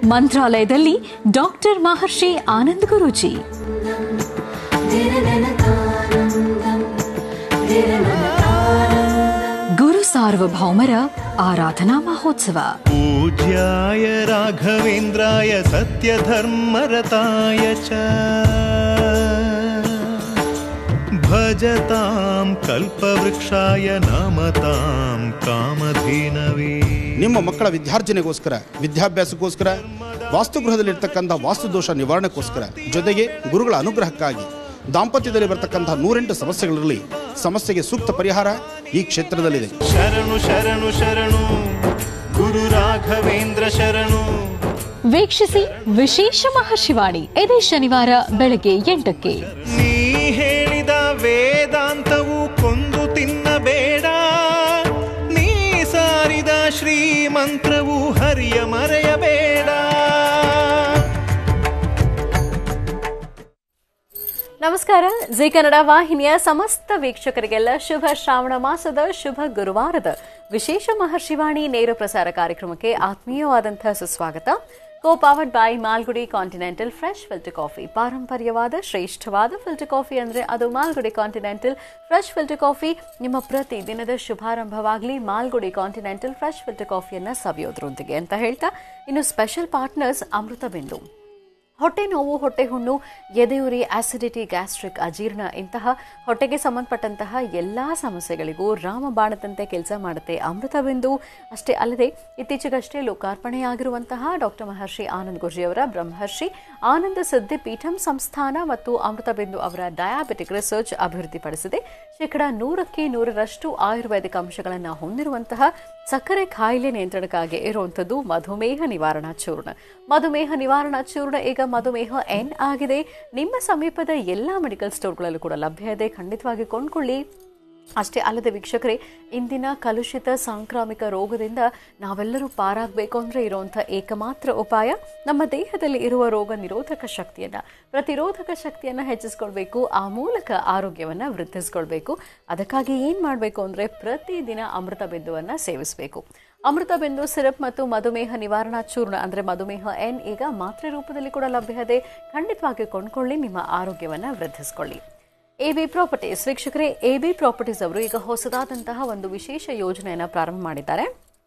ಮಂತ್ರಾಲಯದಲ್ಲಿ doctor Maharshi Anand Guruji ಗುರು ಸಾರ್ವಭೌಮರ ಆರಾಧನಾ ಮಹೋತ್ಸವ पूज्याय राघवेन्द्राय सत्यधर्मरताय च भजतां कल्पवृक्षाय नमतां कामधेनवे ನಿಮ್ಮ ಮಕ್ಕಳ ವಿದ್ಯಾರ್ಜನೆಗೋಸ್ಕರ ವಿದ್ಯಾಭ್ಯಾಸಕ್ಕೋಸ್ಕರ ವಾಸ್ತುಗೃಹದಲ್ಲಿರ್ತಕ್ಕಂಥ ವಾಸ್ತು ದೋಷ ನಿವಾರಣೆಗೋಸ್ಕರ ಜೊತೆಗೆ ಗುರುಗಳ ಅನುಗ್ರಹಕ್ಕಾಗಿ ದಾಂಪತ್ಯದಲ್ಲಿ ಬರ್ತಕ್ಕಂಥ ನೂರೆಂಟು ಸಮಸ್ಯೆಗಳಿರಲಿ ಸಮಸ್ಯೆಗೆ ಸೂಕ್ತ ಪರಿಹಾರ ಈ ಕ್ಷೇತ್ರದಲ್ಲಿದೆ ಶರಣು ಶರಣು ಶರಣು ಗುರು ರಾಘವೇಂದ್ರ ಶರಣು ವೀಕ್ಷಿಸಿ ವಿಶೇಷ ಮಹರ್ಷಿವಾಣಿ ಇದೇ ಶನಿವಾರ ಬೆಳಗ್ಗೆ ಎಂಟಕ್ಕೆ ನೀ ಹೇಳಿದ ವೇದಾಂತವು ಕೊಂದು ತಿನ್ನಬೇಡ ನೀ ಸಾರಿದ ಶ್ರೀಮಂತ್ರವು ಹರಿಯ ಮರೆಯಬೇಡ ನಮಸ್ಕಾರ ಜಿ ಕನ್ನಡ ವಾಹಿನಿಯ ಸಮಸ್ತ ವೀಕ್ಷಕರಿಗೆಲ್ಲ ಶುಭ ಶ್ರಾವಣ ಮಾಸದ ಶುಭ ಗುರುವಾರದ ವಿಶೇಷ ಮಹರ್ಷಿವಾಣಿ ನೇರ ಪ್ರಸಾರ ಕಾರ್ಯಕ್ರಮಕ್ಕೆ ಆತ್ಮೀಯವಾದಂತಹ ಸುಸ್ವಾಗತ co powered by Malgudi continental fresh filter coffee ಪಾರಂಪರ್ಯವಾದ ಶ್ರೇಷ್ಠವಾದ ಫಿಲ್ಟರ್ ಕಾಫಿ ಅಂದ್ರೆ ಅದು Malgudi continental fresh filter coffee ನಿಮ್ಮ ಪ್ರತಿ ದಿನದ ಶುಭಾರಂಭವಾಗಲಿ ಮಾಲ್ಗುಡಿ ಕಾಂಟಿನೆಂಟಲ್ ಫ್ರೆಶ್ ಫಿಲ್ಟರ್ ಕಾಫಿಯನ್ನ ಸವಿಯೋದ್ರೊಂದಿಗೆ ಅಂತ ಹೇಳ್ತಾ ಇನ್ನು ಸ್ಪೆಷಲ್ ಪಾರ್ಟ್ನರ್ಸ್ ಅಮೃತ ಬಿಂದು ಹೊಟ್ಟೆ ನೋವು ಹೊಟ್ಟೆ ಹುಣ್ಣು ಎದೆಯುರಿ ಆಸಿಡಿಟಿ ಗ್ಯಾಸ್ಟ್ರಿಕ್ ಅಜೀರ್ಣ ಇಂತಹ ಹೊಟ್ಟೆಗೆ ಸಂಬಂಧಪಟ್ಟಂತಹ ಎಲ್ಲ ಸಮಸ್ಯೆಗಳಿಗೂ ರಾಮಬಾಣದಂತೆ ಕೆಲಸ ಮಾಡುತ್ತೆ ಅಮೃತಬಿಂದು ಅಷ್ಟೇ ಅಲ್ಲದೆ ಇತ್ತೀಚೆಗಷ್ಟೇ ಲೋಕಾರ್ಪಣೆಯಾಗಿರುವಂತಹ ಡಾಕ್ಟರ್ ಮಹರ್ಷಿ ಆನಂದ್ ಗುರ್ಜಿಯವರ ಬ್ರಹ್ಮರ್ಷಿ ಆನಂದ ಸಿದ್ಧಿ ಪೀಠಂ ಸಂಸ್ಥಾನ ಮತ್ತು ಅಮೃತಬಿಂದು ಅವರ ಡಯಾಬಿಟಿಕ್ ರಿಸರ್ಚ್ ಅಭಿವೃದ್ಧಿಪಡಿಸಿದೆ ಶೇಕಡ ನೂರಕ್ಕೆ ನೂರರಷ್ಟು ಆಯುರ್ವೇದಿಕ್ ಅಂಶಗಳನ್ನು ಹೊಂದಿರುವಂತಹ ಸಕ್ಕರೆ ಕಾಯಿಲೆ ನಿಯಂತ್ರಣಕ್ಕಾಗಿ ಇರುವಂಥದ್ದು ಮಧುಮೇಹ ನಿವಾರಣಾ ಚೂರ್ಣ ಮಧುಮೇಹ ನಿವಾರಣಾ ಚೂರ್ಣ ಈಗ ಮಧುಮೇಹ ಎನ್ ಆಗಿದೆ ನಿಮ್ಮ ಸಮೀಪದ ಎಲ್ಲ ಮೆಡಿಕಲ್ ಸ್ಟೋರ್ಗಳಲ್ಲೂ ಕೂಡ ಲಭ್ಯ ಇದೆ ಖಂಡಿತವಾಗಿ ಕೊಂಡ್ಕೊಳ್ಳಿ ಅಷ್ಟೇ ಅಲ್ಲದೆ ವೀಕ್ಷಕರೇ ಇಂದಿನ ಕಲುಷಿತ ಸಾಂಕ್ರಾಮಿಕ ರೋಗದಿಂದ ನಾವೆಲ್ಲರೂ ಪಾರಾಗಬೇಕು ಅಂದರೆ ಇರುವಂಥ ಏಕಮಾತ್ರ ಉಪಾಯ ನಮ್ಮ ದೇಹದಲ್ಲಿ ಇರುವ ರೋಗ ನಿರೋಧಕ ಶಕ್ತಿಯನ್ನು ಪ್ರತಿರೋಧಕ ಶಕ್ತಿಯನ್ನು ಹೆಚ್ಚಿಸ್ಕೊಳ್ಬೇಕು ಆ ಮೂಲಕ ಆರೋಗ್ಯವನ್ನು ವೃದ್ಧಿಸ್ಕೊಳ್ಬೇಕು ಅದಕ್ಕಾಗಿ ಏನು ಮಾಡಬೇಕು ಅಂದರೆ ಪ್ರತಿದಿನ ಅಮೃತ ಬಿಂದುವನ್ನು ಸೇವಿಸಬೇಕು ಅಮೃತ ಬಿಂದು ಸಿರಪ್ ಮತ್ತು ಮಧುಮೇಹ ನಿವಾರಣಾ ಚೂರ್ಣ ಅಂದರೆ ಮಧುಮೇಹ ಎನ್ ಈಗ ಮಾತ್ರೆ ರೂಪದಲ್ಲಿ ಕೂಡ ಲಭ್ಯ ಇದೆ ಖಂಡಿತವಾಗಿ ಕೊಂಡ್ಕೊಳ್ಳಿ ನಿಮ್ಮ ಆರೋಗ್ಯವನ್ನು ವೃದ್ಧಿಸ್ಕೊಳ್ಳಿ ಎ ಬಿ ಪ್ರಾಪರ್ಟೀಸ್ ವೀಕ್ಷಕರೇ ಎ ಬಿ ಪ್ರಾಪರ್ಟೀಸ್ ಅವರು ಈಗ ಹೊಸದಾದಂತಹ ಒಂದು ವಿಶೇಷ ಯೋಜನೆಯನ್ನು ಪ್ರಾರಂಭ ಮಾಡಿದ್ದಾರೆ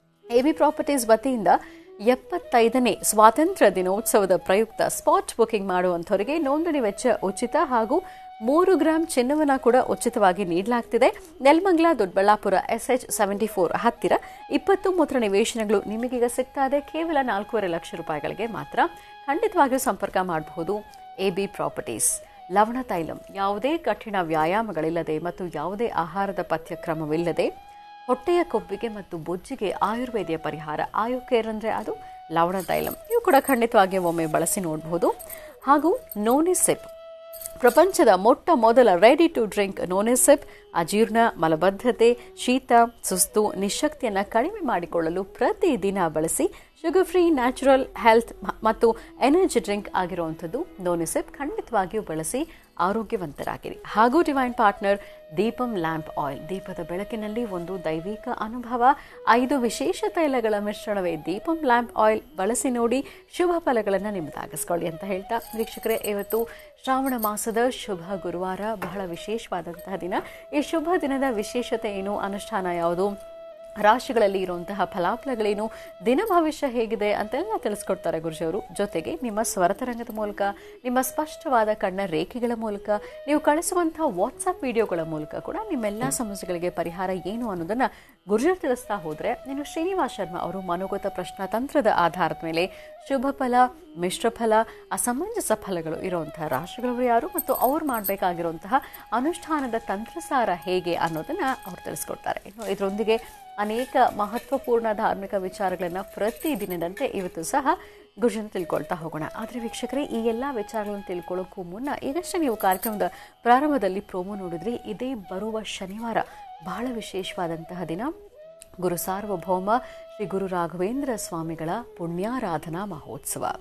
ಎ ಬಿ ಪ್ರಾಪರ್ಟೀಸ್ ವತಿಯಿಂದ ಎಪ್ಪತ್ತೈದನೇ ಸ್ವಾತಂತ್ರ್ಯ ದಿನೋತ್ಸವದ ಪ್ರಯುಕ್ತ ಸ್ಪಾಟ್ ಬುಕಿಂಗ್ ಮಾಡುವಂಥವರಿಗೆ ನೋಂದಣಿ ವೆಚ್ಚ ಉಚಿತ ಹಾಗೂ ಮೂರು ಗ್ರಾಂ ಚಿನ್ನವನ್ನು ಕೂಡ ಉಚಿತವಾಗಿ ನೀಡಲಾಗ್ತಿದೆ Nelamangala Doddaballapura S H seventy four ಹತ್ತಿರ ಇಪ್ಪತ್ತು ಮೂತ್ರ ನಿವೇಶನಗಳು ನಿಮಗೀಗ ಸಿಗ್ತಾ ಇದೆ ಕೇವಲ ನಾಲ್ಕೂವರೆ ಲಕ್ಷ ರೂಪಾಯಿಗಳಿಗೆ ಮಾತ್ರ ಖಂಡಿತವಾಗಿಯೂ ಸಂಪರ್ಕ ಮಾಡಬಹುದು ಎ ಬಿ ಪ್ರಾಪರ್ಟೀಸ್ ಲವಣ ತೈಲಂ ಯಾವುದೇ ಕಠಿಣ ವ್ಯಾಯಾಮಗಳಿಲ್ಲದೆ ಮತ್ತು ಯಾವುದೇ ಆಹಾರದ ಪಥ್ಯಕ್ರಮವಿಲ್ಲದೆ ಹೊಟ್ಟೆಯ ಕೊಬ್ಬಿಗೆ ಮತ್ತು ಬೊಜ್ಜಿಗೆ ಆಯುರ್ವೇದಿಯ ಪರಿಹಾರ ಆಯು ಕೇರ್ ಅಂದರೆ ಅದು ಲವಣ ತೈಲಂ ನೀವು ಕೂಡ ಖಂಡಿತವಾಗಿ ಒಮ್ಮೆ ಬಳಸಿ ನೋಡಬಹುದು ಹಾಗೂ ನೋನಿಸೆಪ್ ಪ್ರಪಂಚದ ಮೊಟ್ಟ ಮೊದಲ ರೆಡಿ ಟು ಡ್ರಿಂಕ್ ನೋನೆಸೆಪ್ ಅಜೀರ್ಣ ಮಲಬದ್ಧತೆ ಶೀತ ಸುಸ್ತು ನಿಶಕ್ತಿಯನ್ನು ಕಡಿಮೆ ಮಾಡಿಕೊಳ್ಳಲು ಪ್ರತಿದಿನ ಬಳಸಿ ಶುಗರ್ ಫ್ರೀ ನ್ಯಾಚುರಲ್ ಹೆಲ್ತ್ ಮತ್ತು ಎನರ್ಜಿ ಡ್ರಿಂಕ್ ಆಗಿರುವಂಥದ್ದು ನೋನಿಸೆಪ್ ಖಂಡಿತವಾಗಿಯೂ ಬಳಸಿ ಆರೋಗ್ಯವಂತರಾಗಿರಿ ಹಾಗೂ divine partner Deepam lamp oil ದೀಪದ ಬೆಳಕಿನಲ್ಲಿ ಒಂದು ದೈವಿಕ ಅನುಭವ ಐದು ವಿಶೇಷ ತೈಲಗಳ ಮಿಶ್ರಣವೇ ದೀಪಂ ಲ್ಯಾಂಪ್ ಆಯಿಲ್ ಬಳಸಿ ನೋಡಿ ಶುಭ ಫಲಗಳನ್ನು ನಿಮ್ಮದಾಗಿಸ್ಕೊಳ್ಳಿ ಅಂತ ಹೇಳ್ತಾ ವೀಕ್ಷಕರೇ ಇವತ್ತು ಶ್ರಾವಣ ಮಾಸದ ಶುಭ ಗುರುವಾರ ಬಹಳ ವಿಶೇಷವಾದಂತಹ ದಿನ ಈ ಶುಭ ದಿನದ ವಿಶೇಷತೆ ಏನು ಅನುಷ್ಠಾನ ಯಾವುದು ರಾಶಿಗಳಲ್ಲಿ ಇರುವಂತಹ ಫಲಾಫಲಗಳೇನು ದಿನ ಭವಿಷ್ಯ ಹೇಗಿದೆ ಅಂತೆಲ್ಲ ತಿಳಿಸ್ಕೊಡ್ತಾರೆ ಗುರುಜಿಯವರು ಜೊತೆಗೆ ನಿಮ್ಮ ಸ್ವರತರಂಗದ ಮೂಲಕ ನಿಮ್ಮ ಸ್ಪಷ್ಟವಾದ ಕಣ್ಣ ರೇಖೆಗಳ ಮೂಲಕ ನೀವು ಕಳಿಸುವಂತಹ ವಾಟ್ಸಪ್ ವಿಡಿಯೋಗಳ ಮೂಲಕ ಕೂಡ ನಿಮ್ಮೆಲ್ಲ ಸಮಸ್ಯೆಗಳಿಗೆ ಪರಿಹಾರ ಏನು ಅನ್ನೋದನ್ನ ಗುರುಜರು ತಿಳಿಸ್ತಾ ಹೋದ್ರೆ ಇನ್ನು ಶ್ರೀನಿವಾಸ್ ಶರ್ಮಾ ಅವರು ಮನೋಗತ ಪ್ರಶ್ನಾ ತಂತ್ರದ ಆಧಾರದ ಮೇಲೆ ಶುಭ ಫಲ ಮಿಶ್ರ ಫಲ ಅಸಮಂಜಸ ಫಲಗಳು ಇರುವಂತಹ ರಾಶಿಗಳವರು ಯಾರು ಮತ್ತು ಅವ್ರು ಮಾಡಬೇಕಾಗಿರುವಂತಹ ಅನುಷ್ಠಾನದ ತಂತ್ರಸಾರ ಹೇಗೆ ಅನ್ನೋದನ್ನ ಅವ್ರು ತಿಳಿಸ್ಕೊಡ್ತಾರೆ ಇನ್ನು ಇದರೊಂದಿಗೆ ಅನೇಕ ಮಹತ್ವಪೂರ್ಣ ಧಾರ್ಮಿಕ ವಿಚಾರಗಳನ್ನು ಪ್ರತಿ ದಿನದಂತೆ ಇವತ್ತು ಸಹ ಗುರುಜನ ತಿಳ್ಕೊಳ್ತಾ ಹೋಗೋಣ ಆದರೆ ವೀಕ್ಷಕರೇ ಈ ಎಲ್ಲ ವಿಚಾರಗಳನ್ನು ತಿಳ್ಕೊಳ್ಳೋಕ್ಕೂ ಮುನ್ನ ಈಗಷ್ಟೇ ನೀವು ಕಾರ್ಯಕ್ರಮದ ಪ್ರಾರಂಭದಲ್ಲಿ ಪ್ರೋಮೋ ನೋಡಿದ್ರಿ ಇದೇ ಬರುವ ಶನಿವಾರ ಬಹಳ ವಿಶೇಷವಾದಂತಹ ದಿನ ಗುರು ಸಾರ್ವಭೌಮ ಶ್ರೀ ಗುರು ರಾಘವೇಂದ್ರ ಸ್ವಾಮಿಗಳ ಪುಣ್ಯಾರಾಧನಾ ಮಹೋತ್ಸವ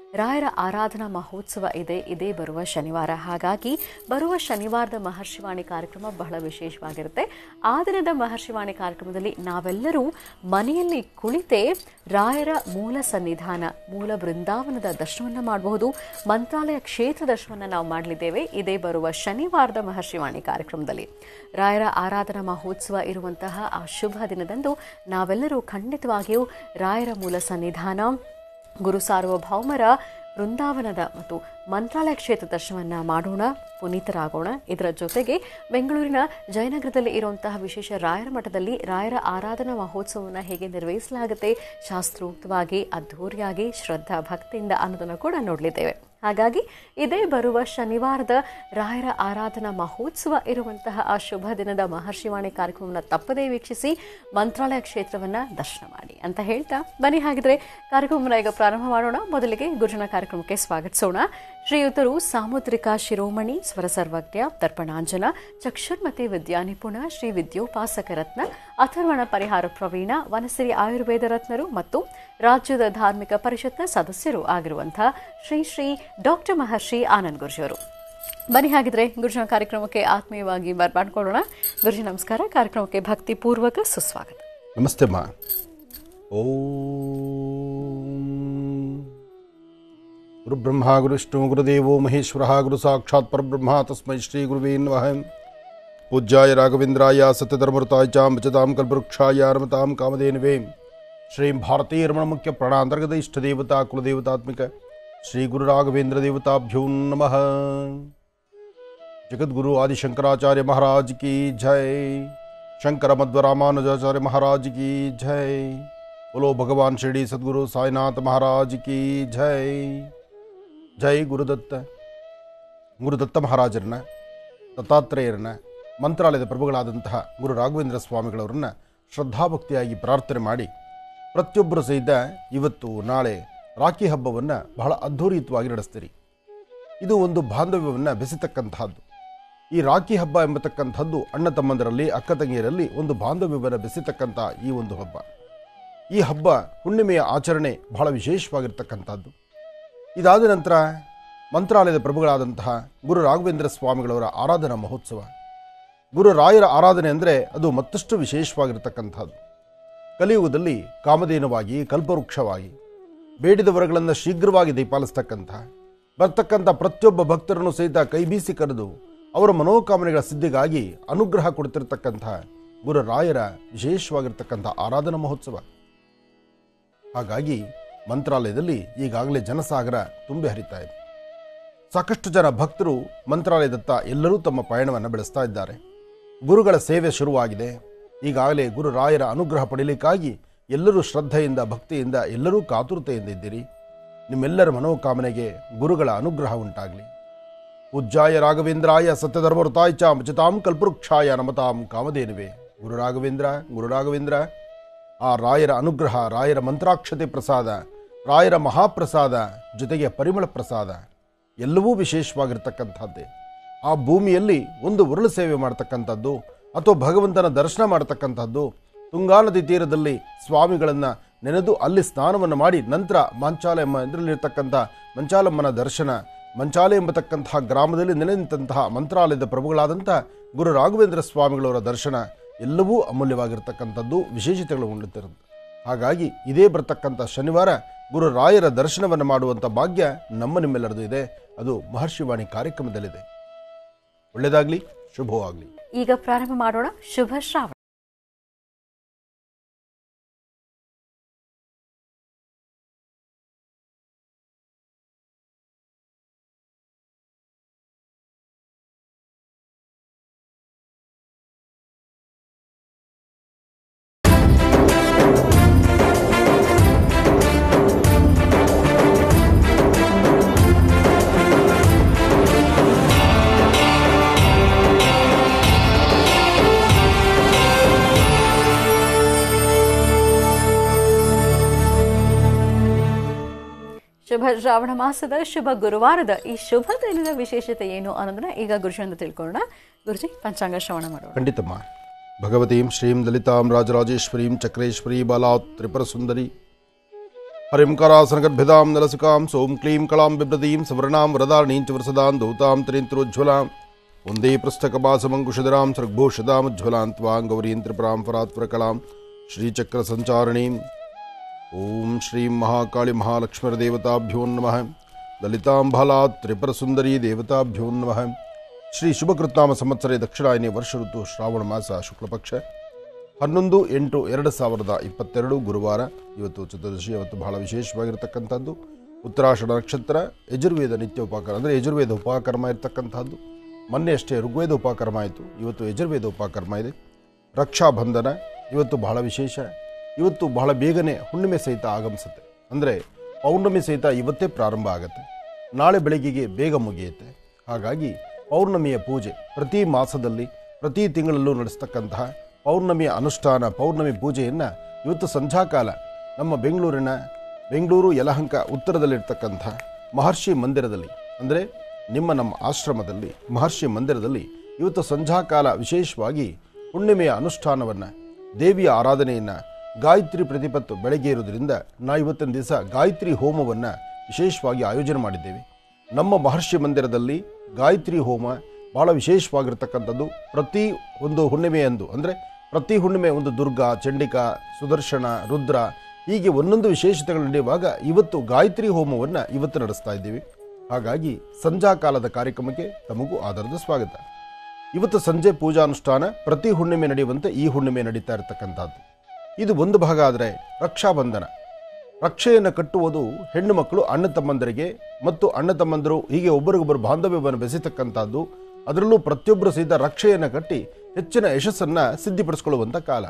ರಾಯರ ಆರಾಧನಾ ಮಹೋತ್ಸವ ಇದೆ ಇದೇ ಬರುವ ಶನಿವಾರ ಹಾಗಾಗಿ ಬರುವ ಶನಿವಾರದ ಮಹರ್ಷಿವಾಣಿ ಕಾರ್ಯಕ್ರಮ ಬಹಳ ವಿಶೇಷವಾಗಿರುತ್ತೆ ಆ ದಿನದ ಮಹರ್ಷಿವಾಣಿ ಕಾರ್ಯಕ್ರಮದಲ್ಲಿ ನಾವೆಲ್ಲರೂ ಮನೆಯಲ್ಲಿ ಕುಳಿತೇ ರಾಯರ ಮೂಲ ಸನ್ನಿಧಾನ ಮೂಲ ಬೃಂದಾವನದ ದರ್ಶನವನ್ನು ಮಾಡಬಹುದು ಮಂತ್ರಾಲಯ ಕ್ಷೇತ್ರ ದರ್ಶನವನ್ನು ನಾವು ಮಾಡಲಿದ್ದೇವೆ ಇದೇ ಬರುವ ಶನಿವಾರದ ಮಹರ್ಷಿವಾಣಿ ಕಾರ್ಯಕ್ರಮದಲ್ಲಿ ರಾಯರ ಆರಾಧನಾ ಮಹೋತ್ಸವ ಇರುವಂತಹ ಆ ಶುಭ ದಿನದಂದು ನಾವೆಲ್ಲರೂ ಖಂಡಿತವಾಗಿಯೂ ರಾಯರ ಮೂಲ ಸನ್ನಿಧಾನ ಗುರು ಸಾರ್ವಭೌಮರ ಬೃಂದಾವನದ ಮತ್ತು ಮಂತ್ರಾಲಯ ಕ್ಷೇತ್ರ ದರ್ಶನವನ್ನು ಮಾಡೋಣ ಪುನೀತರಾಗೋಣ ಇದರ ಜೊತೆಗೆ ಬೆಂಗಳೂರಿನ ಜಯನಗರದಲ್ಲಿ ಇರುವಂತಹ ವಿಶೇಷ ರಾಯರ ಮಠದಲ್ಲಿ ರಾಯರ ಆರಾಧನಾ ಮಹೋತ್ಸವವನ್ನು ಹೇಗೆ ನಿರ್ವಹಿಸಲಾಗುತ್ತೆ ಶಾಸ್ತ್ರೋಕ್ತವಾಗಿ ಅದ್ಧೂರಿಯಾಗಿ ಶ್ರದ್ಧಾ ಭಕ್ತಿಯಿಂದ ಅನ್ನೋದನ್ನು ಕೂಡ ನೋಡಲಿದ್ದೇವೆ ಹಾಗಾಗಿ ಇದೇ ಬರುವ ಶನಿವಾರದ ರಾಯರ ಆರಾಧನಾ ಮಹೋತ್ಸವ ಇರುವಂತಹ ಆ ಶುಭ ದಿನದ ಮಹರ್ಷಿವಾಣಿ ಕಾರ್ಯಕ್ರಮವನ್ನು ತಪ್ಪದೇ ವೀಕ್ಷಿಸಿ ಮಂತ್ರಾಲಯ ಕ್ಷೇತ್ರವನ್ನು ದರ್ಶನ ಮಾಡಿ ಅಂತ ಹೇಳ್ತಾ ಬನ್ನಿ ಹಾಗಿದ್ರೆ ಕಾರ್ಯಕ್ರಮವನ್ನು ಈಗ ಪ್ರಾರಂಭ ಮಾಡೋಣ ಮೊದಲಿಗೆ ಗುರುಜನ ಕಾರ್ಯಕ್ರಮಕ್ಕೆ ಸ್ವಾಗತಿಸೋಣ ಶ್ರೀಯುತರು ಸಾಮುದ್ರಿಕ ಶಿರೋಮಣಿ ಸ್ವರ ಸರ್ವಜ್ಞ ದರ್ಪಣಾಂಜನ ಚಕ್ಷುರ್ಮತಿ ವಿದ್ಯಾನಿಪುಣ ಶ್ರೀ ವಿದ್ಯೋಪಾಸಕ ರತ್ನ ಅಥರ್ವಣ ಪರಿಹಾರ ಪ್ರವೀಣ ವನಸಿರಿ ಆಯುರ್ವೇದ ರತ್ನರು ಮತ್ತು ರಾಜ್ಯದ ಧಾರ್ಮಿಕ ಪರಿಷತ್ನ ಸದಸ್ಯರು ಆಗಿರುವಂತಹ ಶ್ರೀ ಶ್ರೀ ಡಾಕ್ಟರ್ ಮಹರ್ಷಿ ಆನಂದ್ ಗುರುಜಿಯವರು ಬನ್ನಿ ಹಾಗಿದ್ರೆ ಗುರುಜನ ಕಾರ್ಯಕ್ರಮಕ್ಕೆ ಆತ್ಮೀಯವಾಗಿ ಬರ್ಮಾಡ್ಕೊಳ್ಳೋಣ ಗುರುಜಿ ನಮಸ್ಕಾರ ಕಾರ್ಯಕ್ರಮಕ್ಕೆ ಭಕ್ತಿ ಪೂರ್ವಕ ಸುಸ್ವಾಗತ ನಮಸ್ತೆ ಮಾ ಓಂ ಗುರುಬ್ರಹ್ಮ ಗುರುವಿಷ್ಣು ಗುರುದೇವೋ ಮಹೇಶ್ವರ ಗುರು ಸಾಕ್ಷಾತ್ ಪರಬ್ರಹ್ಮ ತಸ್ಮೈ ಶ್ರೀ ಗುರುವೇ ನಮಃ ಪೂಜ್ಯಾಯ ರಾಘವೇಂದ್ರಾಯ ಸತ್ಯಧರ್ಮೃತಾಯ ಚ ಭಜತಾಂ ಕಲ್ಪವೃಕ್ಷಾಯ ರಮತಾಂ ಕಾಮಧೇನುವೇ ಶ್ರೀ ಭಾರತೀಯ ರಮಣ ಮುಖ್ಯ ಪ್ರಾಣಾಂತರ್ಗತ ಇಷ್ಟ ದೇವತಾ ಕುಲದೇವತಾತ್ಮಿಕ ಶ್ರೀ ಗುರು ರಾಘವೇಂದ್ರ ದೇವತಾಭ್ಯೋ ನಮಃ ಜಗದ್ಗುರು ಆದಿಶಂಕರಾಚಾರ್ಯ महाराज की जय शंकर मध्व रामानुजाचार्य महाराज की जय बोलो भगवान शिरडी सद्गुरु साईनाथ महाराज की जय ಜೈ ಗುರುದತ್ತ ಗುರುದತ್ತ ಮಹಾರಾಜರನ್ನ ದತ್ತಾತ್ರೇಯರನ್ನ ಮಂತ್ರಾಲಯದ ಪ್ರಭುಗಳಾದಂತಹ ಗುರು ರಾಘವೇಂದ್ರ ಸ್ವಾಮಿಗಳವರನ್ನ ಶ್ರದ್ಧಾಭಕ್ತಿಯಾಗಿ ಪ್ರಾರ್ಥನೆ ಮಾಡಿ ಪ್ರತಿಯೊಬ್ಬರು ಸಹಿತ ಇವತ್ತು ನಾಳೆ ರಾಖಿ ಹಬ್ಬವನ್ನು ಬಹಳ ಅದ್ಧೂರಿಯುತವಾಗಿ ನಡೆಸ್ತೀರಿ ಇದು ಒಂದು ಬಾಂಧವ್ಯವನ್ನು ಬೆಸೆತಕ್ಕಂತಹದ್ದು ಈ ರಾಖಿ ಹಬ್ಬ ಎಂಬತಕ್ಕಂಥದ್ದು ಅಣ್ಣ ತಮ್ಮಂದರಲ್ಲಿ ಅಕ್ಕ ತಂಗಿಯರಲ್ಲಿ ಒಂದು ಬಾಂಧವ್ಯವನ್ನು ಬೆಸೆತಕ್ಕಂಥ ಈ ಒಂದು ಹಬ್ಬ ಈ ಹಬ್ಬ ಹುಣ್ಣಿಮೆಯ ಆಚರಣೆ ಬಹಳ ವಿಶೇಷವಾಗಿರ್ತಕ್ಕಂಥದ್ದು ಇದಾದ ನಂತರ ಮಂತ್ರಾಲಯದ ಪ್ರಭುಗಳಾದಂತಹ ಗುರು ರಾಘವೇಂದ್ರ ಸ್ವಾಮಿಗಳವರ ಆರಾಧನಾ ಮಹೋತ್ಸವ ಗುರು ರಾಯರ ಆರಾಧನೆ ಅಂದರೆ ಅದು ಮತ್ತಷ್ಟು ವಿಶೇಷವಾಗಿರ್ತಕ್ಕಂಥದ್ದು ಕಲಿಯುಗದಲ್ಲಿ ಕಾಮಧೇನುವಾಗಿ ಕಲ್ಪವೃಕ್ಷವಾಗಿ ಬೇಡಿದ ವರಗಳನ್ನು ಶೀಘ್ರವಾಗಿ ದಯಪಾಲಿಸ್ತಕ್ಕಂಥ ಬರ್ತಕ್ಕಂಥ ಪ್ರತಿಯೊಬ್ಬ ಭಕ್ತರನ್ನು ಸಹಿತ ಕೈ ಬೀಸಿ ಕರೆದು ಅವರ ಮನೋಕಾಮನೆಗಳ ಸಿದ್ಧಿಗಾಗಿ ಅನುಗ್ರಹ ಕೊಡ್ತಿರ್ತಕ್ಕಂಥ ಗುರು ರಾಯರ ವಿಶೇಷವಾಗಿರ್ತಕ್ಕಂಥ ಆರಾಧನಾ ಮಹೋತ್ಸವ ಹಾಗಾಗಿ ಮಂತ್ರಾಲಯದಲ್ಲಿ ಈಗಾಗಲೇ ಜನಸಾಗರ ತುಂಬಿ ಹರಿತಾ ಇದೆ ಸಾಕಷ್ಟು ಜನ ಭಕ್ತರು ಮಂತ್ರಾಲಯದತ್ತ ಎಲ್ಲರೂ ತಮ್ಮ ಪಯಣವನ್ನು ಬೆಳೆಸ್ತಾ ಇದ್ದಾರೆ ಗುರುಗಳ ಸೇವೆ ಶುರುವಾಗಿದೆ ಈಗಾಗಲೇ ಗುರು ರಾಯರ ಅನುಗ್ರಹ ಪಡೀಲಿಕ್ಕಾಗಿ ಎಲ್ಲರೂ ಶ್ರದ್ಧೆಯಿಂದ ಭಕ್ತಿಯಿಂದ ಎಲ್ಲರೂ ಕಾತುರತೆಯಿಂದ ಇದ್ದೀರಿ ನಿಮ್ಮೆಲ್ಲರ ಮನೋಕಾಮನೆಗೆ ಗುರುಗಳ ಅನುಗ್ರಹ ಉಂಟಾಗಲಿ ಪೂಜ್ಯಾಯ ರಾಘವೇಂದ್ರಾಯ ಸತ್ಯಧರ್ಮವೃತಾಯ ಚ ಮಚತಾಂ ಕಲ್ಪವೃಕ್ಷಾಯ ನಮತಾಂ ಕಾಮಧೇನುವೆ ಗುರು ರಾಘವೇಂದ್ರ ಗುರು ರಾಘವೇಂದ್ರ ಆ ರಾಯರ ಅನುಗ್ರಹ ರಾಯರ ಮಂತ್ರಾಕ್ಷತೆ ಪ್ರಸಾದ ರಾಯರ ಮಹಾಪ್ರಸಾದ ಜೊತೆಗೆ ಪರಿಮಳ ಪ್ರಸಾದ ಎಲ್ಲವೂ ವಿಶೇಷವಾಗಿರ್ತಕ್ಕಂಥದ್ದೇ ಆ ಭೂಮಿಯಲ್ಲಿ ಒಂದು ಉರುಳು ಸೇವೆ ಮಾಡ್ತಕ್ಕಂಥದ್ದು ಅಥವಾ ಭಗವಂತನ ದರ್ಶನ ಮಾಡ್ತಕ್ಕಂಥದ್ದು ತುಂಗಾ ನದಿ ತೀರದಲ್ಲಿ ಸ್ವಾಮಿಗಳನ್ನು ನೆನೆದು ಅಲ್ಲಿ ಸ್ನಾನವನ್ನು ಮಾಡಿ ನಂತರ ಮಂಚಾಲಯಮ್ಮ ಇದರಲ್ಲಿರ್ತಕ್ಕಂಥ ಮಂಚಾಲಮ್ಮನ ದರ್ಶನ ಮಂಚಾಲೆ ಎಂಬತಕ್ಕಂತಹ ಗ್ರಾಮದಲ್ಲಿ ನೆಲೆ ನಿಂತಹ ಮಂತ್ರಾಲಯದ ಪ್ರಭುಗಳಾದಂಥ ಗುರು ರಾಘವೇಂದ್ರ ಸ್ವಾಮಿಗಳವರ ದರ್ಶನ ಎಲ್ಲವೂ ಅಮೂಲ್ಯವಾಗಿರ್ತಕ್ಕಂಥದ್ದು ವಿಶೇಷತೆಗಳು ಉಂಡುತ್ತಿರುತ್ತೆ ಹಾಗಾಗಿ ಇದೇ ಬರ್ತಕ್ಕಂಥ ಶನಿವಾರ ಗುರು ರಾಯರ ದರ್ಶನವನ್ನು ಮಾಡುವಂಥ ಭಾಗ್ಯ ನಮ್ಮ ನಿಮ್ಮೆಲ್ಲರದು ಇದೆ ಅದು ಮಹರ್ಷಿವಾಣಿ ಕಾರ್ಯಕ್ರಮದಲ್ಲಿದೆ ಒಳ್ಳೆಯದಾಗಲಿ ಶುಭವಾಗಲಿ ಈಗ ಪ್ರಾರಂಭ ಮಾಡೋಣ ಶುಭ ಶ್ರಾವಣ ಶುಭ ಶ್ರಾವಣ ಮಾಸದ ಶುಭ ಗುರುವಾರದ ಈ ಶುಭ ದಿನದ ವಿಶೇಷತೆ ಏನು ಅನ್ನೋದನ್ನ ಈಗ ಗುರುಜಿಯಿಂದ ತಿಳ್ಕೊಳ್ಳೋಣ ಗುರುಜಿ ಪಂಚಾಂಗ ಶ್ರವಣ ಮಾಡೋಣ ಖಂಡಿತಮ್ಮ ಭಗವತೀಂ ಶ್ರೀಂ ಲಲಿತಾಂ ರಾಜರಾಜೇಶ್ವರೀಂ ಚಕ್ರೇಶ್ವರಿ ಬಾಲಾ ತ್ರಿಪುರ ಸುಂದರಿ ಹರಿಂ ಕರಾಸನಗರ್ಭಿದಾಂ ನಲಸಿಕಾಂ ಸೋಂ ಕ್ಲೀಂ ಕಳಾಂ ಬಿಭ್ರದೀಂ ಸವರ್ಣಾಂ ವರದಾರ್ಣೀಂ ಚ ವರಸದಾಂ ದೌತಾಂ ತರಿಂತ್ರೋಜ್ವಲಾಂ ಒಂದೇ ಪೃಷ್ಠಕಪಾಸಮಂಕುಶಧರಾಂ ಸೃಗ್ಭೂಷದಾಮುಜ್ವಲಾಂ ತ್ವಾಂ ಗೌರೀಂ ತ್ರಿಪುರಾಂ ಫರಾತ್ವರಕಲಾಂ ಶ್ರೀಚಕ್ರ ಸಂಚಾರಣೀಂ ಓಂ ಶ್ರೀಂ ಮಹಾಕಾಳಿ ಮಹಾಲಕ್ಷ್ಮೀರ್ದೇವತಾಭ್ಯೋ ನಮಃ ಲಲಿತಾಂಬಲಾತ್ ತ್ರಿಪುರಸುಂದರಿ ದೇವತಾಭ್ಯೋ ನಮಃ ಶ್ರೀ ಶುಭಕೃತ್ನಾಮ ಸಂವತ್ಸರೆ ದಕ್ಷಿಣಾಯನಿ ವರ್ಷ ಋತು ಶ್ರಾವಣ ಮಾಸ ಶುಕ್ಲಪಕ್ಷ ಹನ್ನೊಂದು ಎಂಟು ಎರಡು ಸಾವಿರದ ಇಪ್ಪತ್ತೆರಡು ಗುರುವಾರ ಇವತ್ತು ಚತುರ್ದಶಿ ಇವತ್ತು ಬಹಳ ವಿಶೇಷವಾಗಿರ್ತಕ್ಕಂಥದ್ದು ಉತ್ತರಾಷಾಢ ನಕ್ಷತ್ರ ಯಜುರ್ವೇದ ನಿತ್ಯ ಉಪಕರ್ಮ ಅಂದರೆ ಯಜುರ್ವೇದ ಉಪಕರ್ಮ ಇರತಕ್ಕಂಥದ್ದು ಮೊನ್ನೆ ಅಷ್ಟೇ ಋಗ್ವೇದ ಉಪಕರ್ಮ ಆಯಿತು ಇವತ್ತು ಯಜುರ್ವೇದ ಉಪಕರ್ಮ ಇದೆ ರಕ್ಷಾಬಂಧನ ಇವತ್ತು ಬಹಳ ವಿಶೇಷ ಇವತ್ತು ಬಹಳ ಬೇಗನೆ ಹುಣ್ಣಿಮೆ ಸಹಿತ ಆಗಮಿಸುತ್ತೆ ಅಂದರೆ ಪೌರ್ಣಮಿ ಸಹಿತ ಇವತ್ತೇ ಪ್ರಾರಂಭ ಆಗುತ್ತೆ ನಾಳೆ ಬೆಳಗ್ಗೆಗೆ ಬೇಗ ಮುಗಿಯುತ್ತೆ ಹಾಗಾಗಿ ಪೌರ್ಣಮಿಯ ಪೂಜೆ ಪ್ರತಿ ಮಾಸದಲ್ಲಿ ಪ್ರತಿ ತಿಂಗಳಲ್ಲೂ ನಡೆಸ್ತಕ್ಕಂತಹ ಪೌರ್ಣಮಿಯ ಅನುಷ್ಠಾನ ಪೌರ್ಣಮಿ ಪೂಜೆಯನ್ನು ಇವತ್ತು ಸಂಧ್ಯಾಕಾಲ ನಮ್ಮ ಬೆಂಗಳೂರಿನ ಬೆಂಗಳೂರು ಯಲಹಂಕ ಉತ್ತರದಲ್ಲಿರ್ತಕ್ಕಂಥ ಮಹರ್ಷಿ ಮಂದಿರದಲ್ಲಿ ಅಂದರೆ ನಿಮ್ಮ ನಮ್ಮ ಆಶ್ರಮದಲ್ಲಿ ಮಹರ್ಷಿ ಮಂದಿರದಲ್ಲಿ ಇವತ್ತು ಸಂಧ್ಯಾಕಾಲ ವಿಶೇಷವಾಗಿ ಹುಣ್ಣಿಮೆಯ ಅನುಷ್ಠಾನವನ್ನು ದೇವಿಯ ಆರಾಧನೆಯನ್ನು ಗಾಯತ್ರಿ ಪ್ರತಿಪತ್ತು ಬೆಳಗ್ಗೆ ಇರುವುದರಿಂದ ನಾ ಇವತ್ತಿನ ದಿವಸ ಗಾಯತ್ರಿ ಹೋಮವನ್ನು ವಿಶೇಷವಾಗಿ ಆಯೋಜನೆ ಮಾಡಿದ್ದೇವೆ ನಮ್ಮ ಮಹರ್ಷಿ ಮಂದಿರದಲ್ಲಿ ಗಾಯತ್ರಿ ಹೋಮ ಬಹಳ ವಿಶೇಷವಾಗಿರ್ತಕ್ಕಂಥದ್ದು ಪ್ರತಿ ಒಂದು ಹುಣ್ಣಿಮೆಯಂದು ಅಂದರೆ ಪ್ರತಿ ಹುಣ್ಣಿಮೆ ಒಂದು ದುರ್ಗಾ ಚಂಡಿಕಾ ಸುದರ್ಶನ ರುದ್ರ ಹೀಗೆ ಒಂದೊಂದು ವಿಶೇಷತೆಗಳು ನಡೆಯುವಾಗ ಇವತ್ತು ಗಾಯತ್ರಿ ಹೋಮವನ್ನು ಇವತ್ತು ನಡೆಸ್ತಾ ಇದ್ದೀವಿ ಹಾಗಾಗಿ ಸಂಧ್ಯಾಕಾಲದ ಕಾರ್ಯಕ್ರಮಕ್ಕೆ ತಮಗೂ ಆಧಾರದ ಸ್ವಾಗತ ಇವತ್ತು ಸಂಜೆ ಪೂಜಾನುಷ್ಠಾನ ಪ್ರತಿ ಹುಣ್ಣಿಮೆ ನಡೆಯುವಂತೆ ಈ ಹುಣ್ಣಿಮೆ ನಡೀತಾ ಇರತಕ್ಕಂಥದ್ದು ಇದು ಒಂದು ಭಾಗ ಆದರೆ ರಕ್ಷಾಬಂಧನ ರಕ್ಷೆಯನ್ನು ಕಟ್ಟುವುದು ಹೆಣ್ಣು ಮಕ್ಕಳು ಅಣ್ಣ ತಮ್ಮಂದರಿಗೆ ಮತ್ತು ಅಣ್ಣ ತಮ್ಮಂದರು ಹೀಗೆ ಒಬ್ಬರಿಗೊಬ್ಬರು ಬಾಂಧವ್ಯವನ್ನು ಬೆಸೆತಕ್ಕಂಥದ್ದು ಅದರಲ್ಲೂ ಪ್ರತಿಯೊಬ್ಬರು ಸಹಿತ ರಕ್ಷೆಯನ್ನು ಕಟ್ಟಿ ಹೆಚ್ಚಿನ ಯಶಸ್ಸನ್ನು ಸಿದ್ಧಿಪಡಿಸಿಕೊಳ್ಳುವಂಥ ಕಾಲ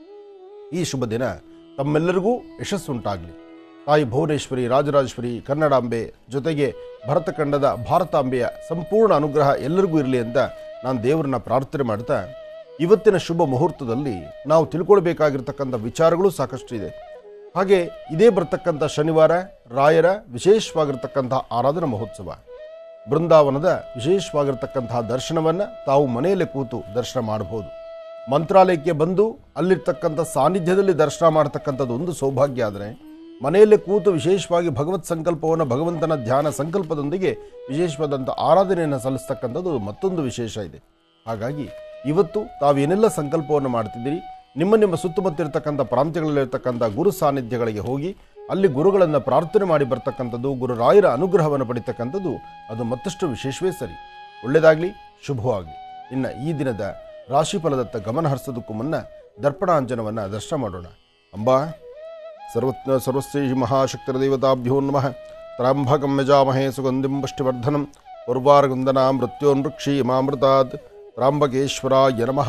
ಈ ಶುಭ ದಿನ ತಮ್ಮೆಲ್ಲರಿಗೂ ಯಶಸ್ಸುಂಟಾಗಲಿ ತಾಯಿ ಭುವನೇಶ್ವರಿ ರಾಜರಾಜೇಶ್ವರಿ ಕನ್ನಡಾಂಬೆ ಜೊತೆಗೆ ಭರತಖಂಡದ ಭಾರತಾಂಬೆಯ ಸಂಪೂರ್ಣ ಅನುಗ್ರಹ ಎಲ್ಲರಿಗೂ ಇರಲಿ ಅಂತ ನಾನು ದೇವರನ್ನ ಪ್ರಾರ್ಥನೆ ಮಾಡ್ತಾ ಇವತ್ತಿನ ಶುಭ ಮುಹೂರ್ತದಲ್ಲಿ ನಾವು ತಿಳ್ಕೊಳ್ಬೇಕಾಗಿರ್ತಕ್ಕಂಥ ವಿಚಾರಗಳು ಸಾಕಷ್ಟು ಇದೆ ಹಾಗೆ ಇದೇ ಬರ್ತಕ್ಕಂಥ ಶನಿವಾರ ರಾಯರ ವಿಶೇಷವಾಗಿರ್ತಕ್ಕಂಥ ಆರಾಧನಾ ಮಹೋತ್ಸವ ಬೃಂದಾವನದ ವಿಶೇಷವಾಗಿರ್ತಕ್ಕಂತಹ ದರ್ಶನವನ್ನು ತಾವು ಮನೆಯಲ್ಲೇ ಕೂತು ದರ್ಶನ ಮಾಡಬಹುದು ಮಂತ್ರಾಲಯಕ್ಕೆ ಬಂದು ಅಲ್ಲಿರ್ತಕ್ಕಂಥ ಸಾನ್ನಿಧ್ಯದಲ್ಲಿ ದರ್ಶನ ಮಾಡತಕ್ಕಂಥದ್ದು ಒಂದು ಸೌಭಾಗ್ಯ ಆದರೆ ಮನೆಯಲ್ಲೇ ಕೂತು ವಿಶೇಷವಾಗಿ ಭಗವತ್ ಸಂಕಲ್ಪವನ್ನು ಭಗವಂತನ ಧ್ಯಾನ ಸಂಕಲ್ಪದೊಂದಿಗೆ ವಿಶೇಷವಾದಂಥ ಆರಾಧನೆಯನ್ನು ಸಲ್ಲಿಸ್ತಕ್ಕಂಥದ್ದು ಮತ್ತೊಂದು ವಿಶೇಷ ಇದೆ ಹಾಗಾಗಿ ಇವತ್ತು ತಾವೇನೆಲ್ಲ ಸಂಕಲ್ಪವನ್ನು ಮಾಡ್ತಿದ್ದೀರಿ ನಿಮ್ಮ ನಿಮ್ಮ ಸುತ್ತಮುತ್ತ ಇರತಕ್ಕಂಥ ಪ್ರಾಂತ್ಯಗಳಲ್ಲಿರ್ತಕ್ಕಂಥ ಗುರು ಸಾನ್ನಿಧ್ಯಗಳಿಗೆ ಹೋಗಿ ಅಲ್ಲಿ ಗುರುಗಳನ್ನು ಪ್ರಾರ್ಥನೆ ಮಾಡಿ ಬರ್ತಕ್ಕಂಥದ್ದು ಗುರು ರಾಯರ ಅನುಗ್ರಹವನ್ನು ಪಡಿತಕ್ಕಂಥದ್ದು ಅದು ಮತ್ತಷ್ಟು ವಿಶೇಷವೇ ಸರಿ ಒಳ್ಳೆಯದಾಗಲಿ ಶುಭವಾಗಲಿ ಇನ್ನು ಈ ದಿನದ ರಾಶಿಫಲದತ್ತ ಗಮನ ಹರಿಸೋದಕ್ಕೂ ಮುನ್ನ ದರ್ಪಣಾಂಜನವನ್ನು ದರ್ಶನ ಮಾಡೋಣ ಅಂಬಾ ಸರ್ವತ್ನ ಸರ್ವಶ್ರೀ ಮಹಾಶಕ್ತಿರದೇವತಾಭ್ಯೋ ನಮಃ ತ್ರಾಂಬಕಂ ಯಜಾಮಹೇ ಸುಗಂಧಿಂ ಪುಷ್ಟಿವರ್ಧನಂ ಉರ್ವಾರಗುಂದನಾ ಮೃತ್ಯೋನ್ವೃಕ್ಷಿ ಮಾಮೃತಾತ್ ತ್ರಾಂಬಕೇಶ್ವರಾಯ ನಮಃ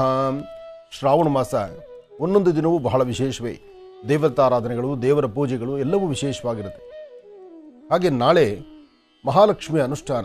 ಶ್ರಾವಣ ಮಾಸ ಒಂದೊಂದು ದಿನವೂ ಬಹಳ ವಿಶೇಷವೇ ದೇವತಾರಾಧನೆಗಳು ದೇವರ ಪೂಜೆಗಳು ಎಲ್ಲವೂ ವಿಶೇಷವಾಗಿರುತ್ತೆ ಹಾಗೆ ನಾಳೆ ಮಹಾಲಕ್ಷ್ಮಿ ಅನುಷ್ಠಾನ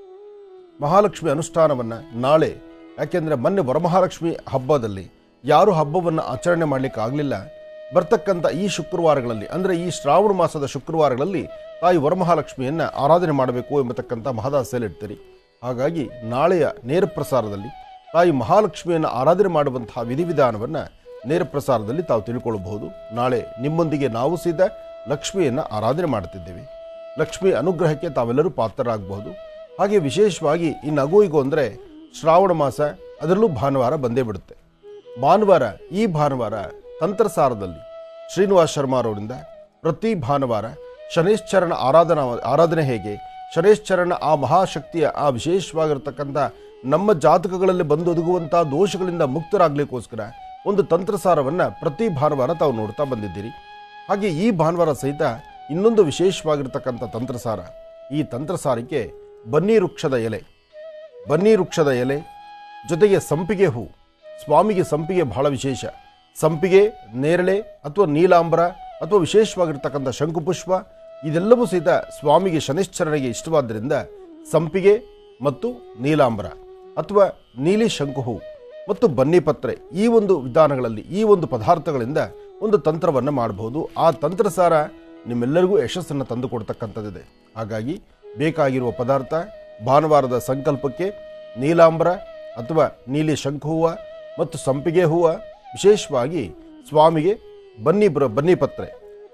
ಮಹಾಲಕ್ಷ್ಮಿ ಅನುಷ್ಠಾನವನ್ನು ನಾಳೆ ಯಾಕೆಂದರೆ ಮೊನ್ನೆ ವರಮಹಾಲಕ್ಷ್ಮಿ ಹಬ್ಬದಲ್ಲಿ ಯಾರು ಹಬ್ಬವನ್ನು ಆಚರಣೆ ಮಾಡಲಿಕ್ಕೆ ಆಗಲಿಲ್ಲ ಬರ್ತಕ್ಕಂಥ ಈ ಶುಕ್ರವಾರಗಳಲ್ಲಿ ಅಂದರೆ ಈ ಶ್ರಾವಣ ಮಾಸದ ಶುಕ್ರವಾರಗಳಲ್ಲಿ ತಾಯಿ ವರಮಹಾಲಕ್ಷ್ಮಿಯನ್ನು ಆರಾಧನೆ ಮಾಡಬೇಕು ಎಂಬತಕ್ಕಂಥ ಮಹದಾಸೆಯಲ್ಲಿಡ್ತೀರಿ ಹಾಗಾಗಿ ನಾಳೆಯ ನೇರ ಪ್ರಸಾರದಲ್ಲಿ ತಾಯಿ ಮಹಾಲಕ್ಷ್ಮಿಯನ್ನು ಆರಾಧನೆ ಮಾಡುವಂತಹ ವಿಧಿವಿಧಾನವನ್ನು ನೇರ ಪ್ರಸಾರದಲ್ಲಿ ತಾವು ತಿಳ್ಕೊಳ್ಬಹುದು ನಾಳೆ ನಿಮ್ಮೊಂದಿಗೆ ನಾವು ಸಹಿತ ಲಕ್ಷ್ಮಿಯನ್ನು ಆರಾಧನೆ ಮಾಡುತ್ತಿದ್ದೇವೆ ಲಕ್ಷ್ಮಿ ಅನುಗ್ರಹಕ್ಕೆ ತಾವೆಲ್ಲರೂ ಪಾತ್ರರಾಗಬಹುದು ಹಾಗೆ ವಿಶೇಷವಾಗಿ ಈ ನಗುವಿಗೂ ಅಂದರೆ ಶ್ರಾವಣ ಮಾಸ ಅದರಲ್ಲೂ ಭಾನುವಾರ ಬಂದೇ ಬಿಡುತ್ತೆ ಭಾನುವಾರ ಈ ಭಾನುವಾರ ತಂತ್ರಸಾರದಲ್ಲಿ ಶ್ರೀನಿವಾಸ್ ಶರ್ಮಾರವರಿಂದ ಪ್ರತಿ ಭಾನುವಾರ ಶನೇಶ್ಚರಣ ಆರಾಧನಾ ಆರಾಧನೆ ಹೇಗೆ ಶನೇಶ್ಚರಣ ಆ ಮಹಾಶಕ್ತಿಯ ಆ ವಿಶೇಷವಾಗಿರ್ತಕ್ಕಂಥ ನಮ್ಮ ಜಾತಕಗಳಲ್ಲಿ ಬಂದು ಒದಗುವಂಥ ದೋಷಗಳಿಂದ ಮುಕ್ತರಾಗಲಿಕ್ಕೋಸ್ಕರ ಒಂದು ತಂತ್ರಸಾರವನ್ನು ಪ್ರತಿ ಭಾನುವಾರ ತಾವು ನೋಡ್ತಾ ಬಂದಿದ್ದೀರಿ ಹಾಗೆ ಈ ಭಾನುವಾರ ಸಹಿತ ಇನ್ನೊಂದು ವಿಶೇಷವಾಗಿರ್ತಕ್ಕಂಥ ತಂತ್ರಸಾರ ಈ ತಂತ್ರಸಾರಕ್ಕೆ ಬನ್ನಿ ವೃಕ್ಷದ ಎಲೆ ಬನ್ನಿ ವೃಕ್ಷದ ಎಲೆ ಜೊತೆಗೆ ಸಂಪಿಗೆ ಹೂ ಸ್ವಾಮಿಗೆ ಸಂಪಿಗೆ ಬಹಳ ವಿಶೇಷ ಸಂಪಿಗೆ ನೇರಳೆ ಅಥವಾ ನೀಲಾಂಬರ ಅಥವಾ ವಿಶೇಷವಾಗಿರ್ತಕ್ಕಂಥ ಶಂಕುಪುಷ್ಪ ಇದೆಲ್ಲವೂ ಸಹಿತ ಸ್ವಾಮಿಗೆ ಶನಿಶ್ಚರನಿಗೆ ಇಷ್ಟವಾದ್ದರಿಂದ ಸಂಪಿಗೆ ಮತ್ತು ನೀಲಾಂಬರ ಅಥವಾ ನೀಲಿ ಶಂಕು ಹೂ ಮತ್ತು ಬನ್ನಿಪತ್ರೆ ಈ ಒಂದು ವಿಧಾನಗಳಲ್ಲಿ ಈ ಒಂದು ಪದಾರ್ಥಗಳಿಂದ ಒಂದು ತಂತ್ರವನ್ನು ಮಾಡಬಹುದು ಆ ತಂತ್ರಸಾರ ನಿಮ್ಮೆಲ್ಲರಿಗೂ ಯಶಸ್ಸನ್ನು ತಂದುಕೊಡ್ತಕ್ಕಂಥದ್ದಿದೆ ಹಾಗಾಗಿ ಬೇಕಾಗಿರುವ ಪದಾರ್ಥ ಭಾನುವಾರದ ಸಂಕಲ್ಪಕ್ಕೆ ನೀಲಾಂಬರ ಅಥವಾ ನೀಲಿ ಶಂಕು ಹೂವು ಮತ್ತು ಸಂಪಿಗೆ ಹೂವು ವಿಶೇಷವಾಗಿ ಸ್ವಾಮಿಗೆ ಬನ್ನಿ ಬ್ರ ಬನ್ನಿಪತ್ರೆ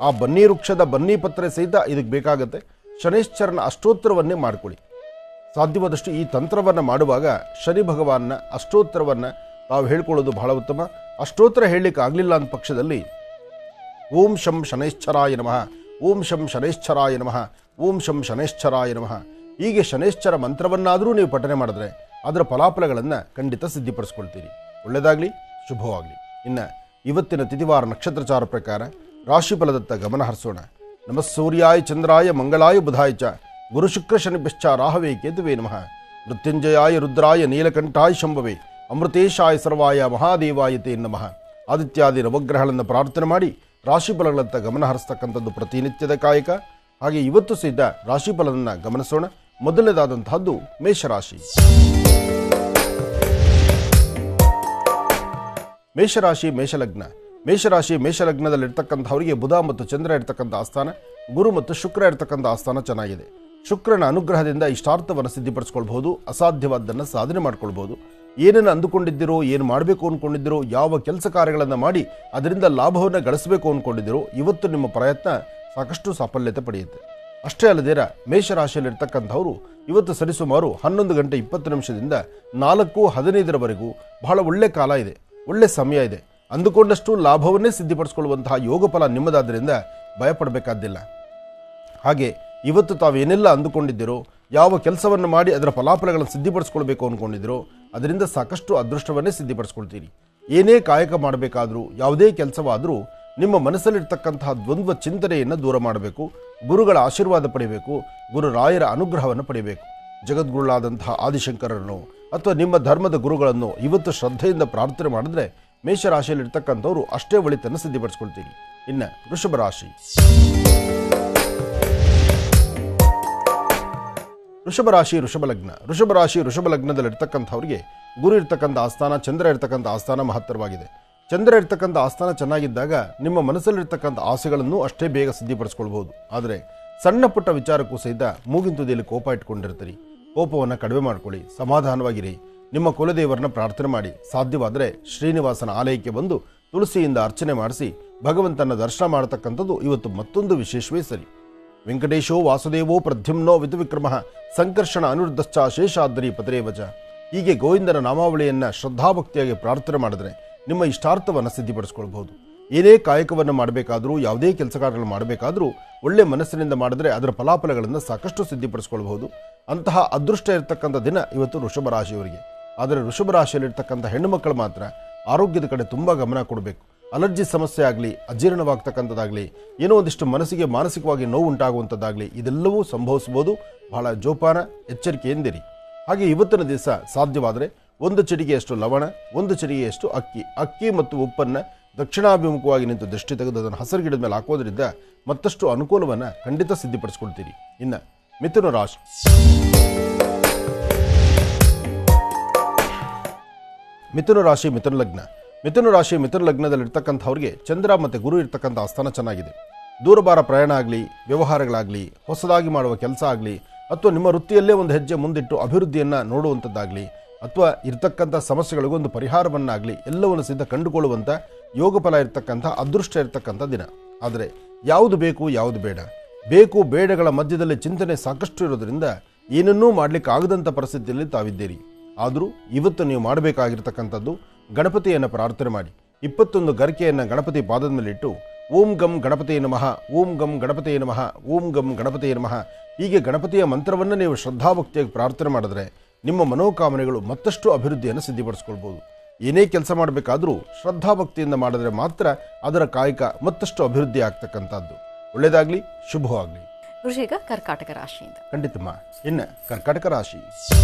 ಆ ಬನ್ನಿ ವೃಕ್ಷದ ಬನ್ನಿ ಪತ್ರೆ ಸಹಿತ ಇದಕ್ಕೆ ಬೇಕಾಗತ್ತೆ ಶನೇಶ್ವರನ ಅಷ್ಟೋತ್ತರವನ್ನೇ ಮಾಡ್ಕೊಳ್ಳಿ ಸಾಧ್ಯವಾದಷ್ಟು ಈ ತಂತ್ರವನ್ನು ಮಾಡುವಾಗ ಶನಿ ಭಗವಾನ್ನ ಅಷ್ಟೋತ್ತರವನ್ನು ತಾವು ಹೇಳ್ಕೊಳ್ಳೋದು ಬಹಳ ಉತ್ತಮ ಅಷ್ಟೋತ್ತರ ಹೇಳಲಿಕ್ಕೆ ಆಗಲಿಲ್ಲ ಅಂದ ಪಕ್ಷದಲ್ಲಿ ಓಂ ಶಂ ಶನೈಶ್ಚರಾಯ ನಮಃ ಓಂ ಶಂ ಶನೈಶ್ಚರಾಯ ನಮಃ ಓಂ ಶಂ ಶನೈಶ್ಚರಾಯ ನಮಃ ಹೀಗೆ ಶನೈಶ್ಚರ ಮಂತ್ರವನ್ನಾದರೂ ನೀವು ಪಠನೆ ಮಾಡಿದ್ರೆ ಅದರ ಫಲಾಫಲಗಳನ್ನು ಖಂಡಿತ ಸಿದ್ಧಿಪಡಿಸ್ಕೊಳ್ತೀರಿ ಒಳ್ಳೆಯದಾಗಲಿ ಶುಭವಾಗಲಿ ಇನ್ನು ಇವತ್ತಿನ ತಿಥಿವಾರ ನಕ್ಷತ್ರಚಾರ ಪ್ರಕಾರ ರಾಶಿಫಲದತ್ತ ಗಮನ ಹರಿಸೋಣ ನಮಃ ಸೂರ್ಯಾಯ ಚಂದ್ರಾಯ ಮಂಗಳಾಯ ಬುಧಾಯ ಚ ಗುರು ಶುಕ್ರ ಶನಿಭ್ಯಶ್ಚ ರಾಹವೇ ಕೇತುವೇ ನಮಃ ಮೃತ್ಯುಂಜಯಾಯ ರುದ್ರಾಯ ನೀಲಕಂಠಾಯ ಶಂಭವೇ ಅಮೃತೇಶಾಯ ಸರ್ವಾಯ ಮಹಾದೇವಾಯ ತೇ ನಮಃ ಆದಿತ್ಯಾದಿ ನವಗ್ರಹಗಳನ್ನು ಪ್ರಾರ್ಥನೆ ಮಾಡಿ ರಾಶಿಫಲಗಳತ್ತ ಗಮನ ಹರಿಸ್ತಕ್ಕಂಥದ್ದು ಪ್ರತಿನಿತ್ಯದ ಕಾಯಕ ಹಾಗೆ ಇವತ್ತು ಸಹಿತ ರಾಶಿಫಲವನ್ನು ಗಮನಿಸೋಣ ಮೊದಲನೇದಾದಂತಹದ್ದು ಮೇಷರಾಶಿ ಮೇಷರಾಶಿ ಮೇಷಲಗ್ನ ಮೇಷರಾಶಿ ಮೇಷಲಗ್ನದಲ್ಲಿರ್ತಕ್ಕಂಥವರಿಗೆ ಬುಧ ಮತ್ತು ಚಂದ್ರ ಇರ್ತಕ್ಕಂಥ ಆಸ್ಥಾನ ಗುರು ಮತ್ತು ಶುಕ್ರ ಇರ್ತಕ್ಕಂಥ ಆಸ್ಥಾನ ಚೆನ್ನಾಗಿದೆ ಶುಕ್ರನ ಅನುಗ್ರಹದಿಂದ ಇಷ್ಟಾರ್ಥವನ್ನು ಸಿದ್ಧಿಪಡಿಸ್ಕೊಳ್ಬಹುದು ಅಸಾಧ್ಯವಾದ್ದನ್ನು ಸಾಧನೆ ಮಾಡ್ಕೊಳ್ಬಹುದು ಏನನ್ನು ಅಂದುಕೊಂಡಿದ್ದೀರೋ ಏನು ಮಾಡಬೇಕು ಅಂದ್ಕೊಂಡಿದ್ದೀರೋ ಯಾವ ಕೆಲಸ ಕಾರ್ಯಗಳನ್ನು ಮಾಡಿ ಅದರಿಂದ ಲಾಭವನ್ನು ಗಳಿಸಬೇಕು ಅಂದ್ಕೊಂಡಿದ್ದೀರೋ ಇವತ್ತು ನಿಮ್ಮ ಪ್ರಯತ್ನ ಸಾಕಷ್ಟು ಸಾಫಲ್ಯತೆ ಪಡೆಯುತ್ತೆ ಅಷ್ಟೇ ಅಲ್ಲದೇರ ಮೇಷರಾಶಿಯಲ್ಲಿರ್ತಕ್ಕಂಥವರು ಇವತ್ತು ಸರಿಸುಮಾರು ಹನ್ನೊಂದು ಗಂಟೆ ಇಪ್ಪತ್ತು ನಿಮಿಷದಿಂದ ನಾಲ್ಕು ಹದಿನೈದರವರೆಗೂ ಬಹಳ ಒಳ್ಳೆ ಕಾಲ ಇದೆ ಒಳ್ಳೆ ಸಮಯ ಇದೆ ಅಂದುಕೊಂಡಷ್ಟು ಲಾಭವನ್ನೇ ಸಿದ್ಧಿಪಡಿಸಿಕೊಳ್ಳುವಂತಹ ಯೋಗ ಫಲ ನಿಮ್ಮದಾದ್ದರಿಂದ ಭಯಪಡಬೇಕಾದ್ದಿಲ್ಲ ಹಾಗೆ ಇವತ್ತು ತಾವೇನೆಲ್ಲ ಅಂದುಕೊಂಡಿದ್ದೀರೋ ಯಾವ ಕೆಲಸವನ್ನು ಮಾಡಿ ಅದರ ಫಲಾಫಲಗಳನ್ನು ಸಿದ್ಧಿಪಡಿಸ್ಕೊಳ್ಬೇಕು ಅಂದ್ಕೊಂಡಿದ್ದೀರೋ ಅದರಿಂದ ಸಾಕಷ್ಟು ಅದೃಷ್ಟವನ್ನೇ ಸಿದ್ಧಿಪಡಿಸ್ಕೊಳ್ತೀರಿ ಏನೇ ಕಾಯಕ ಮಾಡಬೇಕಾದ್ರೂ ಯಾವುದೇ ಕೆಲಸವಾದರೂ ನಿಮ್ಮ ಮನಸ್ಸಲ್ಲಿರ್ತಕ್ಕಂತಹ ದ್ವಂದ್ವ ಚಿಂತನೆಯನ್ನು ದೂರ ಮಾಡಬೇಕು ಗುರುಗಳ ಆಶೀರ್ವಾದ ಪಡೆಯಬೇಕು ಗುರು ರಾಯರ ಅನುಗ್ರಹವನ್ನು ಪಡೆಯಬೇಕು ಜಗದ್ಗುರುಳಾದಂತಹ ಆದಿಶಂಕರರನ್ನು ಅಥವಾ ನಿಮ್ಮ ಧರ್ಮದ ಗುರುಗಳನ್ನು ಇವತ್ತು ಶ್ರದ್ಧೆಯಿಂದ ಪ್ರಾರ್ಥನೆ ಮಾಡಿದ್ರೆ ಮೇಷರಾಶಿಯಲ್ಲಿರ್ತಕ್ಕಂಥವ್ರು ಅಷ್ಟೇ ಒಳಿತನ್ನು ಸಿದ್ಧಿಪಡಿಸ್ಕೊಳ್ತೀರಿ ಇನ್ನು ವೃಷಭ ರಾಶಿ ವೃಷಭ ರಾಶಿ ವೃಷಭ ಲಗ್ನ ವೃಷಭ ರಾಶಿ ವೃಷಭ ಲಗ್ನದಲ್ಲಿರ್ತಕ್ಕಂಥವ್ರಿಗೆ ಗುರು ಇರ್ತಕ್ಕಂಥ ಆಸ್ಥಾನ ಚಂದ್ರ ಇರ್ತಕ್ಕಂಥ ಆಸ್ಥಾನ ಮಹತ್ತರವಾಗಿದೆ ಚಂದ್ರ ಇರ್ತಕ್ಕಂಥ ಆಸ್ಥಾನ ಚೆನ್ನಾಗಿದ್ದಾಗ ನಿಮ್ಮ ಮನಸ್ಸಲ್ಲಿರ್ತಕ್ಕಂಥ ಆಸೆಗಳನ್ನು ಅಷ್ಟೇ ಬೇಗ ಸಿದ್ಧಿಪಡಿಸ್ಕೊಳ್ಬಹುದು ಆದರೆ ಸಣ್ಣ ಪುಟ್ಟ ವಿಚಾರಕ್ಕೂ ಸಹಿತ ಮೂಗಿನ ತುದಿಯಲ್ಲಿ ಕೋಪ ಇಟ್ಕೊಂಡಿರ್ತೀರಿ ಕೋಪವನ್ನು ಕಡಿಮೆ ಮಾಡ್ಕೊಳ್ಳಿ ಸಮಾಧಾನವಾಗಿರಿ ನಿಮ್ಮ ಕುಲದೇವರನ್ನ ಪ್ರಾರ್ಥನೆ ಮಾಡಿ ಸಾಧ್ಯವಾದರೆ ಶ್ರೀನಿವಾಸನ ಆಲಯಕ್ಕೆ ಬಂದು ತುಳಸಿಯಿಂದ ಅರ್ಚನೆ ಮಾಡಿಸಿ ಭಗವಂತನ ದರ್ಶನ ಮಾಡತಕ್ಕಂಥದ್ದು ಇವತ್ತು ಮತ್ತೊಂದು ವಿಶೇಷವೇ ಸರಿ ವೆಂಕಟೇಶೋ ವಾಸುದೇವೋ ಪ್ರದ್ಯುಮ್ನೋ ವಿಧುವಿಕ್ರಮ ಸಂಕರ್ಷಣ ಅನಿರುದ್ಧಶ್ಚ ಶೇಷಾದ್ರಿ ಪತರೇವಚ ಹೀಗೆ ಗೋವಿಂದನ ನಾಮಾವಳಿಯನ್ನು ಶ್ರದ್ಧಾಭಕ್ತಿಯಾಗಿ ಪ್ರಾರ್ಥನೆ ಮಾಡಿದ್ರೆ ನಿಮ್ಮ ಇಷ್ಟಾರ್ಥವನ್ನು ಸಿದ್ಧಿಪಡಿಸ್ಕೊಳ್ಬಹುದು ಏನೇ ಕಾಯಕವನ್ನು ಮಾಡಬೇಕಾದ್ರೂ ಯಾವುದೇ ಕೆಲಸ ಕಾರ್ಯಗಳು ಮಾಡಬೇಕಾದ್ರೂ ಒಳ್ಳೆ ಮನಸ್ಸಿನಿಂದ ಮಾಡಿದ್ರೆ ಅದರ ಫಲಾಫಲಗಳನ್ನು ಸಾಕಷ್ಟು ಸಿದ್ಧಿಪಡಿಸ್ಕೊಳ್ಬಹುದು ಅಂತಹ ಅದೃಷ್ಟ ಇರತಕ್ಕಂಥ ದಿನ ಇವತ್ತು ವೃಷಭ ರಾಶಿಯವರಿಗೆ ಆದರೆ ವೃಷಭ ರಾಶಿಯಲ್ಲಿರ್ತಕ್ಕಂಥ ಹೆಣ್ಣು ಮಕ್ಕಳು ಮಾತ್ರ ಆರೋಗ್ಯದ ಕಡೆ ತುಂಬ ಗಮನ ಕೊಡಬೇಕು ಅಲರ್ಜಿ ಸಮಸ್ಯೆ ಆಗಲಿ ಅಜೀರ್ಣವಾಗ್ತಕ್ಕಂಥದ್ದಾಗಲಿ ಏನೋ ಒಂದಿಷ್ಟು ಮನಸ್ಸಿಗೆ ಮಾನಸಿಕವಾಗಿ ನೋವು ಉಂಟಾಗುವಂಥದ್ದಾಗಲಿ ಇದೆಲ್ಲವೂ ಸಂಭವಿಸ್ಬೋದು ಬಹಳ ಜೋಪಾನ ಎಚ್ಚರಿಕೆಯಿಂದಿರಿ ಹಾಗೆ ಇವತ್ತಿನ ದಿವಸ ಸಾಧ್ಯವಾದರೆ ಒಂದು ಚಿಟಿಗೆಯಷ್ಟು ಲವಣ ಒಂದು ಚಿಟಿಗೆಯಷ್ಟು ಅಕ್ಕಿ ಅಕ್ಕಿ ಮತ್ತು ಉಪ್ಪನ್ನು ದಕ್ಷಿಣಾಭಿಮುಖವಾಗಿ ನಿಂತು ದೃಷ್ಟಿ ತೆಗೆದು ಅದನ್ನು ಹಸಿರು ಗಿಡದ ಮೇಲೆ ಹಾಕೋದ್ರಿಂದ ಮತ್ತಷ್ಟು ಅನುಕೂಲವನ್ನು ಖಂಡಿತ ಸಿದ್ಧಿಪಡಿಸ್ಕೊಳ್ತೀರಿ ಇನ್ನು ಮಿಥುನ ರಾಶಿ ಮಿಥುನ ರಾಶಿ ಮಿಥುನ ಲಗ್ನ ಮಿಥುನ ರಾಶಿ ಮಿಥುನ ಲಗ್ನದಲ್ಲಿರ್ತಕ್ಕಂಥವ್ರಿಗೆ ಚಂದ್ರ ಮತ್ತು ಗುರು ಇರ್ತಕ್ಕಂಥ ಆಸ್ಥಾನ ಚೆನ್ನಾಗಿದೆ ದೂರಬಾರ ಪ್ರಯಾಣ ಆಗಲಿ ವ್ಯವಹಾರಗಳಾಗಲಿ ಹೊಸದಾಗಿ ಮಾಡುವ ಕೆಲಸ ಆಗಲಿ ಅಥವಾ ನಿಮ್ಮ ವೃತ್ತಿಯಲ್ಲೇ ಒಂದು ಹೆಜ್ಜೆ ಮುಂದಿಟ್ಟು ಅಭಿವೃದ್ಧಿಯನ್ನು ನೋಡುವಂಥದ್ದಾಗಲಿ ಅಥವಾ ಇರ್ತಕ್ಕಂಥ ಸಮಸ್ಯೆಗಳಿಗೂ ಒಂದು ಪರಿಹಾರವನ್ನಾಗಲಿ ಎಲ್ಲವನ್ನು ಸಿದ್ಧ ಕಂಡುಕೊಳ್ಳುವಂಥ ಯೋಗ ಫಲ ಇರ್ತಕ್ಕಂಥ ಅದೃಷ್ಟ ಇರ್ತಕ್ಕಂಥ ದಿನ ಆದರೆ ಯಾವುದು ಬೇಕು ಯಾವುದು ಬೇಡ ಬೇಕು ಬೇಡಗಳ ಮಧ್ಯದಲ್ಲಿ ಚಿಂತನೆ ಸಾಕಷ್ಟು ಇರೋದ್ರಿಂದ ಏನನ್ನೂ ಮಾಡಲಿಕ್ಕೆ ಆಗದಂಥ ಪರಿಸ್ಥಿತಿಯಲ್ಲಿ ತಾವಿದ್ದೀರಿ ಆದರೂ ಇವತ್ತು ನೀವು ಮಾಡಬೇಕಾಗಿರ್ತಕ್ಕಂಥದ್ದು ಗಣಪತಿಯನ್ನು ಪ್ರಾರ್ಥನೆ ಮಾಡಿ ಇಪ್ಪತ್ತೊಂದು ಗರಿಕೆಯನ್ನು ಗಣಪತಿ ಪಾದದ ಮೇಲಿಟ್ಟು ಓಂ ಗಂ ಗಣಪತಿಯ ನಮಃ ಓಂ ಗಂ ಗಣಪತಿಯ ನಮಃ ಓಂ ಗಂ ಗಣಪತಿಯ ನಮಃ ಹೀಗೆ ಗಣಪತಿಯ ಮಂತ್ರವನ್ನು ನೀವು ಶ್ರದ್ಧಾಭಕ್ತಿಯಾಗಿ ಪ್ರಾರ್ಥನೆ ಮಾಡಿದ್ರೆ ನಿಮ್ಮ ಮನೋಕಾಮನೆಗಳು ಮತ್ತಷ್ಟು ಅಭಿವೃದ್ಧಿಯನ್ನು ಸಿದ್ಧಿಪಡಿಸ್ಕೊಳ್ಬೋದು ಏನೇ ಕೆಲಸ ಮಾಡಬೇಕಾದ್ರೂ ಶ್ರದ್ಧಾಭಕ್ತಿಯಿಂದ ಮಾಡಿದ್ರೆ ಮಾತ್ರ ಅದರ ಕಾಯಕ ಮತ್ತಷ್ಟು ಅಭಿವೃದ್ಧಿ ಆಗ್ತಕ್ಕಂಥದ್ದು ಒಳ್ಳೆಯದಾಗಲಿ ಶುಭವಾಗಲಿ ಋಷಿಗ ಕರ್ಕಾಟಕ ರಾಶಿಯಿಂದ ಖಂಡಿತಮ್ಮ ಇನ್ನು ಕರ್ಕಾಟಕ ರಾಶಿ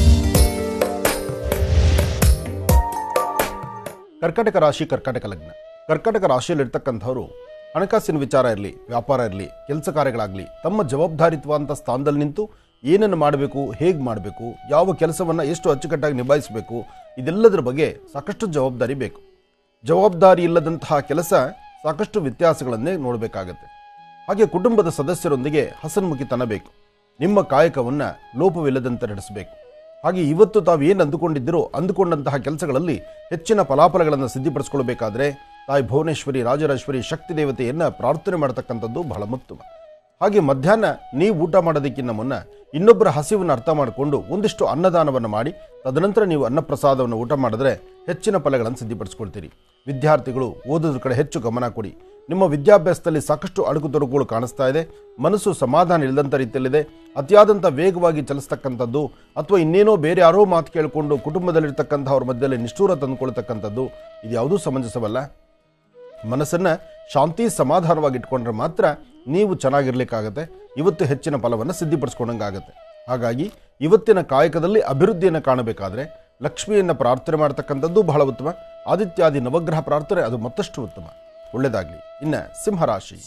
ಕರ್ಕಾಟಕ ರಾಶಿ ಕರ್ಕಾಟಕ ಲಗ್ನ ಕರ್ಕಾಟಕ ರಾಶಿಯಲ್ಲಿರ್ತಕ್ಕಂಥವ್ರು ಹಣಕಾಸಿನ ವಿಚಾರ ಇರಲಿ ವ್ಯಾಪಾರ ಇರಲಿ ಕೆಲಸ ಕಾರ್ಯಗಳಾಗಲಿ ತಮ್ಮ ಜವಾಬ್ದಾರಿತ್ವ ಅಂತ ಸ್ಥಾನದಲ್ಲಿ ನಿಂತು ಏನನ್ನು ಮಾಡಬೇಕು ಹೇಗೆ ಮಾಡಬೇಕು ಯಾವ ಕೆಲಸವನ್ನು ಎಷ್ಟು ಅಚ್ಚುಕಟ್ಟಾಗಿ ನಿಭಾಯಿಸಬೇಕು ಇದೆಲ್ಲದರ ಬಗ್ಗೆ ಸಾಕಷ್ಟು ಜವಾಬ್ದಾರಿ ಬೇಕು ಜವಾಬ್ದಾರಿ ಇಲ್ಲದಂತಹ ಕೆಲಸ ಸಾಕಷ್ಟು ವ್ಯತ್ಯಾಸಗಳನ್ನೇ ನೋಡಬೇಕಾಗತ್ತೆ ಹಾಗೆ ಕುಟುಂಬದ ಸದಸ್ಯರೊಂದಿಗೆ ಹಸನ್ಮುಖಿತನ ಬೇಕು ನಿಮ್ಮ ಕಾಯಕವನ್ನು ಲೋಪವಿಲ್ಲದಂತೆ ನಡೆಸಬೇಕು ಹಾಗೆ ಇವತ್ತು ತಾವು ಏನು ಅಂದುಕೊಂಡಿದ್ದೀರೋ ಅಂದುಕೊಂಡಂತಹ ಕೆಲಸಗಳಲ್ಲಿ ಹೆಚ್ಚಿನ ಫಲಾಫಲಗಳನ್ನು ಸಿದ್ಧಿಪಡಿಸ್ಕೊಳ್ಬೇಕಾದ್ರೆ ತಾಯಿ ಭುವನೇಶ್ವರಿ ರಾಜರಾಜೇಶ್ವರಿ ಶಕ್ತಿ ದೇವತೆಯನ್ನು ಪ್ರಾರ್ಥನೆ ಮಾಡತಕ್ಕಂಥದ್ದು ಬಹಳ ಮುಖ್ಯ ಹಾಗೆ ಮಧ್ಯಾಹ್ನ ನೀವು ಊಟ ಮಾಡೋದಕ್ಕಿಂತ ಮುನ್ನ ಇನ್ನೊಬ್ಬರ ಹಸಿವನ್ನು ಅರ್ಥ ಮಾಡಿಕೊಂಡು ಒಂದಿಷ್ಟು ಅನ್ನದಾನವನ್ನು ಮಾಡಿ ತದನಂತರ ನೀವು ಅನ್ನಪ್ರಸಾದವನ್ನು ಊಟ ಮಾಡಿದ್ರೆ ಹೆಚ್ಚಿನ ಫಲಗಳನ್ನು ಸಿದ್ಧಿಪಡಿಸ್ಕೊಳ್ತೀರಿ ವಿದ್ಯಾರ್ಥಿಗಳು ಓದೋದ್ರ ಕಡೆ ಹೆಚ್ಚು ಗಮನ ಕೊಡಿ ನಿಮ್ಮ ವಿದ್ಯಾಭ್ಯಾಸದಲ್ಲಿ ಸಾಕಷ್ಟು ಅಡುಕು ತೊಡಕುಗಳು ಕಾಣಿಸ್ತಾ ಇದೆ ಮನಸ್ಸು ಸಮಾಧಾನ ಇಲ್ಲದಂಥ ರೀತಿಯಲ್ಲಿದೆ ಅತಿಯಾದಂಥ ವೇಗವಾಗಿ ಚಲಿಸ್ತಕ್ಕಂಥದ್ದು ಅಥವಾ ಇನ್ನೇನೋ ಬೇರೆ ಯಾರೋ ಮಾತು ಕೇಳಿಕೊಂಡು ಕುಟುಂಬದಲ್ಲಿರ್ತಕ್ಕಂಥ ಅವ್ರ ಮಧ್ಯದಲ್ಲಿ ನಿಷ್ಠೂರ ತಂದುಕೊಳ್ತಕ್ಕಂಥದ್ದು ಇದು ಯಾವುದೂ ಸಮಂಜಸವಲ್ಲ ಮನಸ್ಸನ್ನು ಶಾಂತಿ ಸಮಾಧಾನವಾಗಿ ಇಟ್ಕೊಂಡ್ರೆ ಮಾತ್ರ ನೀವು ಚೆನ್ನಾಗಿರ್ಲಿಕ್ಕಾಗತ್ತೆ ಇವತ್ತು ಹೆಚ್ಚಿನ ಫಲವನ್ನು ಸಿದ್ಧಿಪಡಿಸ್ಕೊಂಡಂಗಾಗತ್ತೆ ಹಾಗಾಗಿ ಇವತ್ತಿನ ಕಾಯಕದಲ್ಲಿ ಅಭಿವೃದ್ಧಿಯನ್ನು ಕಾಣಬೇಕಾದ್ರೆ ಲಕ್ಷ್ಮಿಯನ್ನು ಪ್ರಾರ್ಥನೆ ಮಾಡ್ತಕ್ಕಂಥದ್ದು ಬಹಳ ಉತ್ತಮ ಆದಿತ್ಯಾದಿ ನವಗ್ರಹ ಪ್ರಾರ್ಥನೆ ಅದು ಮತ್ತಷ್ಟು ಉತ್ತಮ ಒಳ್ಳೆಯದಾಗಲಿ ಇನ್ನು ಸಿಂಹರಾಶಿ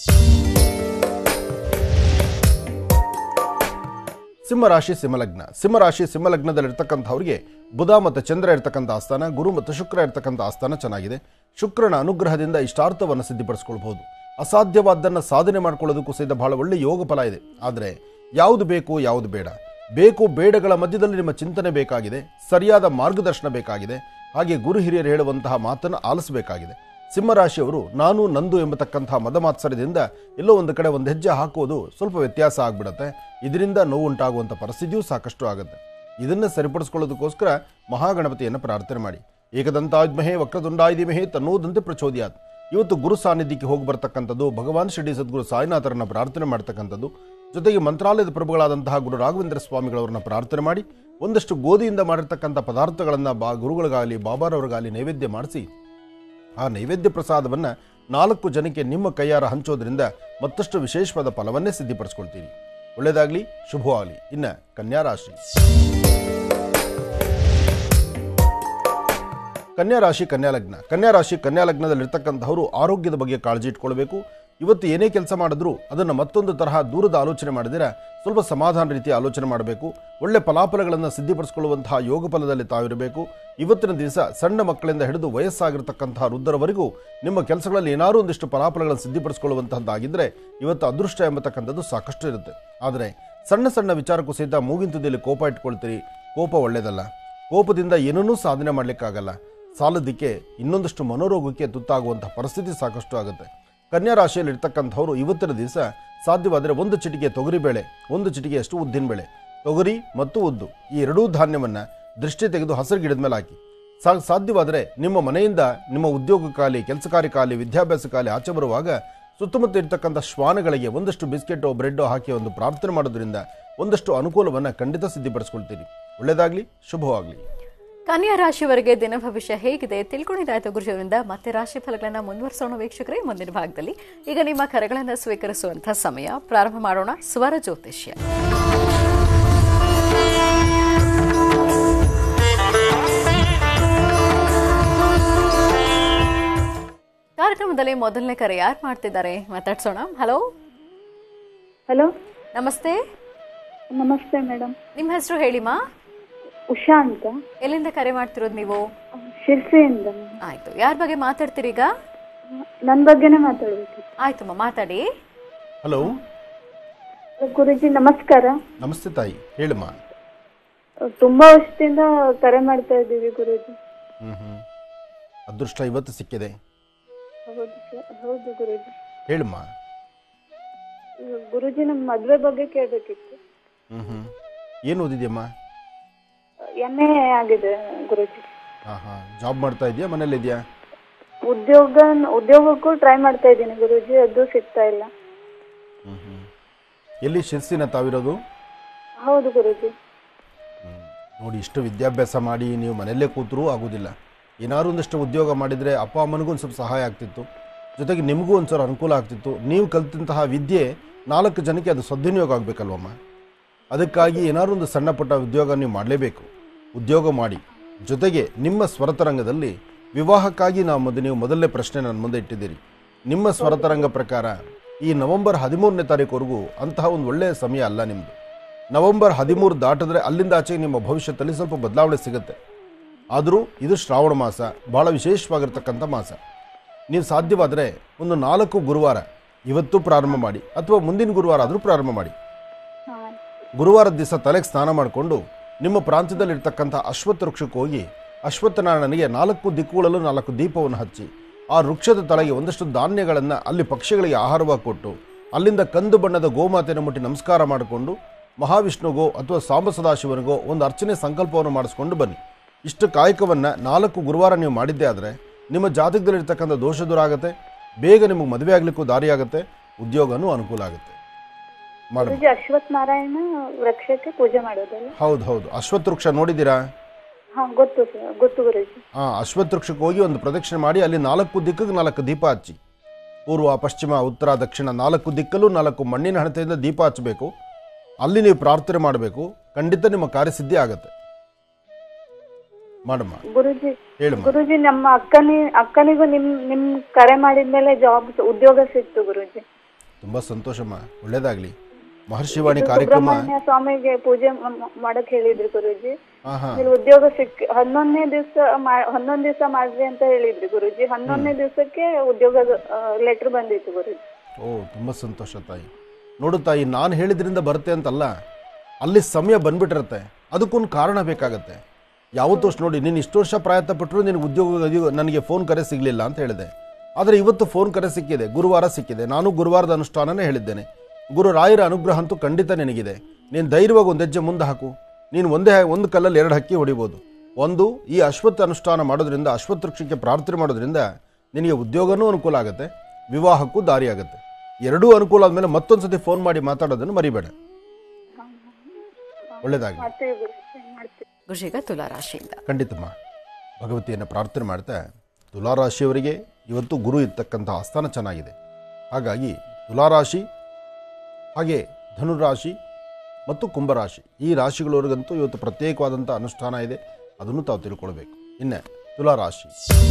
ಸಿಂಹರಾಶಿ ಸಿಂಹಲಗ್ನ ಸಿಂಹರಾಶಿ ಸಿಂಹಲಗ್ನದಲ್ಲಿರ್ತಕ್ಕಂಥವ್ರಿಗೆ ಬುಧ ಮತ್ತು ಚಂದ್ರ ಇರ್ತಕ್ಕಂಥ ಆಸ್ಥಾನ ಗುರು ಮತ್ತು ಶುಕ್ರ ಇರ್ತಕ್ಕಂಥ ಆಸ್ಥಾನ ಚೆನ್ನಾಗಿದೆ ಶುಕ್ರನ ಅನುಗ್ರಹದಿಂದ ಇಷ್ಟಾರ್ಥವನ್ನು ಸಿದ್ಧಿಪಡಿಸ್ಕೊಳ್ಬಹುದು ಅಸಾಧ್ಯವಾದ್ದನ್ನು ಸಾಧನೆ ಮಾಡ್ಕೊಳ್ಳೋದಕ್ಕೂ ಸಹಿತ ಬಹಳ ಒಳ್ಳೆ ಯೋಗ ಫಲ ಇದೆ ಆದರೆ ಯಾವುದು ಬೇಕು ಯಾವುದು ಬೇಡ ಬೇಕು ಬೇಡಗಳ ಮಧ್ಯದಲ್ಲಿ ನಿಮ್ಮ ಚಿಂತನೆ ಬೇಕಾಗಿದೆ ಸರಿಯಾದ ಮಾರ್ಗದರ್ಶನ ಬೇಕಾಗಿದೆ ಹಾಗೆ ಗುರು ಹಿರಿಯರು ಹೇಳುವಂತಹ ಮಾತನ್ನು ಆಲಿಸಬೇಕಾಗಿದೆ ಸಿಂಹರಾಶಿಯವರು ನಾನು ನಂದು ಎಂಬತಕ್ಕಂತಹ ಮದಮಾತ್ಸರ್ಯದಿಂದ ಎಲ್ಲೋ ಒಂದು ಕಡೆ ಒಂದು ಹೆಜ್ಜೆ ಹಾಕೋದು ಸ್ವಲ್ಪ ವ್ಯತ್ಯಾಸ ಆಗ್ಬಿಡುತ್ತೆ ಇದರಿಂದ ನೋವುಂಟಾಗುವಂಥ ಪರಿಸ್ಥಿತಿಯೂ ಸಾಕಷ್ಟು ಆಗುತ್ತೆ ಇದನ್ನು ಸರಿಪಡಿಸ್ಕೊಳ್ಳೋದಕ್ಕೋಸ್ಕರ ಮಹಾಗಣಪತಿಯನ್ನು ಪ್ರಾರ್ಥನೆ ಮಾಡಿ ಏಕದಂತಾಜ್ಮಹೇ ವಕ್ರದುಂಡಾಯುಧಿಮಹೇ ತನ್ನೋದಂತೆ ಪ್ರಚೋದಯಾತ್ ಇವತ್ತು ಗುರು ಸಾನ್ನಿಧ್ಯಕ್ಕೆ ಹೋಗಿ ಬರ್ತಕ್ಕಂಥದ್ದು ಭಗವಾನ್ ಶ್ರೀ ಸದ್ಗುರು ಸಾಯಿನಾಥರನ್ನ ಪ್ರಾರ್ಥನೆ ಮಾಡ್ತಕ್ಕಂಥದ್ದು ಜೊತೆಗೆ ಮಂತ್ರಾಲಯದ ಪ್ರಭುಗಳಾದಂತಹ ಗುರು ರಾಘವೇಂದ್ರ ಸ್ವಾಮಿಗಳವರನ್ನ ಪ್ರಾರ್ಥನೆ ಮಾಡಿ ಒಂದಷ್ಟು ಗೋಧಿಯಿಂದ ಮಾಡಿರ್ತಕ್ಕಂಥ ಪದಾರ್ಥಗಳನ್ನು ಬಾ ಗುರುಗಳಿಗಾಗಲಿ ಬಾಬಾರವ್ರಿಗಾಗಲಿ ನೈವೇದ್ಯ ಮಾಡಿಸಿ ಆ ನೈವೇದ್ಯ ಪ್ರಸಾದವನ್ನು ನಾಲ್ಕು ಜನಕ್ಕೆ ನಿಮ್ಮ ಕೈಯಾರ ಹಂಚೋದ್ರಿಂದ ಮತ್ತಷ್ಟು ವಿಶೇಷವಾದ ಫಲವನ್ನೇ ಸಿದ್ಧಿಪಡಿಸ್ಕೊಳ್ತೀರಿ ಒಳ್ಳೆಯದಾಗಲಿ ಶುಭವಾಗಲಿ ಇನ್ನು ಕನ್ಯಾ ರಾಶಿ ಕನ್ಯಾ ರಾಶಿ ಕನ್ಯಾ ಲಗ್ನ ಕನ್ಯಾ ರಾಶಿ ಕನ್ಯಾ ಲಗ್ನದಲ್ಲಿರ್ತಕ್ಕಂಥವರು ಆರೋಗ್ಯದ ಬಗ್ಗೆ ಕಾಳಜಿ ಇಟ್ಕೊಳ್ಬೇಕು ಇವತ್ತು ಏನೇ ಕೆಲಸ ಮಾಡಿದ್ರೂ ಅದನ್ನು ಮತ್ತೊಂದು ತರಹ ದೂರದ ಆಲೋಚನೆ ಮಾಡಿದರೆ ಸ್ವಲ್ಪ ಸಮಾಧಾನ ರೀತಿಯ ಆಲೋಚನೆ ಮಾಡಬೇಕು ಒಳ್ಳೆ ಫಲಾಫಲಗಳನ್ನು ಸಿದ್ಧಿಪಡಿಸಿಕೊಳ್ಳುವಂತಹ ಯೋಗ ಫಲದಲ್ಲಿ ತಾವಿರಬೇಕು ಇವತ್ತಿನ ದಿವಸ ಸಣ್ಣ ಮಕ್ಕಳಿಂದ ಹಿಡಿದು ವಯಸ್ಸಾಗಿರ್ತಕ್ಕಂತಹ ವೃದ್ಧರವರೆಗೂ ನಿಮ್ಮ ಕೆಲಸಗಳಲ್ಲಿ ಏನಾದರೂ ಒಂದಿಷ್ಟು ಫಲಾಫಲಗಳನ್ನು ಸಿದ್ಧಿಪಡಿಸಿಕೊಳ್ಳುವಂತಹದ್ದಾಗಿದ್ದರೆ ಇವತ್ತು ಅದೃಷ್ಟ ಎಂಬತಕ್ಕಂಥದ್ದು ಸಾಕಷ್ಟು ಇರುತ್ತೆ ಆದರೆ ಸಣ್ಣ ಸಣ್ಣ ವಿಚಾರಕ್ಕೂ ಸಹಿತ ಮೂಗಿನ ತುದಿಯಲ್ಲಿ ಕೋಪ ಇಟ್ಕೊಳ್ತೀರಿ ಕೋಪ ಒಳ್ಳೆಯದಲ್ಲ ಕೋಪದಿಂದ ಏನನ್ನೂ ಸಾಧನೆ ಮಾಡಲಿಕ್ಕಾಗಲ್ಲ ಸಾಲದಕ್ಕೆ ಇನ್ನೊಂದಷ್ಟು ಮನೋರೋಗಕ್ಕೆ ತುತ್ತಾಗುವಂತಹ ಪರಿಸ್ಥಿತಿ ಸಾಕಷ್ಟು ಆಗುತ್ತೆ ಕನ್ಯಾ ರಾಶಿಯಲ್ಲಿ ಇರ್ತಕ್ಕಂಥವ್ರು ಇವತ್ತಿನ ದಿವಸ ಸಾಧ್ಯವಾದರೆ ಒಂದು ಚಿಟಿಕೆ ತೊಗರಿಬೇಳೆ ಒಂದು ಚಿಟಿಕೆಯಷ್ಟು ಉದ್ದಿನ ಬೇಳೆ ತೊಗರಿ ಮತ್ತು ಉದ್ದು ಈ ಎರಡೂ ಧಾನ್ಯವನ್ನು ದೃಷ್ಟಿ ತೆಗೆದು ಹಸಿರು ಗಿಡದ ಮೇಲೆ ಹಾಕಿ ಸಾ ಸಾಧ್ಯವಾದರೆ ನಿಮ್ಮ ಮನೆಯಿಂದ ನಿಮ್ಮ ಉದ್ಯೋಗಕ್ಕಾಗಲಿ ಕೆಲಸಕಾರ್ಯಕ್ಕಾಗಲಿ ವಿದ್ಯಾಭ್ಯಾಸಕ್ಕಾಗಲಿ ಆಚೆ ಬರುವಾಗ ಸುತ್ತಮುತ್ತ ಇರ್ತಕ್ಕಂಥ ಶ್ವಾನಗಳಿಗೆ ಒಂದಷ್ಟು ಬಿಸ್ಕೆಟೋ ಬ್ರೆಡ್ಡೋ ಹಾಕಿ ಒಂದು ಪ್ರಾರ್ಥನೆ ಮಾಡೋದ್ರಿಂದ ಒಂದಷ್ಟು ಅನುಕೂಲವನ್ನು ಖಂಡಿತ ಸಿದ್ಧಿಪಡಿಸ್ಕೊಳ್ತೀರಿ ಒಳ್ಳೆಯದಾಗಲಿ ಶುಭವಾಗಲಿ ಕನ್ಯಾ ರಾಶಿಯವರಿಗೆ ದಿನ ಭವಿಷ್ಯ ಹೇಗಿದೆ ತಿಳ್ಕೊಂಡಿದ್ದಾಯ್ತು ಗುರುಜಿಯವರಿಂದ ಮತ್ತೆ ರಾಶಿ ಫಲಗಳನ್ನ ಮುಂದುವರಿಸೋಣ ವೀಕ್ಷಕರೇ ಮುಂದಿನ ಭಾಗದಲ್ಲಿ ಈಗ ನಿಮ್ಮ ಕರೆಗಳನ್ನು ಸ್ವೀಕರಿಸುವಂತಹ ಸಮಯ ಪ್ರಾರಂಭ ಮಾಡೋಣ ಸ್ವರ ಜ್ಯೋತಿಷ್ಯ ಕಾರ್ಯಕ್ರಮದಲ್ಲಿ ಮೊದಲನೇ ಕರೆ ಯಾರು ಮಾಡ್ತಿದ್ದಾರೆ ಮಾತಾಡ್ಸೋಣ ಹಲೋ ಹಲೋ ನಮಸ್ತೆ ನಮಸ್ತೆ ಮೇಡಮ್ ನಿಮ್ಮ ಹೆಸರು ಹೇಳಿಮಾ ಉಷಾ ಅಂತ ಎಲ್ಲಿಂದ ಕರೆ ಮಾಡ್ತಿರೋದು ನೀವು ಶಿರ್ಸಿಯಿಂದ ಆಯ್ತು ಯಾರ ಬಗ್ಗೆ ಮಾತಾಡ್ತೀರಿ ಈಗ ನನ್ನ ಬಗ್ಗೆನೇ ಮಾತಾಡ್ಬೇಕು ಆಯ್ತಮ್ಮ ಮಾತಾಡಿ ಹಲೋ ಗುರುಜಿ ನಮಸ್ಕಾರ ನಮಸ್ತೆ ತಾಯಿ ಹೇಳಮ್ಮ ತುಂಬಾ ವರ್ಷದಿಂದ ಕರೆ ಮಾಡ್ತಾ ಇದ್ದೀವಿ ಗುರುಜಿ ಹ್ಞೂ ಹ್ಞೂ ಅದೃಷ್ಟ ಇವತ್ತು ಸಿಕ್ಕಿದೆ ಹೌದು ಸರ್ ಹೌದು ಗುರುಜಿ ಹೇಳಮ್ಮ ಗುರುಜಿ ನಮ್ಮ ಮದ್ವೆ ಬಗ್ಗೆ ಕೇಳಬೇಕಿತ್ತು ಹ್ಞೂ ಹ್ಞೂ ಏನು ಓದಿದ್ಯಮ್ಮ ಎಮ್ ಎ ಆಗಿದೆ ಗುರುಜಿ ಹಾಂ ಹಾಂ ಜಾಬ್ ಮಾಡ್ತಾ ಇದೆಯಾ ಮನೇಲಿದೆಯಾ ಉದ್ಯೋಗ ಉದ್ಯೋಗಕ್ಕೂ ಟ್ರೈ ಮಾಡ್ತಾ ಇದ್ದೀನಿ ಗುರುಜಿ ಅದು ಸಿಗ್ತಾ ಇಲ್ಲ ಹ್ಞೂ ಹ್ಞೂ ಎಲ್ಲಿ ಶಿರ್ಸಿನ ತಾವಿರೋದು ಹೌದು ಗುರುಜಿ ನೋಡಿ ಇಷ್ಟು ವಿದ್ಯಾಭ್ಯಾಸ ಮಾಡಿ ನೀವು ಮನೆಯಲ್ಲೇ ಕೂತರೂ ಆಗೋದಿಲ್ಲ ಏನಾದ್ರು ಒಂದಷ್ಟು ಉದ್ಯೋಗ ಮಾಡಿದರೆ ಅಪ್ಪ ಅಮ್ಮನಿಗೂ ಒಂದು ಸ್ವಲ್ಪ ಸಹಾಯ ಆಗ್ತಿತ್ತು ಜೊತೆಗೆ ನಿಮಗೂ ಒಂದು ಸ್ವಲ್ಪ ಅನುಕೂಲ ಆಗ್ತಿತ್ತು ನೀವು ಕಲ್ತಂತಹ ವಿದ್ಯೆ ನಾಲ್ಕು ಜನಕ್ಕೆ ಅದು ಸದ್ವಿನಿಯೋಗ ಆಗಬೇಕಲ್ವಮ್ಮ ಅದಕ್ಕಾಗಿ ಏನಾದ್ರು ಒಂದು ಸಣ್ಣ ಪುಟ್ಟ ಉದ್ಯೋಗ ನೀವು ಮಾಡಲೇಬೇಕು ಉದ್ಯೋಗ ಮಾಡಿ ಜೊತೆಗೆ ನಿಮ್ಮ ಸ್ವರತರಂಗದಲ್ಲಿ ವಿವಾಹಕ್ಕಾಗಿ ನಾವು ಮೊದಲು ನೀವು ಮೊದಲನೇ ಪ್ರಶ್ನೆ ನನ್ನ ಮುಂದೆ ಇಟ್ಟಿದ್ದೀರಿ ನಿಮ್ಮ ಸ್ವರತರಂಗ ಪ್ರಕಾರ ಈ ನವೆಂಬರ್ ಹದಿಮೂರನೇ ತಾರೀಕುವರೆಗೂ ಅಂತಹ ಒಂದು ಒಳ್ಳೆಯ ಸಮಯ ಅಲ್ಲ ನಿಮ್ಮದು ನವೆಂಬರ್ ಹದಿಮೂರು ದಾಟಿದ್ರೆ ಅಲ್ಲಿಂದ ಆಚೆಗೆ ನಿಮ್ಮ ಭವಿಷ್ಯದಲ್ಲಿ ಸ್ವಲ್ಪ ಬದಲಾವಣೆ ಸಿಗುತ್ತೆ ಆದರೂ ಇದು ಶ್ರಾವಣ ಮಾಸ ಭಾಳ ವಿಶೇಷವಾಗಿರ್ತಕ್ಕಂಥ ಮಾಸ ನೀವು ಸಾಧ್ಯವಾದರೆ ಒಂದು ನಾಲ್ಕು ಗುರುವಾರ ಇವತ್ತು ಪ್ರಾರಂಭ ಮಾಡಿ ಅಥವಾ ಮುಂದಿನ ಗುರುವಾರ ಆದರೂ ಪ್ರಾರಂಭ ಮಾಡಿ ಹಾಂ ಗುರುವಾರದ ದಿವಸ ತಲೆಗೆ ಸ್ನಾನ ಮಾಡಿಕೊಂಡು ನಿಮ್ಮ ಪ್ರಾಂತ್ಯದಲ್ಲಿರ್ತಕ್ಕಂಥ ಅಶ್ವತ್ಥ ವೃಕ್ಷಕ್ಕೆ ಹೋಗಿ ಅಶ್ವತ್ಥನಾರಾಯಣನಿಗೆ ನಾಲ್ಕು ದಿಕ್ಕುಗಳಲ್ಲೂ ನಾಲ್ಕು ದೀಪವನ್ನು ಹಚ್ಚಿ ಆ ವೃಕ್ಷದ ತಳಗೆ ಒಂದಷ್ಟು ಧಾನ್ಯಗಳನ್ನು ಅಲ್ಲಿ ಪಕ್ಷಿಗಳಿಗೆ ಆಹಾರವಾಗಿ ಕೊಟ್ಟು ಅಲ್ಲಿಂದ ಕಂದು ಬಣ್ಣದ ಗೋಮಾತೆಯನ್ನು ಮುಟ್ಟಿ ನಮಸ್ಕಾರ ಮಾಡಿಕೊಂಡು ಮಹಾವಿಷ್ಣುಗೋ ಅಥವಾ ಸಾಂಬ ಸದಾಶಿವನಿಗೋ ಒಂದು ಅರ್ಚನೆ ಸಂಕಲ್ಪವನ್ನು ಮಾಡಿಸ್ಕೊಂಡು ಬನ್ನಿ ಇಷ್ಟು ಕಾಯಕವನ್ನು ನಾಲ್ಕು ಗುರುವಾರ ನೀವು ಮಾಡಿದ್ದೇ ಆದರೆ ನಿಮ್ಮ ಜಾತಕದಲ್ಲಿರ್ತಕ್ಕಂಥ ದೋಷ ದೂರ ಆಗುತ್ತೆ ಬೇಗ ನಿಮಗೆ ಮದುವೆ ಆಗಲಿಕ್ಕೂ ದಾರಿ ಆಗುತ್ತೆ ಉದ್ಯೋಗನೂ ಅನುಕೂಲ ಆಗುತ್ತೆ ಮಾಡಿ ಗುರುಜಿ ಅಶ್ವಥ್ ನಾರಾಯಣ ವೃಕ್ಷಕ್ಕೆ ಪೂಜೆ ಮಾಡೋದಲ್ಲ ಹೌದು ಹೌದು ಅಶ್ವತ್ಥ ವೃಕ್ಷ ನೋಡಿದ್ದೀರಾ ಹಾ ಗೊತ್ತು ಸರ್ ಗೊತ್ತು ಗುರುಜಿ ಆ ಅಶ್ವತ್ಥ ವೃಕ್ಷಕ್ಕೆ ಹೋಗಿ ಒಂದು ಪ್ರದಕ್ಷಿಣೆ ಮಾಡಿ ಅಲ್ಲಿ ನಾಲ್ಕು ದಿಕ್ಕಿಗೆ ನಾಲ್ಕು ದೀಪ ಹಚ್ಚಿ ಪೂರ್ವ ಪಶ್ಚಿಮ ಉತ್ತರ ದಕ್ಷಿಣ ನಾಲ್ಕು ದಿಕ್ಕಲ್ಲೂ ನಾಲ್ಕು ಮಣ್ಣಿನ ಹಣತೆಯಿಂದ ದೀಪ ಹಚ್ಚಬೇಕು ಅಲ್ಲಿ ನೀವು ಪ್ರಾರ್ಥನೆ ಮಾಡಬೇಕು ಖಂಡಿತ ನಿಮ್ಮ ಕಾರ್ಯಸಿದ್ಧಿ ಆಗತ್ತೆ ಮಾಡಮ್ಮ ಗುರುಜಿ ಹೇಳಮ್ಮ ಗುರುಜಿ ನಮ್ಮ ಅಕ್ಕನಿ ಅಕ್ಕನಿಗೂ ನಿಮ್ ನಿಮ್ ಕರೆ ಮಾಡಿದ್ಮೇಲೆ ಜಾಬ್ ಉದ್ಯೋಗ ಸಿಕ್ತು ಗುರುಜಿ ತುಂಬ ಸಂತೋಷಮ್ಮ ಒಳ್ಳೇದಾಗಲಿ ಮಹರ್ಷಿವಾಣಿ ಕಾರ್ಯಕ್ರಮ ಸುಬ್ರಹ್ಮಣ್ಯ ಸ್ವಾಮಿಗೆ ಪೂಜೆ ಮ- ಮ- ಮಾಡಕ್ ಹೇಳಿದ್ರು ಗುರುಜಿ ಹಾಂ ಹಾಂ ಇಲ್ಲಿ ಉದ್ಯೋಗ ಸಿಕ್ ಹನ್ನೊಂದನೇ ದಿವಸ ಹನ್ನೊಂದ್ ದಿವಸ ಮಾಡ್ರಿ ಅಂತ ಹೇಳಿದ್ರಿ ಗುರುಜಿ ಹನ್ನೊಂದನೇ ದಿವಸಕ್ಕೆ ಉದ್ಯೋಗ ಲೆಟರ್ ಬಂದಿತ್ತು ಗುರುಜಿ ಓ ತುಂಬ ಸಂತೋಷ ತಾಯಿ ನೋಡು ತಾಯಿ ನಾನು ಹೇಳಿದ್ರಿಂದ ಬರುತ್ತೆ ಅಂತಲ್ಲ ಅಲ್ಲಿ ಸಮಯ ಬಂದ್ಬಿಟ್ಟಿರುತ್ತೆ ಅದಕ್ಕೊಂದು ಕಾರಣ ಬೇಕಾಗತ್ತೆ ಯಾವತ್ತೂ ಅಷ್ಟು ನೋಡಿ ನೀನು ಇಷ್ಟು ವರ್ಷ ಪ್ರಯತ್ನ ಪಟ್ಟರು ನಿನಗೆ ಉದ್ಯೋಗ ಅದು ನನಗೆ ಫೋನ್ ಕರೆ ಸಿಗಲಿಲ್ಲ ಅಂತ ಹೇಳಿದೆ ಆದರೆ ಇವತ್ತು ಫೋನ್ ಕರೆ ಸಿಕ್ಕಿದೆ ಗುರುವಾರ ಸಿಕ್ಕಿದೆ ನಾನು ಗುರುವಾರದ ಅನುಷ್ಠಾನನೇ ಹೇಳಿದ್ದೇನೆ ಗುರು ರಾಯರ ಅನುಗ್ರಹ ಅಂತೂ ಖಂಡಿತ ನಿನಗಿದೆ ನೀನು ಧೈರ್ಯವಾಗಿ ಒಂದು ಹೆಜ್ಜೆ ಮುಂದೆ ಹಾಕು ನೀನು ಒಂದೇ ಒಂದು ಕಲ್ಲಲ್ಲಿ ಎರಡು ಹಕ್ಕಿ ಹೊಡಿಬೋದು ಒಂದು ಈ ಅಶ್ವತ್ಥ ಅನುಷ್ಠಾನ ಮಾಡೋದ್ರಿಂದ ಅಶ್ವತ್ಥ ವೃಕ್ಷಕ್ಕೆ ಪ್ರಾರ್ಥನೆ ಮಾಡೋದ್ರಿಂದ ನಿನಗೆ ಉದ್ಯೋಗನೂ ಅನುಕೂಲ ಆಗುತ್ತೆ ವಿವಾಹಕ್ಕೂ ದಾರಿ ಆಗುತ್ತೆ ಎರಡೂ ಅನುಕೂಲ ಆದಮೇಲೆ ಮತ್ತೊಂದು ಸತಿ ಫೋನ್ ಮಾಡಿ ಮಾತಾಡೋದನ್ನು ಮರಿಬೇಡ ಒಳ್ಳೇದಾಗಲಿ ಮಾಡ್ತೀವಿ ಗುರುಜಿ ಮಾಡ್ತೀವಿ ಗುರುಜೀಗ ತುಲಾ ರಾಶಿಯಿಂದ ಖಂಡಿತಮ್ಮ ಭಗವತಿಯನ್ನು ಪ್ರಾರ್ಥನೆ ಮಾಡ್ತಾ ತುಲಾರಾಶಿಯವರಿಗೆ ಇವತ್ತು ಗುರು ಇರ್ತಕ್ಕಂಥ ಆಸ್ಥಾನ ಚೆನ್ನಾಗಿದೆ ಹಾಗಾಗಿ ತುಲಾರಾಶಿ ಹಾಗೆ ಧನುರಾಶಿ ಮತ್ತು ಕುಂಭರಾಶಿ ಈ ರಾಶಿಗಳವರೆಗಂತೂ ಇವತ್ತು ಪ್ರತ್ಯೇಕವಾದಂಥ ಅನುಷ್ಠಾನ ಇದೆ ಅದನ್ನು ತಾವು ತಿಳ್ಕೊಳ್ಬೇಕು ಇನ್ನು ತುಲಾರಾಶಿ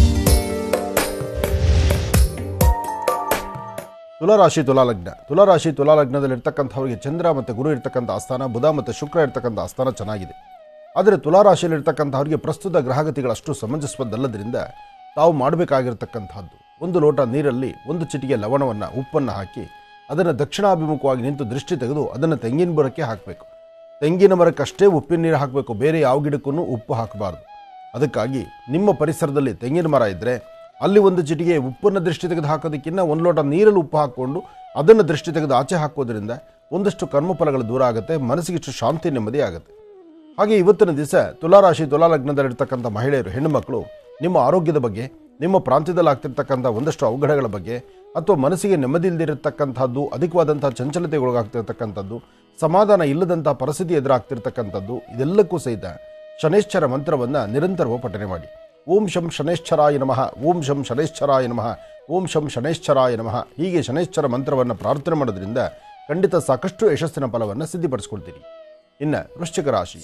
ತುಲಾರಾಶಿ ತುಲಾಲಗ್ನ ತುಲಾರಾಶಿ ತುಲಾಲಗ್ನದಲ್ಲಿರ್ತಕ್ಕಂಥವ್ರಿಗೆ ಚಂದ್ರ ಮತ್ತು ಗುರು ಇರ್ತಕ್ಕಂಥ ಆಸ್ಥಾನ ಬುಧ ಮತ್ತು ಶುಕ್ರ ಇರ್ತಕ್ಕಂಥ ಆಸ್ಥಾನ ಚೆನ್ನಾಗಿದೆ ಆದರೆ ತುಲಾರಾಶಿಯಲ್ಲಿರ್ತಕ್ಕಂಥವ್ರಿಗೆ ಪ್ರಸ್ತುತ ಗ್ರಹಗತಿಗಳಷ್ಟು ಸಮಂಜಸವದ್ದಲ್ಲದ್ರಿಂದ ತಾವು ಮಾಡಬೇಕಾಗಿರ್ತಕ್ಕಂಥದ್ದು ಒಂದು ಲೋಟ ನೀರಲ್ಲಿ ಒಂದು ಚಿಟಿಕೆ ಲವಣವನ್ನು ಉಪ್ಪನ್ನು ಹಾಕಿ ಅದನ್ನು ದಕ್ಷಿಣಾಭಿಮುಖವಾಗಿ ನಿಂತು ದೃಷ್ಟಿ ತೆಗೆದು ಅದನ್ನು ತೆಂಗಿನ ಮರಕ್ಕೆ ಹಾಕಬೇಕು ತೆಂಗಿನ ಮರಕ್ಕಷ್ಟೇ ಉಪ್ಪಿನ ನೀರು ಹಾಕಬೇಕು ಬೇರೆ ಯಾವ ಗಿಡಕ್ಕೂ ಉಪ್ಪು ಹಾಕಬಾರ್ದು ಅದಕ್ಕಾಗಿ ನಿಮ್ಮ ಪರಿಸರದಲ್ಲಿ ತೆಂಗಿನ ಮರ ಇದ್ದರೆ ಅಲ್ಲಿ ಒಂದು ಚಿಟಿಗೆ ಉಪ್ಪನ್ನು ದೃಷ್ಟಿ ತೆಗೆದು ಹಾಕೋದಕ್ಕಿಂತ ಒಂದು ಲೋಟ ನೀರಲ್ಲಿ ಉಪ್ಪು ಹಾಕ್ಕೊಂಡು ಅದನ್ನು ದೃಷ್ಟಿ ತೆಗೆದು ಆಚೆ ಹಾಕೋದ್ರಿಂದ ಒಂದಷ್ಟು ಕರ್ಮಫಲಗಳು ದೂರ ಆಗುತ್ತೆ ಮನಸ್ಸಿಗಿಷ್ಟು ಶಾಂತಿ ನೆಮ್ಮದಿ ಆಗುತ್ತೆ ಹಾಗೆ ಇವತ್ತಿನ ದಿವಸ ತುಲಾರಾಶಿ ತುಲಾಲಗ್ನದಲ್ಲಿರ್ತಕ್ಕಂಥ ಮಹಿಳೆಯರು ಹೆಣ್ಣುಮಕ್ಕಳು ನಿಮ್ಮ ಆರೋಗ್ಯದ ಬಗ್ಗೆ ನಿಮ್ಮ ಪ್ರಾಂತ್ಯದಲ್ಲಿ ಆಗ್ತಿರ್ತಕ್ಕಂಥ ಒಂದಷ್ಟು ಅವಘಡಗಳ ಬಗ್ಗೆ ಅಥವಾ ಮನಸ್ಸಿಗೆ ನೆಮ್ಮದಿ ಇಲ್ಲದಿರತಕ್ಕಂಥದ್ದು ಅಧಿಕವಾದಂಥ ಚಂಚಲತೆಗೊಳಗಾಗ್ತಿರ್ತಕ್ಕಂಥದ್ದು ಸಮಾಧಾನ ಇಲ್ಲದಂಥ ಪರಿಸ್ಥಿತಿ ಎದುರಾಗ್ತಿರ್ತಕ್ಕಂಥದ್ದು ಇದೆಲ್ಲಕ್ಕೂ ಸಹಿತ ಶನೇಶ್ಚರ ಮಂತ್ರವನ್ನು ನಿರಂತರವಾಗಿ ಪಠನೆ ಮಾಡಿ ಓಂ ಶಂ ಶನೇಶ್ಚರಾಯ ನಮಃ ಓಂ ಶಂ ಶನೇಶ್ಚರಾಯ ನಮಃ ಓಂ ಶಂ ಶನೇಶ್ಚರಾಯ ನಮಃ ಹೀಗೆ ಶನೇಶ್ಚರ ಮಂತ್ರವನ್ನು ಪ್ರಾರ್ಥನೆ ಮಾಡೋದ್ರಿಂದ ಖಂಡಿತ ಸಾಕಷ್ಟು ಯಶಸ್ಸಿನ ಫಲವನ್ನು ಸಿದ್ಧಿಪಡಿಸ್ಕೊಳ್ತೀರಿ ಇನ್ನು ವೃಶ್ಚಿಕ ರಾಶಿ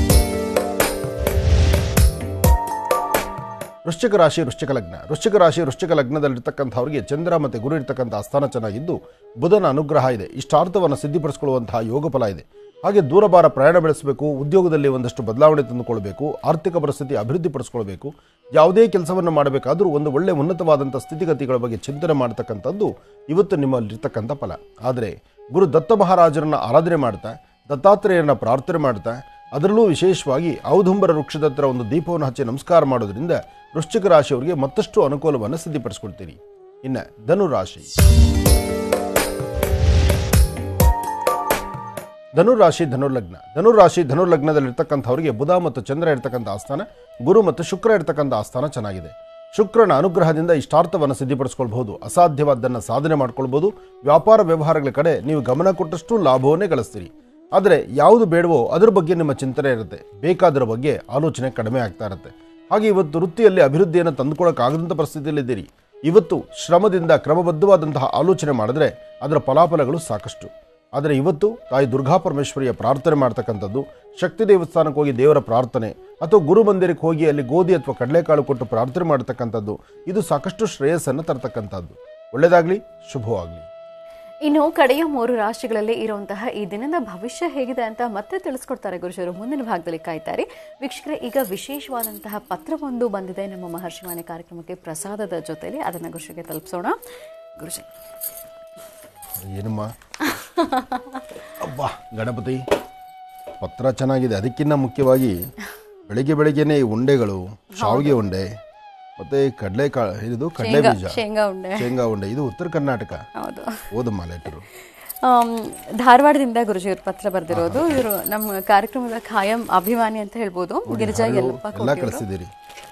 ವೃಶ್ಚಿಕ ರಾಶಿ ವೃಶ್ಚಿಕ ಲಗ್ನ ವೃಶ್ಚಿಕ ರಾಶಿ ವೃಶ್ಚಿಕ ಲಗ್ನದಲ್ಲಿರ್ತಕ್ಕಂಥವ್ರಿಗೆ ಚಂದ್ರ ಮತ್ತು ಗುರು ಇರ್ತಕ್ಕಂಥ ಆಸ್ಥಾನ ಚೆನ್ನಾಗಿದ್ದು ಬುಧನ ಅನುಗ್ರಹ ಇದೆ ಇಷ್ಟಾರ್ಥವನ್ನು ಸಿದ್ಧಿಪಡಿಸಿಕೊಳ್ಳುವಂತಹ ಯೋಗ ಫಲ ಇದೆ ಹಾಗೆ ದೂರಭಾರ ಪ್ರಯಾಣ ಬೆಳೆಸಬೇಕು ಉದ್ಯೋಗದಲ್ಲಿ ಒಂದಷ್ಟು ಬದಲಾವಣೆ ತಂದುಕೊಳ್ಬೇಕು ಆರ್ಥಿಕ ಪರಿಸ್ಥಿತಿ ಅಭಿವೃದ್ಧಿಪಡಿಸ್ಕೊಳ್ಬೇಕು ಯಾವುದೇ ಕೆಲಸವನ್ನು ಮಾಡಬೇಕಾದರೂ ಒಂದು ಒಳ್ಳೆ ಉನ್ನತವಾದಂಥ ಸ್ಥಿತಿಗತಿಗಳ ಬಗ್ಗೆ ಚಿಂತನೆ ಮಾಡ್ತಕ್ಕಂಥದ್ದು ಇವತ್ತು ನಿಮ್ಮಲ್ಲಿರ್ತಕ್ಕಂಥ ಫಲ ಆದರೆ ಗುರು ದತ್ತ ಮಹಾರಾಜರನ್ನ ಆರಾಧನೆ ಮಾಡ್ತಾ ದತ್ತಾತ್ರೇಯರನ್ನ ಪ್ರಾರ್ಥನೆ ಮಾಡ್ತಾ ಅದರಲ್ಲೂ ವಿಶೇಷವಾಗಿ ಔದುಂಬರ ವೃಕ್ಷದ ಹತ್ರ ಒಂದು ದೀಪವನ್ನು ಹಚ್ಚಿ ನಮಸ್ಕಾರ ಮಾಡೋದ್ರಿಂದ ವೃಶ್ಚಿಕ ರಾಶಿಯವರಿಗೆ ಮತ್ತಷ್ಟು ಅನುಕೂಲವನ್ನು ಸಿದ್ಧಿಪಡಿಸ್ಕೊಳ್ತೀರಿ ಇನ್ನು ಧನುರಾಶಿ ಧನುರಾಶಿ ಧನುರ್ಲಗ್ನ ಧನುರಾಶಿ ಧನುರ್ಲಗ್ನದಲ್ಲಿರ್ತಕ್ಕಂಥವ್ರಿಗೆ ಬುಧ ಮತ್ತು ಚಂದ್ರ ಇರ್ತಕ್ಕಂಥ ಆಸ್ಥಾನ ಗುರು ಮತ್ತು ಶುಕ್ರ ಇರ್ತಕ್ಕಂಥ ಆಸ್ಥಾನ ಚೆನ್ನಾಗಿದೆ ಶುಕ್ರನ ಅನುಗ್ರಹದಿಂದ ಇಷ್ಟಾರ್ಥವನ್ನು ಸಿದ್ಧಿಪಡಿಸ್ಕೊಳ್ಬಹುದು ಅಸಾಧ್ಯವಾದ್ದನ್ನು ಸಾಧನೆ ಮಾಡ್ಕೊಳ್ಬೋದು ವ್ಯಾಪಾರ ವ್ಯವಹಾರಗಳ ಕಡೆ ನೀವು ಗಮನ ಕೊಟ್ಟಷ್ಟು ಲಾಭವನ್ನೇ ಗಳಿಸ್ತೀರಿ ಆದರೆ ಯಾವುದು ಬೇಡವೋ ಅದ್ರ ಬಗ್ಗೆ ನಿಮ್ಮ ಚಿಂತನೆ ಇರುತ್ತೆ ಬೇಕಾದರ ಬಗ್ಗೆ ಆಲೋಚನೆ ಕಡಿಮೆ ಆಗ್ತಾ ಇರುತ್ತೆ ಹಾಗೆ ಇವತ್ತು ವೃತ್ತಿಯಲ್ಲಿ ಅಭಿವೃದ್ಧಿಯನ್ನು ತಂದುಕೊಳ್ಳೋಕ್ಕಾಗದಂಥ ಪರಿಸ್ಥಿತಿಯಲ್ಲಿದ್ದೀರಿ ಇವತ್ತು ಶ್ರಮದಿಂದ ಕ್ರಮಬದ್ಧವಾದಂತಹ ಆಲೋಚನೆ ಮಾಡಿದ್ರೆ ಅದರ ಫಲಾಫಲಗಳು ಸಾಕಷ್ಟು ಆದರೆ ಇವತ್ತು ತಾಯಿ ದುರ್ಗಾ ಪರಮೇಶ್ವರಿಯ ಪ್ರಾರ್ಥನೆ ಮಾಡ್ತಕ್ಕಂಥದ್ದು ಶಕ್ತಿ ದೇವಸ್ಥಾನಕ್ಕೆ ಹೋಗಿ ದೇವರ ಪ್ರಾರ್ಥನೆ ಅಥವಾ ಗುರು ಮಂದಿರಕ್ಕೆ ಹೋಗಿ ಅಲ್ಲಿ ಗೋಧಿ ಅಥವಾ ಕಡಲೆಕಾಳು ಕೊಟ್ಟು ಪ್ರಾರ್ಥನೆ ಮಾಡ್ತಕ್ಕಂಥದ್ದು ಇದು ಸಾಕಷ್ಟು ಶ್ರೇಯಸ್ಸನ್ನು ತರ್ತಕ್ಕಂಥದ್ದು ಒಳ್ಳೆಯದಾಗಲಿ ಶುಭವಾಗಲಿ ಇನ್ನು ಕಡೆಯ ಮೂರು ರಾಶಿಗಳಲ್ಲಿ ಇರುವಂತಹ ಈ ದಿನದ ಭವಿಷ್ಯ ಹೇಗಿದೆ ಅಂತ ಮತ್ತೆ ತಿಳಿಸ್ಕೊಡ್ತಾರೆ ಗುರುಜರು ಮುಂದಿನ ಭಾಗದಲ್ಲಿ ಕಾಯ್ತಾರೆ ವೀಕ್ಷಕರೇ ಈಗ ವಿಶೇಷವಾದಂತಹ ಪತ್ರವೊಂದು ಬಂದಿದೆ ನಮ್ಮ ಮಹರ್ಷಿವಾಣಿ ಕಾರ್ಯಕ್ರಮಕ್ಕೆ ಪ್ರಸಾದದ ಜೊತೆಲಿ ಅದನ್ನು ಗುರುಜಿಗೆ ತಲುಪಿಸೋಣ ಗುರುಜಿ ಏನಮ್ಮ ಅಬ್ಬಾ ಗಣಪತಿ ಪತ್ರ ಚೆನ್ನಾಗಿದೆ ಅದಕ್ಕಿಂತ ಮುಖ್ಯವಾಗಿ ಬೆಳಿಗ್ಗೆ ಬೆಳಿಗ್ಗೆನೇ ಈ ಉಂಡೆಗಳು ಶಾವಿಗೆ ಉಂಡೆ ಮತ್ತೆ ಕಡಲೆ ಕಾಳು ಇದು ಕಡಲೆ ಶೇಂಗಾ ಬೀಜ ಶೇಂಗಾ ಉಂಡೆ ಶೇಂಗಾ ಉಂಡೆ ಇದು ಉತ್ತರ ಕರ್ನಾಟಕ ಹೌದು ಓದಮ್ಮ ಲೆಟರು ಆಮ್, ಧಾರವಾಡದಿಂದ ಗುರುಜಿ ಇವ್ರ ಪತ್ರ ಬರ್ದಿರೋದು ಇವರು ನಮ್ಮ ಕಾರ್ಯಕ್ರಮದ ಖಾಯಂ ಅಭಿಮಾನಿ ಅಂತ ಹೇಳ್ಬೋದು ಗಿರಿಜಾ ಯಲ್ಲಪ್ಪ ಎಲ್ಲ ಕೋಟಿಯವರು. ಕಳಿಸಿದ್ದೀರಿ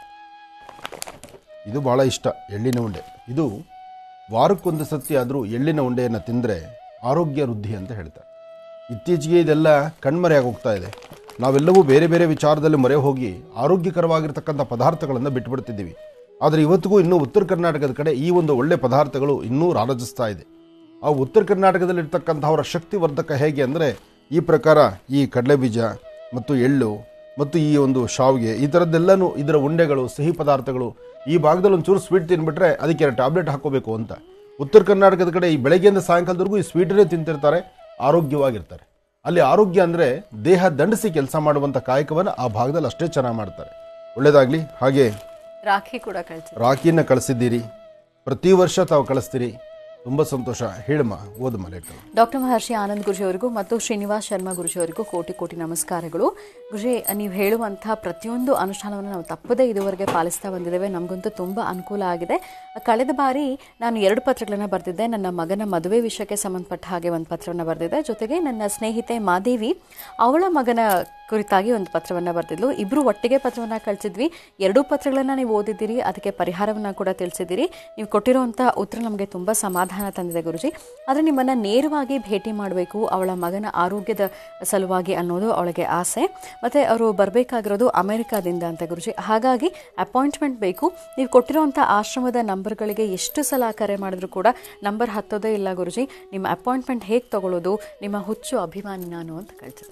ಇದು ಭಾಳ ಇಷ್ಟ ಎಳ್ಳಿನ ಉಂಡೆ ಇದು ವಾರಕ್ಕೊಂದು ಸತಿ ಆದರೂ ಎಳ್ಳಿನ ಉಂಡೆಯನ್ನು ತಿಂದರೆ ಆರೋಗ್ಯ ವೃದ್ಧಿ ಅಂತ ಹೇಳ್ತಾರೆ ಇತ್ತೀಚೆಗೆ ಇದೆಲ್ಲ ಕಣ್ಮರೆಯಾಗಿ ಹೋಗ್ತಾ ಇದೆ ನಾವೆಲ್ಲವೂ ಬೇರೆ ಬೇರೆ ವಿಚಾರದಲ್ಲಿ ಮೊರೆ ಹೋಗಿ ಆರೋಗ್ಯಕರವಾಗಿರ್ತಕ್ಕಂಥ ಪದಾರ್ಥಗಳನ್ನು ಬಿಟ್ಟುಬಿಡ್ತಿದ್ದೀವಿ ಆದರೆ ಇವತ್ತಿಗೂ ಇನ್ನೂ ಉತ್ತರ ಕರ್ನಾಟಕದ ಕಡೆ ಈ ಒಂದು ಒಳ್ಳೆ ಪದಾರ್ಥಗಳು ಇನ್ನೂ ರಾರಾಜಿಸ್ತಾ ಇದೆ ಆ ಉತ್ತರ ಕರ್ನಾಟಕದಲ್ಲಿರ್ತಕ್ಕಂಥವರ ಶಕ್ತಿವರ್ಧಕ ಹೇಗೆ ಅಂದರೆ ಈ ಪ್ರಕಾರ ಈ ಕಡಲೆ ಬೀಜ ಮತ್ತು ಎಳ್ಳು ಮತ್ತು ಈ ಒಂದು ಶಾವಿಗೆ ಈ ಥರದ್ದೆಲ್ಲನೂ ಇದರ ಉಂಡೆಗಳು ಸಿಹಿ ಪದಾರ್ಥಗಳು ಈ ಭಾಗದಲ್ಲಿ ಒಂಚೂರು ಸ್ವೀಟ್ ತಿನ್ಬಿಟ್ರೆ ಅದಕ್ಕೆ ಟ್ಯಾಬ್ಲೆಟ್ ಹಾಕೋಬೇಕು ಅಂತ ಉತ್ತರ ಕರ್ನಾಟಕದ ಕಡೆ ಈ ಬೆಳಗ್ಗೆಯಿಂದ ಸಾಯಂಕಾಲದವರೆಗೂ ಈ ಸ್ವೀಟನ್ನೇ ತಿಂತಿರ್ತಾರೆ ಆರೋಗ್ಯವಾಗಿರ್ತಾರೆ ಅಲ್ಲಿ ಆರೋಗ್ಯ ಅಂದರೆ ದೇಹ ದಂಡಿಸಿ ಕೆಲಸ ಮಾಡುವಂಥ ಕಾಯಕವನ್ನು ಆ ಭಾಗದಲ್ಲಿ ಅಷ್ಟೇ ಚೆನ್ನಾಗಿ ಮಾಡ್ತಾರೆ ಒಳ್ಳೆಯದಾಗಲಿ ಹಾಗೆ ರಾಖಿ ಕೂಡ ಕಳ್ಸಿದ್ರು ರಾಖಿಯನ್ನು ಕಳಿಸಿದ್ದೀರಿ ಪ್ರತಿ ವರ್ಷ ತಾವು ಕಳಿಸ್ತೀರಿ ತುಂಬ ಸಂತೋಷ ಹೇಳಮ್ಮ ಓದಮ್ಮ ಲೆಟರ್ ಡಾಕ್ಟರ್ ಮಹರ್ಷಿ ಆನಂದ್ ಗುರುಜಿ ಅವರಿಗೂ ಮತ್ತು ಶ್ರೀನಿವಾಸ್ ಶರ್ಮಾ ಗುರುಜಿ ಅವರಿಗೂ ಕೋಟಿ ಕೋಟಿ ನಮಸ್ಕಾರಗಳು ಗುರುಜಿ ನೀವು ಹೇಳುವಂತಹ ಪ್ರತಿಯೊಂದು ಅನುಷ್ಠಾನವನ್ನು ನಾವು ತಪ್ಪದೇ ಇದುವರೆಗೆ ಪಾಲಿಸ್ತಾ ಬಂದಿದ್ದೇವೆ ನಮಗಂತೂ ತುಂಬ ಅನುಕೂಲ ಆಗಿದೆ ಕಳೆದ ಬಾರಿ ನಾನು ಎರಡು ಪತ್ರಗಳನ್ನು ಬರೆದಿದ್ದೆ ನನ್ನ ಮಗನ ಮದುವೆ ವಿಷಯಕ್ಕೆ ಸಂಬಂಧಪಟ್ಟ ಹಾಗೆ ಒಂದು ಪತ್ರವನ್ನು ಬರೆದಿದ್ದೆ ಜೊತೆಗೆ ನನ್ನ ಸ್ನೇಹಿತೆ ಮಾದೇವಿ ಅವಳ ಮಗನ ಕುರಿತಾಗಿ ಒಂದು ಪತ್ರವನ್ನು ಬರೆದಿದ್ಲು ಇಬ್ಬರು ಒಟ್ಟಿಗೆ ಪತ್ರವನ್ನು ಕಳಿಸಿದ್ವಿ ಎರಡೂ ಪತ್ರಗಳನ್ನು ನೀವು ಓದಿದ್ದೀರಿ ಅದಕ್ಕೆ ಪರಿಹಾರವನ್ನು ಕೂಡ ತಿಳಿಸಿದ್ದೀರಿ ನೀವು ಕೊಟ್ಟಿರುವಂಥ ಉತ್ತರ ನಮಗೆ ತುಂಬ ಸಮಾಧಾನ ತಂದಿದೆ ಗುರುಜಿ ಆದರೆ ನಿಮ್ಮನ್ನು ನೇರವಾಗಿ ಭೇಟಿ ಮಾಡಬೇಕು ಅವಳ ಮಗನ ಆರೋಗ್ಯದ ಸಲುವಾಗಿ ಅನ್ನೋದು ಅವಳಿಗೆ ಆಸೆ ಮತ್ತು ಅವರು ಬರಬೇಕಾಗಿರೋದು ಅಮೆರಿಕಾದಿಂದ ಅಂತ ಗುರುಜಿ ಹಾಗಾಗಿ ಅಪಾಯಿಂಟ್ಮೆಂಟ್ ಬೇಕು ನೀವು ಕೊಟ್ಟಿರುವಂಥ ಆಶ್ರಮದ ನಂಬರ್ಗಳಿಗೆ ಎಷ್ಟು ಸಲ ಕರೆ ಮಾಡಿದ್ರು ಕೂಡ ನಂಬರ್ ಹತ್ತೋದೇ ಇಲ್ಲ ಗುರುಜಿ ನಿಮ್ಮ ಅಪಾಯಿಂಟ್ಮೆಂಟ್ ಹೇಗೆ ತಗೊಳ್ಳೋದು ನಿಮ್ಮ ಹುಚ್ಚು ಅಭಿಮಾನಿ ನಾನು ಅಂತ ಕಳಿಸಿದೆ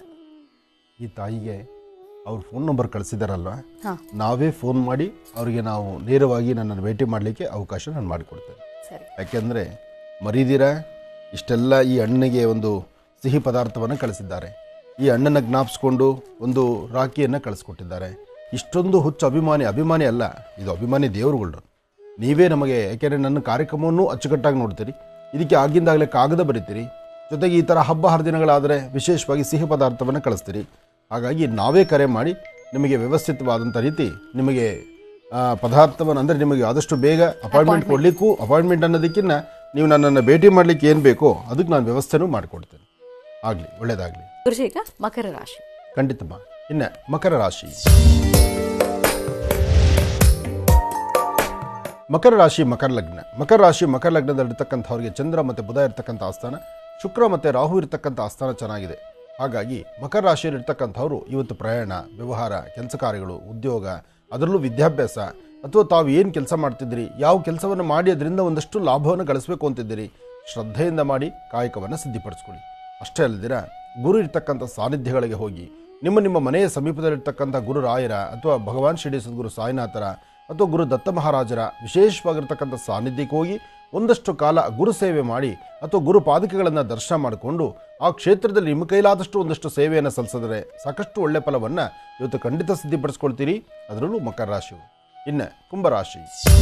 ಈ ತಾಯಿಗೆ ಅವ್ರ ಫೋನ್ ನಂಬರ್ ಕಳಿಸಿದಾರಲ್ವ ಹಾಂ ನಾವೇ ಫೋನ್ ಮಾಡಿ ಅವರಿಗೆ ನಾವು ನೇರವಾಗಿ ನನ್ನನ್ನು ಭೇಟಿ ಮಾಡಲಿಕ್ಕೆ ಅವಕಾಶ ನಾನು ಮಾಡಿಕೊಡ್ತೇನೆ ಸರಿ ಯಾಕೆಂದರೆ ಮರೀದಿರ ಇಷ್ಟೆಲ್ಲ ಈ ಹಣ್ಣಿಗೆ ಒಂದು ಸಿಹಿ ಪದಾರ್ಥವನ್ನು ಕಳಿಸಿದ್ದಾರೆ ಈ ಹಣ್ಣನ್ನು ಜ್ಞಾಪಿಸ್ಕೊಂಡು ಒಂದು ರಾಖಿಯನ್ನು ಕಳಿಸ್ಕೊಟ್ಟಿದ್ದಾರೆ ಇಷ್ಟೊಂದು ಹುಚ್ಚು ಅಭಿಮಾನಿ ಅಭಿಮಾನಿ ಅಲ್ಲ ಇದು ಅಭಿಮಾನಿ ದೇವರುಗಳು ನೀವೇ ನಮಗೆ ಯಾಕೆಂದರೆ ನನ್ನ ಕಾರ್ಯಕ್ರಮವನ್ನು ಅಚ್ಚುಕಟ್ಟಾಗಿ ನೋಡ್ತೀರಿ ಇದಕ್ಕೆ ಆಗಿಂದಾಗಲೇ ಕಾಗದ ಬರೀತೀರಿ ಜೊತೆಗೆ ಈ ಥರ ಹಬ್ಬ ಹರಿದಿನಗಳಾದರೆ ವಿಶೇಷವಾಗಿ ಸಿಹಿ ಪದಾರ್ಥವನ್ನು ಕಳಿಸ್ತೀರಿ ಹಾಗಾಗಿ ನಾವೇ ಕರೆ ಮಾಡಿ ನಿಮಗೆ ವ್ಯವಸ್ಥಿತವಾದಂಥ ರೀತಿ ನಿಮಗೆ ಆ, ಪದಾರ್ಥವನ್ನು ಅಂದರೆ ನಿಮಗೆ ಆದಷ್ಟು ಬೇಗ ಅಪಾಯಿಂಟ್ಮೆಂಟ್ ಕೊಡಲಿಕ್ಕೂ ಅಪಾಯಿಂಟ್ಮೆಂಟ್ ಅನ್ನೋದಕ್ಕಿಂತ ನೀವು ನನ್ನನ್ನು ಭೇಟಿ ಮಾಡಲಿಕ್ಕೆ ಏನು ಬೇಕೋ ಅದಕ್ಕೆ ನಾನು ವ್ಯವಸ್ಥೆನೂ ಮಾಡಿಕೊಡ್ತೇನೆ ಆಗಲಿ ಒಳ್ಳೆಯದಾಗಲಿ ಗುರುಜಿ ಈಗ ಮಕರ ರಾಶಿ ಖಂಡಿತಮ್ಮ ಇನ್ನು ಮಕರ ರಾಶಿ ಮಕರ ರಾಶಿ ಮಕರ ಲಗ್ನ ಮಕರ ರಾಶಿ ಮಕರ ಲಗ್ನದಲ್ಲಿರ್ತಕ್ಕಂಥವ್ರಿಗೆ ಚಂದ್ರ ಮತ್ತು ಬುಧ ಇರ್ತಕ್ಕಂಥ ಆಸ್ಥಾನ ಶುಕ್ರ ಮತ್ತು ರಾಹು ಇರ್ತಕ್ಕಂಥ ಆಸ್ಥಾನ ಚೆನ್ನಾಗಿದೆ ಹಾಗಾಗಿ ಮಕರ ರಾಶಿಯಲ್ಲಿರ್ತಕ್ಕಂಥವ್ರು ಇವತ್ತು ಪ್ರಯಾಣ ವ್ಯವಹಾರ ಕೆಲಸ ಕಾರ್ಯಗಳು ಉದ್ಯೋಗ ಅದರಲ್ಲೂ ವಿದ್ಯಾಭ್ಯಾಸ ಅಥವಾ ತಾವು ಏನು ಕೆಲಸ ಮಾಡ್ತಿದ್ದೀರಿ ಯಾವ ಕೆಲಸವನ್ನು ಮಾಡಿ ಅದರಿಂದ ಒಂದಷ್ಟು ಲಾಭವನ್ನು ಗಳಿಸಬೇಕು ಅಂತಿದ್ದೀರಿ ಶ್ರದ್ಧೆಯಿಂದ ಮಾಡಿ ಕಾಯಕವನ್ನು ಸಿದ್ಧಿಪಡಿಸ್ಕೊಳ್ಳಿ ಅಷ್ಟೇ ಅಲ್ಲದಿರ ಗುರು ಇರ್ತಕ್ಕಂಥ ಸಾನ್ನಿಧ್ಯಗಳಿಗೆ ಹೋಗಿ ನಿಮ್ಮ ನಿಮ್ಮ ಮನೆಯ ಸಮೀಪದಲ್ಲಿರ್ತಕ್ಕಂಥ ಗುರು ರಾಯರ ಅಥವಾ ಭಗವಾನ್ ಶಿರಡಿ ಸದ್ಗುರು ಸಾಯಿನಾಥರ ಅಥವಾ ಗುರು ದತ್ತ ಮಹಾರಾಜರ ವಿಶೇಷವಾಗಿರ್ತಕ್ಕಂಥ ಸಾನ್ನಿಧ್ಯಕ್ಕೆ ಹೋಗಿ ಒಂದಷ್ಟು ಕಾಲ ಗುರು ಸೇವೆ ಮಾಡಿ ಅಥವಾ ಗುರು ಪಾದಕೆಗಳನ್ನು ದರ್ಶನ ಮಾಡಿಕೊಂಡು ಆ ಕ್ಷೇತ್ರದಲ್ಲಿ ನಿಮ್ಮ ಕೈಲಾದಷ್ಟು ಒಂದಷ್ಟು ಸೇವೆಯನ್ನು ಸಲ್ಲಿಸಿದರೆ ಸಾಕಷ್ಟು ಒಳ್ಳೆ ಫಲವನ್ನು ಇವತ್ತು ಖಂಡಿತ ಸಿದ್ಧಿಪಡಿಸ್ಕೊಳ್ತೀರಿ ಅದರಲ್ಲೂ ಮಕರ ರಾಶಿ ಇನ್ನು ಕುಂಭರಾಶಿ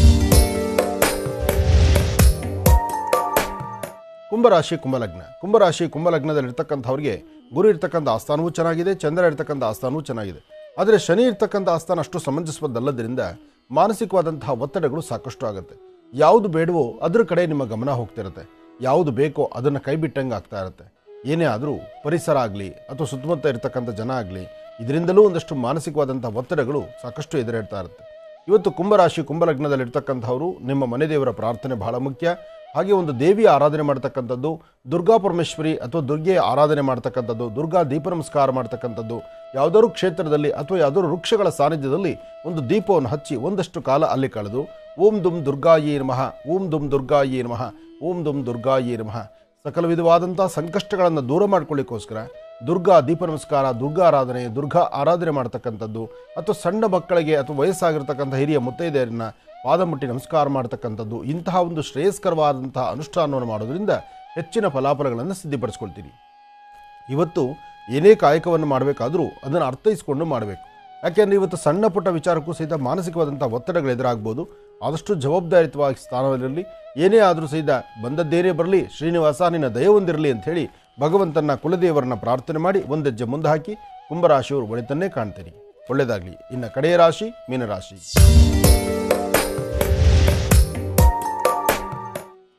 ಕುಂಭರಾಶಿ ಕುಂಭಲಗ್ನ ಕುಂಭರಾಶಿ ಕುಂಭಲಗ್ನದಲ್ಲಿರ್ತಕ್ಕಂಥವ್ರಿಗೆ ಗುರು ಇರ್ತಕ್ಕಂಥ ಆಸ್ಥಾನವೂ ಚೆನ್ನಾಗಿದೆ ಚಂದ್ರ ಇರ್ತಕ್ಕಂಥ ಆಸ್ಥಾನವೂ ಚೆನ್ನಾಗಿದೆ ಆದರೆ ಶನಿ ಇರ್ತಕ್ಕಂಥ ಆಸ್ಥಾನ ಅಷ್ಟು ಸಮಂಜಸವದ್ದಲ್ಲದ್ರಿಂದ ಮಾನಸಿಕವಾದಂತಹ ಒತ್ತಡಗಳು ಸಾಕಷ್ಟು ಆಗುತ್ತೆ ಯಾವುದು ಬೇಡವೋ ಅದ್ರ ಕಡೆ ನಿಮ್ಮ ಗಮನ ಹೋಗ್ತಿರುತ್ತೆ ಯಾವುದು ಬೇಕೋ ಅದನ್ನು ಕೈ ಬಿಟ್ಟಂಗೆ ಆಗ್ತಾ ಇರುತ್ತೆ ಏನೇ ಆದರೂ ಪರಿಸರ ಆಗಲಿ ಅಥವಾ ಸುತ್ತಮುತ್ತ ಇರತಕ್ಕಂಥ ಜನ ಆಗಲಿ ಇದರಿಂದಲೂ ಒಂದಷ್ಟು ಮಾನಸಿಕವಾದಂಥ ಒತ್ತಡಗಳು ಸಾಕಷ್ಟು ಎದುರಾಡ್ತಾ ಇರುತ್ತೆ ಇವತ್ತು ಕುಂಭರಾಶಿ ಕುಂಭಲಗ್ನದಲ್ಲಿರ್ತಕ್ಕಂಥವರು ನಿಮ್ಮ ಮನೆ ದೇವರ ಪ್ರಾರ್ಥನೆ ಬಹಳ ಮುಖ್ಯ ಹಾಗೆ ಒಂದು ದೇವಿಯ ಆರಾಧನೆ ಮಾಡ್ತಕ್ಕಂಥದ್ದು ದುರ್ಗಾ ಪರಮೇಶ್ವರಿ ಅಥವಾ ದುರ್ಗೆಯ ಆರಾಧನೆ ಮಾಡ್ತಕ್ಕಂಥದ್ದು ದುರ್ಗಾ ದೀಪ ನಮಸ್ಕಾರ ಮಾಡ್ತಕ್ಕಂಥದ್ದು ಯಾವುದಾದ್ರು ಕ್ಷೇತ್ರದಲ್ಲಿ ಅಥವಾ ಯಾವುದಾದ್ರು ವೃಕ್ಷಗಳ ಸಾನ್ನಿಧ್ಯದಲ್ಲಿ ಒಂದು ದೀಪವನ್ನು ಹಚ್ಚಿ ಒಂದಷ್ಟು ಕಾಲ ಅಲ್ಲಿ ಕಳೆದು ಓಂ ದುಮ್ ದುರ್ಗಾಯೇ ನಮಃ ಓಂ ದುಮ್ ದುರ್ಗಾಯೇ ನಮಃ ಓಂ ದುಮ್ ದುರ್ಗಾಯೇ ನಮಃ ಸಕಲ ವಿಧವಾದಂಥ ಸಂಕಷ್ಟಗಳನ್ನು ದೂರ ಮಾಡ್ಕೊಳ್ಳಿಕ್ಕೋಸ್ಕರ ದುರ್ಗಾ ದೀಪ ನಮಸ್ಕಾರ ದುರ್ಗಾ ಆರಾಧನೆ ದುರ್ಗಾ ಆರಾಧನೆ ಮಾಡ್ತಕ್ಕಂಥದ್ದು ಅಥವಾ ಸಣ್ಣ ಮಕ್ಕಳಿಗೆ ಅಥವಾ ವಯಸ್ಸಾಗಿರ್ತಕ್ಕಂಥ ಹಿರಿಯ ಮುತ್ತೈದೆಯರನ್ನ ಪಾದ ಮುಟ್ಟಿ ನಮಸ್ಕಾರ ಮಾಡ್ತಕ್ಕಂಥದ್ದು ಇಂತಹ ಒಂದು ಶ್ರೇಯಸ್ಕರವಾದಂತಹ ಅನುಷ್ಠಾನವನ್ನು ಮಾಡೋದ್ರಿಂದ ಹೆಚ್ಚಿನ ಫಲಾಫಲಗಳನ್ನು ಸಿದ್ಧಿಪಡಿಸ್ಕೊಳ್ತೀರಿ ಇವತ್ತು ಏನೇ ಕಾಯಕವನ್ನು ಮಾಡಬೇಕಾದ್ರೂ ಅದನ್ನು ಅರ್ಥೈಸಿಕೊಂಡು ಮಾಡಬೇಕು ಯಾಕೆಂದರೆ ಇವತ್ತು ಸಣ್ಣ ಪುಟ್ಟ ವಿಚಾರಕ್ಕೂ ಸಹಿತ ಮಾನಸಿಕವಾದಂಥ ಒತ್ತಡಗಳು ಎದುರಾಗ್ಬೋದು ಆದಷ್ಟು ಜವಾಬ್ದಾರಿಯುತವಾಗಿ ಸ್ಥಾನದಲ್ಲಿರಲಿ ಏನೇ ಆದರೂ ಸಹಿತ ಬಂದದ್ದೇನೇ ಬರಲಿ ಶ್ರೀನಿವಾಸ ನಿನ್ನ ದಯ ಹೊಂದಿರಲಿ ಅಂಥೇಳಿ ಭಗವಂತನ ಕುಲದೇವರನ್ನ ಪ್ರಾರ್ಥನೆ ಮಾಡಿ ಒಂದೆಜ್ಜೆ ಮುಂದೆ ಹಾಕಿ ಕುಂಭರಾಶಿಯವರು ಒಳಿತನ್ನೇ ಕಾಣ್ತೀರಿ ಒಳ್ಳೆಯದಾಗಲಿ ಇನ್ನು ಕಡೆಯ ರಾಶಿ ಮೀನರಾಶಿ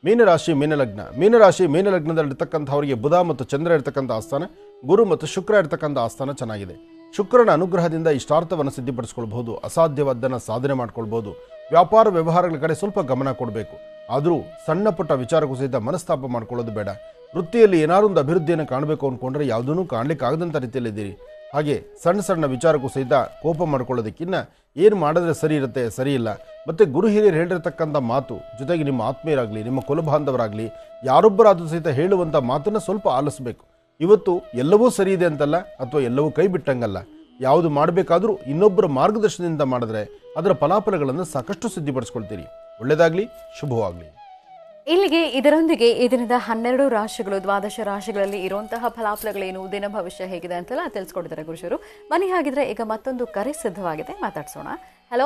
ಮೀನರಾಶಿ ಮೀನಲಗ್ನ ಮೀನರಾಶಿ ಮೀನಲಗ್ನದಲ್ಲಿರ್ತಕ್ಕಂಥವರಿಗೆ ಬುಧ ಮತ್ತು ಚಂದ್ರ ಇರ್ತಕ್ಕಂಥ ಆಸ್ಥಾನ ಗುರು ಮತ್ತು ಶುಕ್ರ ಇರ್ತಕ್ಕಂಥ ಆಸ್ಥಾನ ಚೆನ್ನಾಗಿದೆ ಶುಕ್ರನ ಅನುಗ್ರಹದಿಂದ ಇಷ್ಟಾರ್ಥವನ್ನು ಸಿದ್ಧಿಪಡಿಸ್ಕೊಳ್ಬಹುದು ಅಸಾಧ್ಯವಾದ್ದನ್ನು ಸಾಧನೆ ಮಾಡ್ಕೊಳ್ಬಹುದು ವ್ಯಾಪಾರ ವ್ಯವಹಾರಗಳ ಕಡೆ ಸ್ವಲ್ಪ ಗಮನ ಕೊಡಬೇಕು ಆದರೂ ಸಣ್ಣ ಪುಟ್ಟ ವಿಚಾರಕ್ಕೂ ಸಹಿತ ಮನಸ್ತಾಪ ಮಾಡ್ಕೊಳ್ಳೋದು ಬೇಡ ವೃತ್ತಿಯಲ್ಲಿ ಏನಾದ್ರು ಒಂದು ಅಭಿವೃದ್ಧಿಯನ್ನು ಕಾಣಬೇಕು ಅಂದ್ಕೊಂಡ್ರೆ ಯಾವುದನ್ನೂ ಕಾಣಲಿಕ್ಕೆ ಆಗದಂಥ ರೀತಿಯಲ್ಲಿದ್ದೀರಿ ಹಾಗೆ ಸಣ್ಣ ಸಣ್ಣ ವಿಚಾರಕ್ಕೂ ಸಹಿತ ಕೋಪ ಮಾಡ್ಕೊಳ್ಳೋದಕ್ಕಿಂತ ಏನು ಮಾಡಿದ್ರೆ ಸರಿ ಇರುತ್ತೆ ಸರಿ ಇಲ್ಲ ಮತ್ತು ಗುರು ಹಿರಿಯರು ಹೇಳಿರ್ತಕ್ಕಂಥ ಮಾತು ಜೊತೆಗೆ ನಿಮ್ಮ ಆತ್ಮೀಯರಾಗಲಿ ನಿಮ್ಮ ಕುಲಬಾಂಧವರಾಗಲಿ ಯಾರೊಬ್ಬರಾದರೂ ಸಹಿತ ಹೇಳುವಂಥ ಮಾತನ್ನು ಸ್ವಲ್ಪ ಆಲಿಸಬೇಕು ಇವತ್ತು ಎಲ್ಲವೂ ಸರಿ ಇದೆ ಅಂತಲ್ಲ ಅಥವಾ ಎಲ್ಲವೂ ಕೈ ಬಿಟ್ಟಂಗಲ್ಲ ಯಾವುದು ಮಾಡಬೇಕಾದ್ರೂ ಇನ್ನೊಬ್ಬರ ಮಾರ್ಗದರ್ಶನದಿಂದ ಮಾಡಿದ್ರೆ ಅದರ ಫಲಾಫಲಗಳನ್ನು ಸಾಕಷ್ಟು ಸಿದ್ಧಿಪಡಿಸ್ಕೊಳ್ತೀರಿ ಒಳ್ಳೆಯದಾಗಲಿ ಶುಭವಾಗಲಿ ಇಲ್ಲಿಗೆ ಇದರೊಂದಿಗೆ ಈ ದಿನದ ಹನ್ನೆರಡು ರಾಶಿಗಳು ದ್ವಾದಶ ರಾಶಿಗಳಲ್ಲಿ ಇರುವಂತಹ ಫಲಾಫಲಗಳೇನು ದಿನ ಭವಿಷ್ಯ ಹೇಗಿದೆ ಅಂತೆಲ್ಲ ತಿಳಿಸ್ಕೊಡ್ತಾರೆ ಗುರುಶರು ಬನ್ನಿ ಹಾಗಿದ್ರೆ ಈಗ ಮತ್ತೊಂದು ಕರೆ ಸಿದ್ಧವಾಗಿದೆ ಮಾತಾಡ್ಸೋಣ ಹಲೋ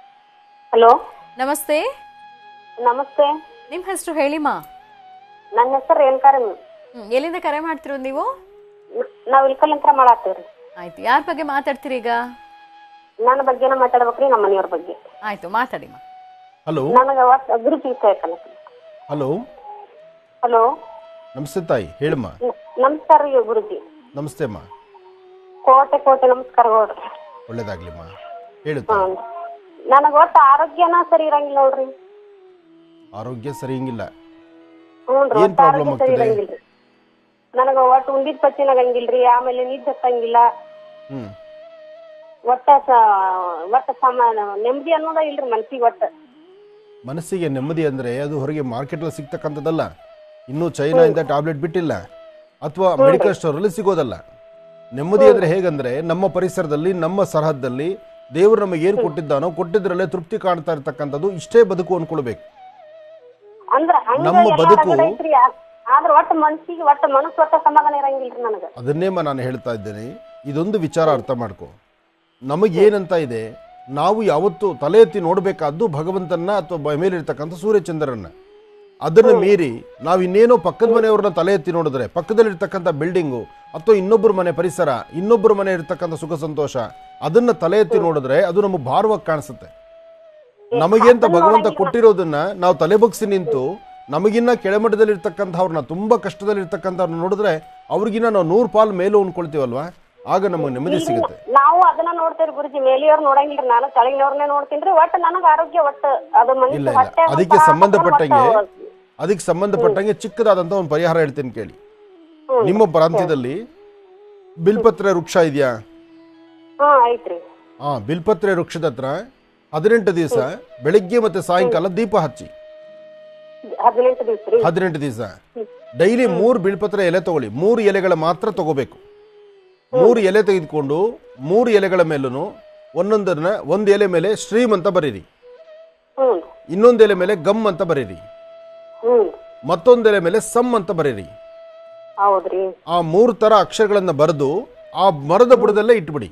ಹಲೋ ನಮಸ್ತೆ ನಮಸ್ತೆ ನಿಮ್ಮ ಹೆಸರು ಹೇಳಿಮಾ ನನ್ನ ಹೆಸರು ರೇಣುಕಾರ ಹ್ಮ್, ಎಲ್ಲಿಂದ ಕರೆ ಮಾಡ್ತಿರೋದು ನೀವು ನಾವ್ ಇಲ್ಕಲಿಂತ್ರ ಮಾಡಾತ್ತೀವ್ರಿ ಆಯ್ತು ಯಾರ ಬಗ್ಗೆ ಮಾತಾಡ್ತೀರಿ ಈಗ ನನ್ನ ಬಗ್ಗೆನ ಮಾತಾಡ್ಬೇಕ್ರಿ ನಮ್ಮ ಮನೆಯವ್ರ ಬಗ್ಗೆ ಆಯ್ತು ಮಾತಾಡಿಮ್ಮ ಹಲೋ ನನಗ ಒಟ್ಟು ಅಭಿವೃದ್ಧಿ ಬೇಕಲ್ಲ ಹಲೋ ಹಲೋ ನಮಸ್ತೆ ತಾಯಿ ಹೇಳಮ್ಮ ನಮಸ್ಕಾರ ರೀ ಗುರುಜಿ ನಮಸ್ತೆ ಅಮ್ಮ ಕೋಟೆ ಕೋಟೆ ನಮಸ್ಕಾರ ನೋಡ್ರಿ ಒಳ್ಳೇದಾಗ್ಲಿಮ್ಮ ಹೇಳು ತಾಯಿ. ಹ್ಮ್ ನನಗ ಒಟ್ಟು ಆರೋಗ್ಯನ ಸರಿ ಇರಂಗಿಲ್ಲ ನೋಡ್ರಿ ಆರೋಗ್ಯ ಸರಿಯಂಗಿಲ್ಲ ಹ್ಞೂನ್ರಿ ಏನ್ ಒಟ್ಟು problem ಆರೋಗ್ಯ ಸರಿ ಆಗ್ತಿದೆ? ಇರಂಗಿಲ್ರಿ ನನಗ ಒಟ್ಟು ಉಂಡಿದ್ ಪಚ್ಚಿನಾಗಂಗಿಲ್ರಿ ಆಮೇಲೆ ನಿದ್ದೆ ಹತ್ತಂಗಿಲ್ಲ ಹ್ಞೂ ಒಟ್ಟ ಸ- ಒಟ್ಟ ಸಮ ನೆಮ್ಮದಿ ಅನ್ನೋದ ಇಲ್ರಿ ಮನ್ಸಿಗೆ ಒಟ್ಟ ಮನಸ್ಸಿಗೆ ನೆಮ್ಮದಿ ಅಂದರೆ ಅದು ಹೊರಗೆ ಮಾರ್ಕೆಟಲ್ಲಿ ಸಿಗ್ತಕ್ಕಂಥದ್ದಲ್ಲ ಇನ್ನೂ ಚೈನಾದಿಂದ ಟ್ಯಾಬ್ಲೆಟ್ ಬಿಟ್ಟಿಲ್ಲ ಅಥವಾ ಮೆಡಿಕಲ್ ಸ್ಟೋರಲ್ಲಿ ಸಿಗೋದಲ್ಲ ನೆಮ್ಮದಿ ಅಂದರೆ ಹೇಗಂದ್ರೆ ನಮ್ಮ ಪರಿಸರದಲ್ಲಿ ನಮ್ಮ ಸರಹದ್ದಲ್ಲಿ ದೇವರು ನಮಗೆ ಏನು ಕೊಟ್ಟಿದ್ದಾನೋ ಕೊಟ್ಟಿದ್ರಲ್ಲೇ ತೃಪ್ತಿ ಕಾಣ್ತಾ ಇರ್ತಕ್ಕಂಥದ್ದು ಇಷ್ಟೇ ಬದುಕು ಅನ್ಕೊಳ್ಬೇಕು ಅಂದ್ರ ಹಂಗ ನಮ್ಮ ಎಲ್ಲಾ ಬದುಕು- ರಗಡ ಐತ್ರಿ. ಆ- ಆದ್ರ ಒಟ್ಟ ಮನ್ಸಿಗೆ ಒಟ್ಟ ಮನಸ್ಸು ಒಟ್ಟ ಸಮಾಧಾನ ಇರಂಗಿಲ್ರಿ ನನಗ ಅದನ್ನೇ ಮ ನಾನು ಹೇಳ್ತಾ ಇದ್ದೇನೆ ಇದೊಂದು ವಿಚಾರ ಅರ್ಥ ಮಾಡ್ಕೊ ನಮಗೇನಂತ ಇದೆ ನಾವು ಯಾವತ್ತು ತಲೆ ಎತ್ತಿ ನೋಡಬೇಕಾದ್ದು ಭಗವಂತನ ಅಥವಾ ಬ- ಮೇಲಿರ್ತಕ್ಕಂಥ ಸೂರ್ಯಚಂದ್ರರನ್ನ ಅದನ್ನು ಮೀರಿ ನಾವು ಇನ್ನೇನೋ ಪಕ್ಕದ ಮನೆಯವ್ರನ್ನ ತಲೆ ಎತ್ತಿ ನೋಡಿದ್ರೆ ಪಕ್ಕದಲ್ಲಿರ್ತಕ್ಕಂಥ ಬಿಲ್ಡಿಂಗು ಅಥವಾ ಇನ್ನೊಬ್ಬರ ಮನೆ ಪರಿಸರ ಇನ್ನೊಬ್ಬರ ಮನೆ ಇರ್ತಕ್ಕಂಥ ಸುಖ ಸಂತೋಷ ಅದನ್ನ ತಲೆ ಎತ್ತಿ ನೋಡಿದ್ರೆ ಅದು ನಮಗೆ ಭಾರವಾಗಿ ಕಾಣಿಸುತ್ತೆ ನಮಗೇಂತ ಭಗವಂತ ಕೊಟ್ಟಿರೋದನ್ನ ನಾವು ತಲೆ ಬಗ್ಸಿ ನಿಂತು ನಮಗಿನ್ನ ಕೆಳಮಟ್ಟದಲ್ಲಿರ್ತಕ್ಕಂಥವ್ರನ್ನ ತುಂಬಾ ಕಷ್ಟದಲ್ಲಿರ್ತಕ್ಕಂಥವ್ರನ್ನ ನೋಡಿದ್ರೆ ಅವ್ರಿಗಿನ್ನ ನಾವು ನೂರು ಪಾಲು ಮೇಲೂ ಉಣ್ಕೊಳ್ತೀವಲ್ವಾ ಆಗ ನಮಗೆ ನೆಮ್ಮದಿ ಸಿಗುತ್ತೆ ನಾವು ಅದನ್ನ ನೋಡ್ತೇವ್ರಿ ಗುರುಜಿ ಮೇಲಿಯವ್ರ ನೋಡಂಗಿಲ್ರಿ ನಾನು ಕೆಳಗಿನವ್ರನ್ನೇ ನೋಡ್ತೀನ್ರಿ ಒಟ್ಟ ನನಗ ಆರೋಗ್ಯ ಒಟ್ಟ ಅದು ಇಲ್ಲ ಮನುಷ್ಯ ಇಲ್ಲ ಹೊಟ್ಟೆ ಅದಕ್ಕೆ ಹೊಸ ಸಂಬಂಧಪಟ್ಟಂಗೆ ಒಟ್ಟ- ಅದಕ್ಕೆ ಸಂಬಂಧಪಟ್ಟಂಗೆ ಚಿಕ್ಕದಾದಂತ ಒಂದು ಪರಿಹಾರ ಹೇಳ್ತೀನಿ ಕೇಳಿ ನಿಮ್ಮ ಪ್ರಾಂತ್ಯದಲ್ಲಿ ಬಿಲ್ಪತ್ರೆ ವೃಕ್ಷ ಇದೆಯಾ ಹಾ ಐತ್ರಿ ಆ ಬಿಲ್ಪತ್ರೆ ವೃಕ್ಷದ ಹತ್ರ ಹದಿನೆಂಟು ದಿವಸ ಬೆಳಿಗ್ಗೆ ಮತ್ತೆ ಸಾಯಂಕಾಲ ದೀಪ ಹಚ್ಚಿ ಹದಿನೆಂಟು ದಿವ್ಸ ರೀ ಹದಿನೆಂಟು ದಿವಸ ಡೈಲಿ ಮೂರು ಬಿಳ್ಪತ್ರೆ ಎಲೆ ತಗೊಳ್ಳಿ ಮೂರು ಎಲೆಗಳ ಮಾತ್ರ ತಗೋಬೇಕು ಮೂರು ಎಲೆ ತೆಗೆದುಕೊಂಡು ಮೂರು ಎಲೆಗಳ ಮೇಲೂ ಒಂದೊಂದನ್ನ ಒಂದು ಎಲೆ ಮೇಲೆ ಶ್ರೀಮ್ ಅಂತ ಬರೀರಿ ಹ್ಮ್ ಇನ್ನೊಂದು ಎಲೆ ಮೇಲೆ ಗಮ್ ಅಂತ ಬರೀರಿ ಹ್ಮ್ ಮತ್ತೊಂದು ಎಲೆ ಮೇಲೆ ಸಮ್ ಅಂತ ಬರೀರಿ ಹೌದ್ರಿ ಆ ಮೂರು ತರ ಅಕ್ಷರಗಳನ್ನ ಬರೆದು ಆ ಮರದ ಬುಡದಲ್ಲೇ ಇಟ್ಬಿಡಿ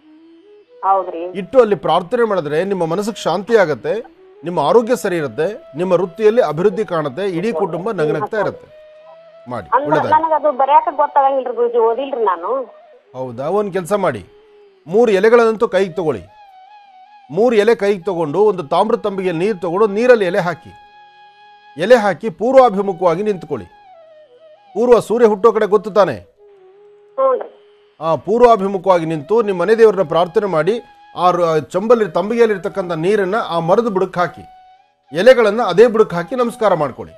ಹೌದ್ರಿ ಇಟ್ಟು ಅಲ್ಲಿ ಪ್ರಾರ್ಥನೆ ಮಾಡಿದ್ರೆ ನಿಮ್ಮ ಮನಸ್ಸಿಗೆ ಶಾಂತಿ ಆಗತ್ತೆ ನಿಮ್ಮ ಆರೋಗ್ಯ ಸರಿ ಇರುತ್ತೆ ನಿಮ್ಮ ವೃತ್ತಿಯಲ್ಲಿ ಅಭಿವೃದ್ಧಿ ಕಾಣುತ್ತೆ ಇಡೀ ಕುಟುಂಬ ನಗನಗ್ತಾ ಇರುತ್ತೆ ಮಾಡಿ ಅಂದ್ರ ಒಳ್ಳೇದಾಗಿ ನನಗ ಅದು ಬರ್ಯಾಕ ಗೊತ್ತಾಗಂಗಿಲ್ರಿ ಗುರುಜಿ ಓದಿಲ್ರಿ ನಾನು ಹೌದಾ ಒಂದು ಕೆಲಸ ಮಾಡಿ ಮೂರು ಎಲೆಗಳನ್ನಂತೂ ಕೈಗೆ ತಗೊಳ್ಳಿ ಮೂರು ಎಲೆ ಕೈಗೆ ತಗೊಂಡು ಒಂದು ತಾಮ್ರ ತಂಬಿಗೆ ನೀರು ತಗೊಂಡು ನೀರಲ್ಲಿ ಎಲೆ ಹಾಕಿ ಎಲೆ ಹಾಕಿ ಪೂರ್ವಾಭಿಮುಖವಾಗಿ ನಿಂತ್ಕೊಳ್ಳಿ ಪೂರ್ವ ಸೂರ್ಯ ಹುಟ್ಟೋ ಕಡೆ ಗೊತ್ತು ತಾನೆ ಹ್ಞೂನ್ರಿ ಆ ಪೂರ್ವಾಭಿಮುಖವಾಗಿ ನಿಂತು ನಿಮ್ಮ ಮನೆ ದೇವರನ್ನ ಪ್ರಾರ್ಥನೆ ಮಾಡಿ ಆ ರ- ಚಂಬಲ್ಲಿ ತಂಬಿಗೆಯಲ್ಲಿರ್ತಕ್ಕಂಥ ನೀರನ್ನು ಆ ಮರದ ಬುಡಕ್ಕೆ ಹಾಕಿ ಎಲೆಗಳನ್ನು ಅದೇ ಬುಡಕ್ಕೆ ಹಾಕಿ ನಮಸ್ಕಾರ ಮಾಡ್ಕೊಳ್ಳಿ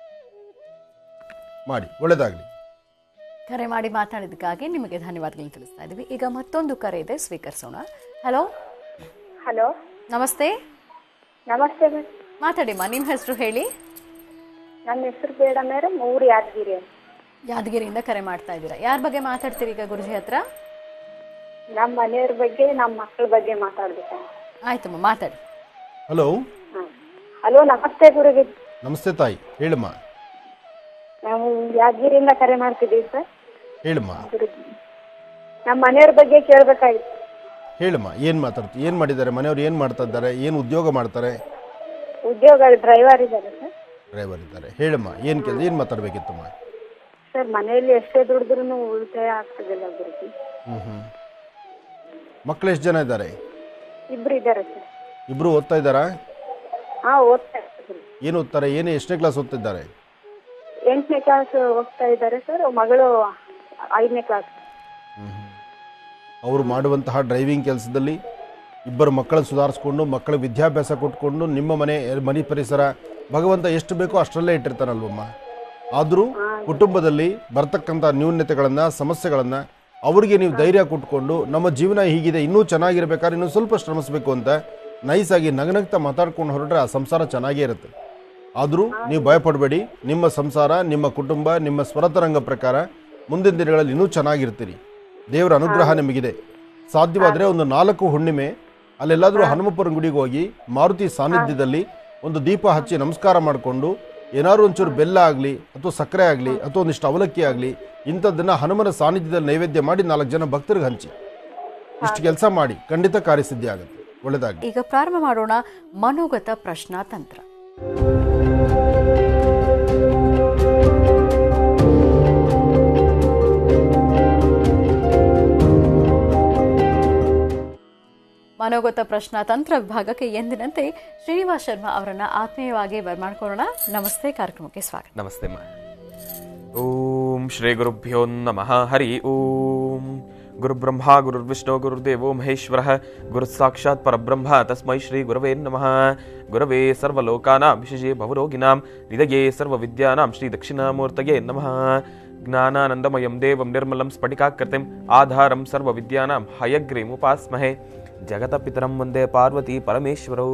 ಮಾಡಿ ಒಳ್ಳೇದಾಗಲಿ ಕರೆ ಮಾಡಿ ಮಾತಾಡಿದ್ದಕ್ಕಾಗಿ ನಿಮಗೆ ಧನ್ಯವಾದಗಳನ್ನು ತಿಳಿಸ್ತಾ ಇದ್ದೀವಿ ಈಗ ಮತ್ತೊಂದು ಕರೆ ಇದೆ ಸ್ವೀಕರಿಸೋಣ ಹಲೋ ಹಲೋ ನಮಸ್ತೆ ನಮಸ್ತೆ ಮೇಡಮ್ ಮಾತಾಡಿಮ್ಮ ನಿಮ್ಮ ಹೆಸರು ಹೇಳಿ ನನ್ನ ಹೆಸರು ಬೇಡ ಮೇಡಮ್ ಊರು ಯಾದಗಿರಿ ಅಂತ ಯಾದಗಿರಿಯಿಂದ ಕರೆ ಮಾಡ್ತಾ ಇದ್ದೀರಾ ಯಾರ ಬಗ್ಗೆ ಮಾತಾಡ್ತೀರಿ ಈಗ ಗುರುಜಿ ಹತ್ರ ನಮ್ಮ ಮನೆಯವ್ರ ಬಗ್ಗೆ ನಮ್ಮ ಮಕ್ಕಳ ಬಗ್ಗೆ ಮಾತಾಡ್ಬೇಕು ಆಯ್ತಮ್ಮ ಮಾತಾಡಿ ಹಲೋ ಹಲೋ ನಮಸ್ತೆ ಗುರುಜಿ ನಮಸ್ತೆ ತಾಯಿ ಹೇಳಮ್ಮ ನಾವು ಯಾದಗಿರಿಯಿಂದ ಕರೆ ಮಾಡ್ತಿದ್ದೀವಿ ಸರ್ ಹೇಳಮ್ಮ ಗುರುಜಿ ನಮ್ಮ ಮನೆಯವ್ರ ಬಗ್ಗೆ ಕೇಳ್ಬೇಕಾಗಿತ್ತು ಹೇಳಮ್ಮ ಏನು ಮಾತಾಡ್ತಿ ಏನು ಮಾಡಿದ್ದಾರೆ ಮನೆಯವ್ರು ಏನು ಮಾಡ್ತಾ ಇದ್ದಾರೆ ಏನು ಉದ್ಯೋಗ ಮಾಡ್ತಾರೆ ಉದ್ಯೋಗ ಡ್ರೈವರ್ ಇದ್ದಾರೆ ಸರ್ ಡ್ರೈವರ್ ಇದ್ದಾರೆ ಹೇಳಮ್ಮ ಏನು ಕೆಲಸ ಏನು ಮಾತಾಡಬೇಕಿತ್ತಮ್ಮ ಸರ್ ಮನೆಯಲ್ಲಿ ಎಷ್ಟೇ ದುಡಿದ್ರೂ ಉಳಿತಾಯ ಆಗ್ತದಿಲ್ಲ ಗುರುಜಿ ಹ್ಞೂ ಹ್ಞೂ ಮಕ್ಕಳು ಎಷ್ಟು ಜನ ಇದ್ದಾರೆ ಇಬ್ರು ಇದ್ದಾರೆ ಸರ್ ಇಬ್ಬರು ಓದ್ತಾ ಇದ್ದಾರಾ ಹಾ ಓದ್ತಾ ಇದ್ದಾರೆ ಏನು ಓದ್ತಾರೆ ಏನು ಎಷ್ಟನೇ ಕ್ಲಾಸ್ ಓದ್ತಿದ್ದಾರೆ ಎಂಟನೇ ಕ್ಲಾಸ್ ಹೋಗ್ತಾ ಇದ್ದಾರೆ ಸರ್ ಮಗಳು ಐದನೇ ಕ್ಲಾಸ್ ಅವರು ಮಾಡುವಂತಹ ಡ್ರೈವಿಂಗ್ ಕೆಲಸದಲ್ಲಿ ಇಬ್ಬರು ಮಕ್ಕಳನ್ನು ಸುಧಾರಿಸ್ಕೊಂಡು ಮಕ್ಕಳ ವಿದ್ಯಾಭ್ಯಾಸ ಕೊಟ್ಕೊಂಡು ನಿಮ್ಮ ಮನೆ ಮನೆ ಪರಿಸರ ಭಗವಂತ ಎಷ್ಟು ಬೇಕೋ ಅಷ್ಟರಲ್ಲೇ ಇಟ್ಟಿರ್ತಾನಲ್ವಮ್ಮ ಆದರೂ ಕುಟುಂಬದಲ್ಲಿ ಬರ್ತಕ್ಕಂಥ ನ್ಯೂನ್ಯತೆಗಳನ್ನು ಸಮಸ್ಯೆಗಳನ್ನು ಅವರಿಗೆ ನೀವು ಧೈರ್ಯ ಕೊಟ್ಕೊಂಡು ನಮ್ಮ ಜೀವನ ಹೀಗಿದೆ ಇನ್ನೂ ಚೆನ್ನಾಗಿರ್ಬೇಕಾದ್ರೆ ಇನ್ನೂ ಸ್ವಲ್ಪ ಶ್ರಮಿಸಬೇಕು ಅಂತ ನೈಸಾಗಿ ನಗನಗ್ತಾ ಮಾತಾಡ್ಕೊಂಡು ಹೊರಟ್ರೆ ಆ ಸಂಸಾರ ಚೆನ್ನಾಗೇ ಇರುತ್ತೆ ಆದರೂ ನೀವು ಭಯಪಡಬೇಡಿ ನಿಮ್ಮ ಸಂಸಾರ ನಿಮ್ಮ ಕುಟುಂಬ ನಿಮ್ಮ ಸ್ವರತರಂಗ ಪ್ರಕಾರ ಮುಂದಿನ ದಿನಗಳಲ್ಲಿ ಇನ್ನೂ ಚೆನ್ನಾಗಿರ್ತೀರಿ ದೇವರ ಅನುಗ್ರಹ ನಿಮಗಿದೆ ಸಾಧ್ಯವಾದರೆ ಒಂದು ನಾಲ್ಕು ಹುಣ್ಣಿಮೆ ಅಲ್ಲೆಲ್ಲಾದರೂ ಹನುಮಪ್ಪನ ಗುಡಿಗೆ ಹೋಗಿ ಮಾರುತಿ ಸಾನ್ನಿಧ್ಯದಲ್ಲಿ ಒಂದು ದೀಪ ಹಚ್ಚಿ ನಮಸ್ಕಾರ ಮಾಡಿಕೊಂಡು ಏನಾದ್ರು ಒಂಚೂರು ಬೆಲ್ಲ ಆಗಲಿ ಅಥವಾ ಸಕ್ಕರೆ ಆಗಲಿ ಅಥವಾ ಒಂದಿಷ್ಟು ಅವಲಕ್ಕಿ ಆಗಲಿ ಇಂಥದ್ದನ್ನು ಹನುಮನ ಸಾನ್ನಿಧ್ಯದಲ್ಲಿ ನೈವೇದ್ಯ ಮಾಡಿ ನಾಲ್ಕು ಜನ ಭಕ್ತರಿಗೆ ಹಂಚಿ ಇಷ್ಟು ಕೆಲಸ ಮಾಡಿ ಖಂಡಿತ ಕಾರ್ಯಸಿದ್ಧಿ ಆಗುತ್ತೆ ಒಳ್ಳೆಯದಾಗಲಿ ಈಗ ಪ್ರಾರಂಭ ಮಾಡೋಣ ಮನೋಗತ ಪ್ರಶ್ನಾ ತಂತ್ರ ಮನೋಗತ ಪ್ರಶ್ನಾ ತಂತ್ರ ವಿಭಾಗಕ್ಕೆ ಎಂದಿನಂತೆ ಶ್ರೀನಿವಾಸ್ ಶರ್ಮಾ ಅವರನ್ನ ಆತ್ಮೀಯವಾಗಿ ಬರ್ಮಾಡ್ಕೊಳ್ಳೋಣ ನಮಸ್ತೆ ಕಾರ್ಯಕ್ರಮಕ್ಕೆ ಸ್ವಾಗತ ನಮಸ್ತೆ ಮಾ ಓಂ ಶ್ರೀ ಗುರುಭ್ಯೋ ನಮಃ ಹರಿ ಓಂ ಗುರುಬ್ರಹ್ಮ ಗುರುರ್ವಿಷ್ಣು ಗುರುರ್ದೇವೋ ಮಹೇಶ್ವರ ಗುರು ಸಾಕ್ಷಾತ್ ಪರಬ್ರಹ್ಮ ತಸ್ಮೈ ಶ್ರೀ ಗುರವೇ ನಮಃ ಗುರವೇ ಸರ್ವಲೋಕಾನಾಂ ವಿಶೇಷೇ ಭವರೋಗಿನಾಂ ಹೃದಯೇ ಸರ್ವವಿದ್ಯಾನಾಂ ಶ್ರೀ ದಕ್ಷಿಣಾಮೂರ್ತಯೇ ನಮಃ ಜ್ಞಾನಾನಂದಮಯಂ ದೇವಂ ನಿರ್ಮಲಂ ಸ್ಫಟಿಕಾಕೃತಿಂ ಆಧಾರಂ ಸರ್ವವಿದ್ಯಾನಾಂ ಹಯಗ್ರೀಮುಪಾಸ್ಮಹೇ ಜಗತಪಿತರಂ ಒಂದೇ ಪಾರ್ವತಿ ಪರಮೇಶ್ವರೌ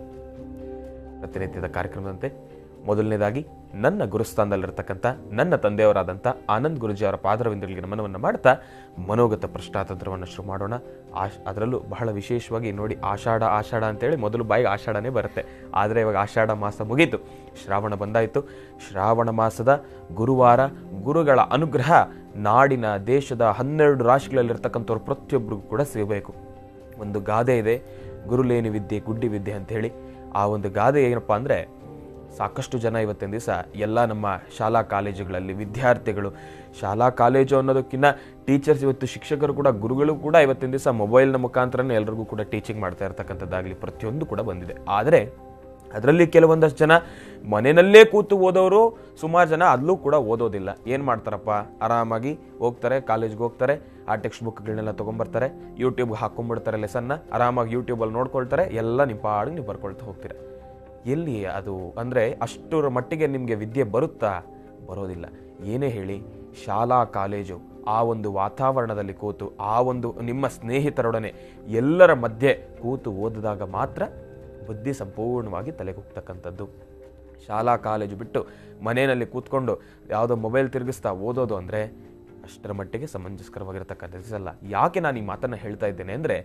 ಪ್ರತಿನಿತ್ಯದ ಕಾರ್ಯಕ್ರಮದಂತೆ ಮೊದಲನೇದಾಗಿ ನನ್ನ ಗುರುಸ್ಥಾನದಲ್ಲಿರ್ತಕ್ಕಂಥ ನನ್ನ ತಂದೆಯವರಾದಂಥ ಆನಂದ್ ಗುರುಜಿ ಅವರ ಪಾದರವಿಂದಗಳಿಗೆ ನಮನವನ್ನು ಮಾಡ್ತಾ ಮನೋಗತ ಪ್ರಶ್ನಾತಂತ್ರವನ್ನು ಶುರು ಮಾಡೋಣ ಆಶ್ ಅದರಲ್ಲೂ ಬಹಳ ವಿಶೇಷವಾಗಿ ನೋಡಿ ಆಷಾಢ ಆಷಾಢ ಅಂತೇಳಿ ಮೊದಲು ಬಾಯಿಗೆ ಆಷಾಢನೇ ಬರುತ್ತೆ ಆದರೆ ಇವಾಗ ಆಷಾಢ ಮಾಸ ಮುಗೀತು ಶ್ರಾವಣ ಬಂದಾಯಿತು ಶ್ರಾವಣ ಮಾಸದ ಗುರುವಾರ ಗುರುಗಳ ಅನುಗ್ರಹ ನಾಡಿನ ದೇಶದ ಹನ್ನೆರಡು ರಾಶಿಗಳಲ್ಲಿರ್ತಕ್ಕಂಥವ್ರು ಪ್ರತಿಯೊಬ್ಬರಿಗೂ ಕೂಡ ಸಿಗಬೇಕು ಒಂದು ಗಾದೆ ಇದೆ ಗುರುಲೇನಿ ವಿದ್ಯೆ ಗುಡ್ಡಿ ವಿದ್ಯೆ ಅಂತ ಹೇಳಿ ಆ ಒಂದು ಗಾದೆ ಏನಪ್ಪ ಅಂದರೆ ಸಾಕಷ್ಟು ಜನ ಇವತ್ತಿನ ದಿವಸ ಎಲ್ಲ ನಮ್ಮ ಶಾಲಾ ಕಾಲೇಜುಗಳಲ್ಲಿ ವಿದ್ಯಾರ್ಥಿಗಳು ಶಾಲಾ ಕಾಲೇಜು ಅನ್ನೋದಕ್ಕಿಂತ ಟೀಚರ್ಸ್ ಇವತ್ತು ಶಿಕ್ಷಕರು ಕೂಡ ಗುರುಗಳು ಕೂಡ ಇವತ್ತಿನ ದಿವಸ ಮೊಬೈಲ್ನ ಮುಖಾಂತರನೇ ಎಲ್ರಿಗೂ ಕೂಡ ಟೀಚಿಂಗ್ ಮಾಡ್ತಾ ಇರ್ತಕ್ಕಂಥದ್ದಾಗಲಿ ಪ್ರತಿಯೊಂದು ಕೂಡ ಬಂದಿದೆ ಆದರೆ ಅದರಲ್ಲಿ ಕೆಲವೊಂದಷ್ಟು ಜನ ಮನೆಯಲ್ಲೇ ಕೂತು ಓದೋರು ಸುಮಾರು ಜನ ಅಲ್ಲೂ ಕೂಡ ಓದೋದಿಲ್ಲ ಏನು ಮಾಡ್ತಾರಪ್ಪ ಆರಾಮಾಗಿ ಹೋಗ್ತಾರೆ ಕಾಲೇಜ್ಗೆ ಹೋಗ್ತಾರೆ ಆ ಟೆಕ್ಸ್ಟ್ ಬುಕ್ಗಳನ್ನೆಲ್ಲ ತೊಗೊಂಬರ್ತಾರೆ ಯೂಟ್ಯೂಬ್ಗೆ ಹಾಕೊಂಡ್ಬಿಡ್ತಾರೆ ಲೆಸನ್ನ ಆರಾಮಾಗಿ ಯೂಟ್ಯೂಬಲ್ಲಿ ನೋಡ್ಕೊಳ್ತಾರೆ ಎಲ್ಲ ನಿಮ್ಮ ಪಾಡಿಗೆ ನೀವು ಬರ್ಕೊಳ್ತಾ ಹೋಗ್ತೀರ ಎಲ್ಲಿ ಅದು ಅಂದರೆ ಅಷ್ಟರ ಮಟ್ಟಿಗೆ ನಿಮಗೆ ವಿದ್ಯೆ ಬರುತ್ತಾ ಬರೋದಿಲ್ಲ ಏನೇ ಹೇಳಿ ಶಾಲಾ ಕಾಲೇಜು ಆ ಒಂದು ವಾತಾವರಣದಲ್ಲಿ ಕೂತು ಆ ಒಂದು ನಿಮ್ಮ ಸ್ನೇಹಿತರೊಡನೆ ಎಲ್ಲರ ಮಧ್ಯೆ ಕೂತು ಓದಿದಾಗ ಮಾತ್ರ ಬುದ್ಧಿ ಸಂಪೂರ್ಣವಾಗಿ ತಲೆಗೆ ಹೋಗ್ತಕ್ಕಂಥದ್ದು ಶಾಲಾ ಕಾಲೇಜು ಬಿಟ್ಟು ಮನೆಯಲ್ಲಿ ಕೂತ್ಕೊಂಡು ಯಾವುದೋ ಮೊಬೈಲ್ ತಿರುಗಿಸ್ತಾ ಓದೋದು ಅಂದರೆ ಅಷ್ಟರ ಮಟ್ಟಿಗೆ ಸಮಂಜಸ್ಕರವಾಗಿರ್ತಕ್ಕಂಥದ್ದಲ್ಲ ಯಾಕೆ ನಾನು ಈ ಮಾತನ್ನು ಹೇಳ್ತಾ ಇದ್ದೇನೆ ಅಂದರೆ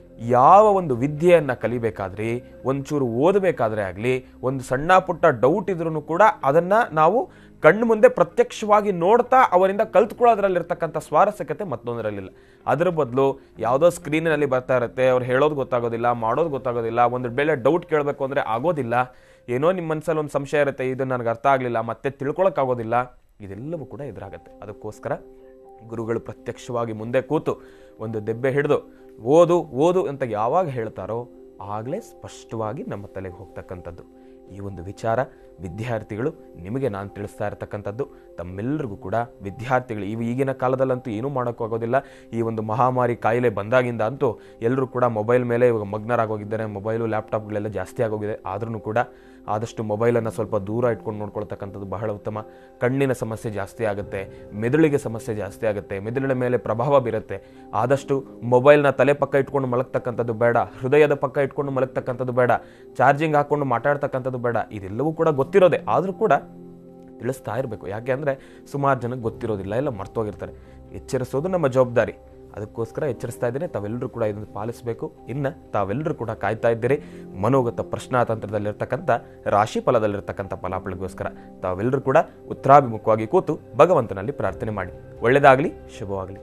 ಯಾವ ಒಂದು ವಿದ್ಯೆಯನ್ನು ಕಲಿಬೇಕಾದ್ರೆ ಒಂಚೂರು ಓದಬೇಕಾದ್ರೆ ಆಗಲಿ ಒಂದು ಸಣ್ಣ ಪುಟ್ಟ ಡೌಟ್ ಇದ್ರೂ ಕೂಡ ಅದನ್ನು ನಾವು ಕಣ್ಣು ಮುಂದೆ ಪ್ರತ್ಯಕ್ಷವಾಗಿ ನೋಡ್ತಾ ಅವರಿಂದ ಕಲ್ತ್ಕೊಳ್ಳೋದ್ರಲ್ಲಿರ್ತಕ್ಕಂಥ ಸ್ವಾರಸ್ಯಕತೆ ಮತ್ತೊಂದರಲ್ಲಿಲ್ಲ ಅದರ ಬದಲು ಯಾವುದೋ ಸ್ಕ್ರೀನಿನಲ್ಲಿ ಬರ್ತಾ ಇರುತ್ತೆ ಅವ್ರು ಹೇಳೋದು ಗೊತ್ತಾಗೋದಿಲ್ಲ ಮಾಡೋದು ಗೊತ್ತಾಗೋದಿಲ್ಲ ಒಂದು ಬೇಳೆ ಡೌಟ್ ಕೇಳಬೇಕು ಅಂದರೆ ಆಗೋದಿಲ್ಲ ಏನೋ ನಿಮ್ಮ ಮನಸ್ಸಲ್ಲಿ ಒಂದು ಸಂಶಯ ಇರುತ್ತೆ ಇದು ನನಗೆ ಅರ್ಥ ಆಗಲಿಲ್ಲ ಮತ್ತೆ ತಿಳ್ಕೊಳಕ್ಕಾಗೋದಿಲ್ಲ ಇದೆಲ್ಲವೂ ಕೂಡ ಎದುರಾಗುತ್ತೆ ಅದಕ್ಕೋಸ್ಕರ ಗುರುಗಳು ಪ್ರತ್ಯಕ್ಷವಾಗಿ ಮುಂದೆ ಕೂತು ಒಂದು ದೆಬ್ಬೆ ಹಿಡಿದು ಓದು ಓದು ಅಂತ ಯಾವಾಗ ಹೇಳ್ತಾರೋ ಆಗಲೇ ಸ್ಪಷ್ಟವಾಗಿ ನಮ್ಮ ತಲೆಗೆ ಹೋಗ್ತಕ್ಕಂಥದ್ದು ಈ ಒಂದು ವಿಚಾರ ವಿದ್ಯಾರ್ಥಿಗಳು ನಿಮಗೆ ನಾನು ತಿಳಿಸ್ತಾ ಇರತಕ್ಕಂಥದ್ದು ತಮ್ಮೆಲ್ಲರಿಗೂ ಕೂಡ ವಿದ್ಯಾರ್ಥಿಗಳು ಇವು ಈಗಿನ ಕಾಲದಲ್ಲಂತೂ ಏನೂ ಮಾಡೋಕ್ಕಾಗೋದಿಲ್ಲ ಈ ಒಂದು ಮಹಾಮಾರಿ ಕಾಯಿಲೆ ಬಂದಾಗಿಂದ ಅಂತೂ ಎಲ್ಲರೂ ಕೂಡ ಮೊಬೈಲ್ ಮೇಲೆ ಇವಾಗ ಮಗ್ನರಾಗೋಗಿದ್ದಾರೆ ಮೊಬೈಲು ಲ್ಯಾಪ್ಟಾಪ್ಗಳೆಲ್ಲ ಜಾಸ್ತಿ ಆಗೋಗಿದೆ ಆದ್ರೂ ಕೂಡ ಆದಷ್ಟು ಮೊಬೈಲನ್ನು ಸ್ವಲ್ಪ ದೂರ ಇಟ್ಕೊಂಡು ನೋಡ್ಕೊಳ್ತಕ್ಕಂಥದ್ದು ಬಹಳ ಉತ್ತಮ ಕಣ್ಣಿನ ಸಮಸ್ಯೆ ಜಾಸ್ತಿ ಆಗುತ್ತೆ ಮೆದುಳಿಗೆ ಸಮಸ್ಯೆ ಜಾಸ್ತಿ ಆಗುತ್ತೆ ಮೆದುಳಿನ ಮೇಲೆ ಪ್ರಭಾವ ಬೀರುತ್ತೆ ಆದಷ್ಟು ಮೊಬೈಲ್ನ ತಲೆ ಪಕ್ಕ ಇಟ್ಕೊಂಡು ಮಲಗ್ತಕ್ಕಂಥದ್ದು ಬೇಡ ಹೃದಯದ ಪಕ್ಕ ಇಟ್ಕೊಂಡು ಮಲಗ್ತಕ್ಕಂಥದ್ದು ಬೇಡ ಚಾರ್ಜಿಂಗ್ ಹಾಕ್ಕೊಂಡು ಮಾತಾಡ್ತಕ್ಕಂಥದ್ದು ಬೇಡ ಇದೆಲ್ಲವೂ ಕೂಡ ಗೊತ್ತಿರೋದೆ ಆದರೂ ಕೂಡ ತಿಳಿಸ್ತಾ ಇರಬೇಕು ಯಾಕೆ ಅಂದರೆ ಸುಮಾರು ಜನಕ್ಕೆ ಗೊತ್ತಿರೋದಿಲ್ಲ ಎಲ್ಲ ಮರ್ತೋಗಿರ್ತಾರೆ ಎಚ್ಚರಿಸೋದು ನಮ್ಮ ಜವಾಬ್ದಾರಿ ಅದಕ್ಕೋಸ್ಕರ ಎಚ್ಚರಿಸ್ತಾ ಇದ್ದೇನೆ ತಾವೆಲ್ಲರೂ ಕೂಡ ಇದನ್ನು ಪಾಲಿಸಬೇಕು ಇನ್ನು ತಾವೆಲ್ಲರೂ ಕೂಡ ಕಾಯ್ತಾ ಇದ್ದೀರಿ ಮನೋಗತ ಪ್ರಶ್ನಾತಂತ್ರದಲ್ಲಿರ್ತಕ್ಕಂಥ ರಾಶಿ ಫಲದಲ್ಲಿರ್ತಕ್ಕಂಥ ಫಲಾಫಲಗೋಸ್ಕರ ತಾವೆಲ್ಲರೂ ಕೂಡ ಉತ್ತರಾಭಿಮುಖವಾಗಿ ಕೂತು ಭಗವಂತನಲ್ಲಿ ಪ್ರಾರ್ಥನೆ ಮಾಡಿ ಒಳ್ಳೆಯದಾಗಲಿ ಶುಭವಾಗಲಿ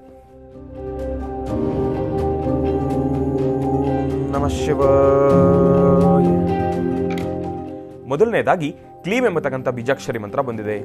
ನಮ ಶಿವಾಯ ಮೊದಲನೇದಾಗಿ ಕ್ಲೀಮ್ ಎಂಬತಕ್ಕಂಥ ಬೀಜಾಕ್ಷರಿ ಮಂತ್ರ ಬಂದಿದೆ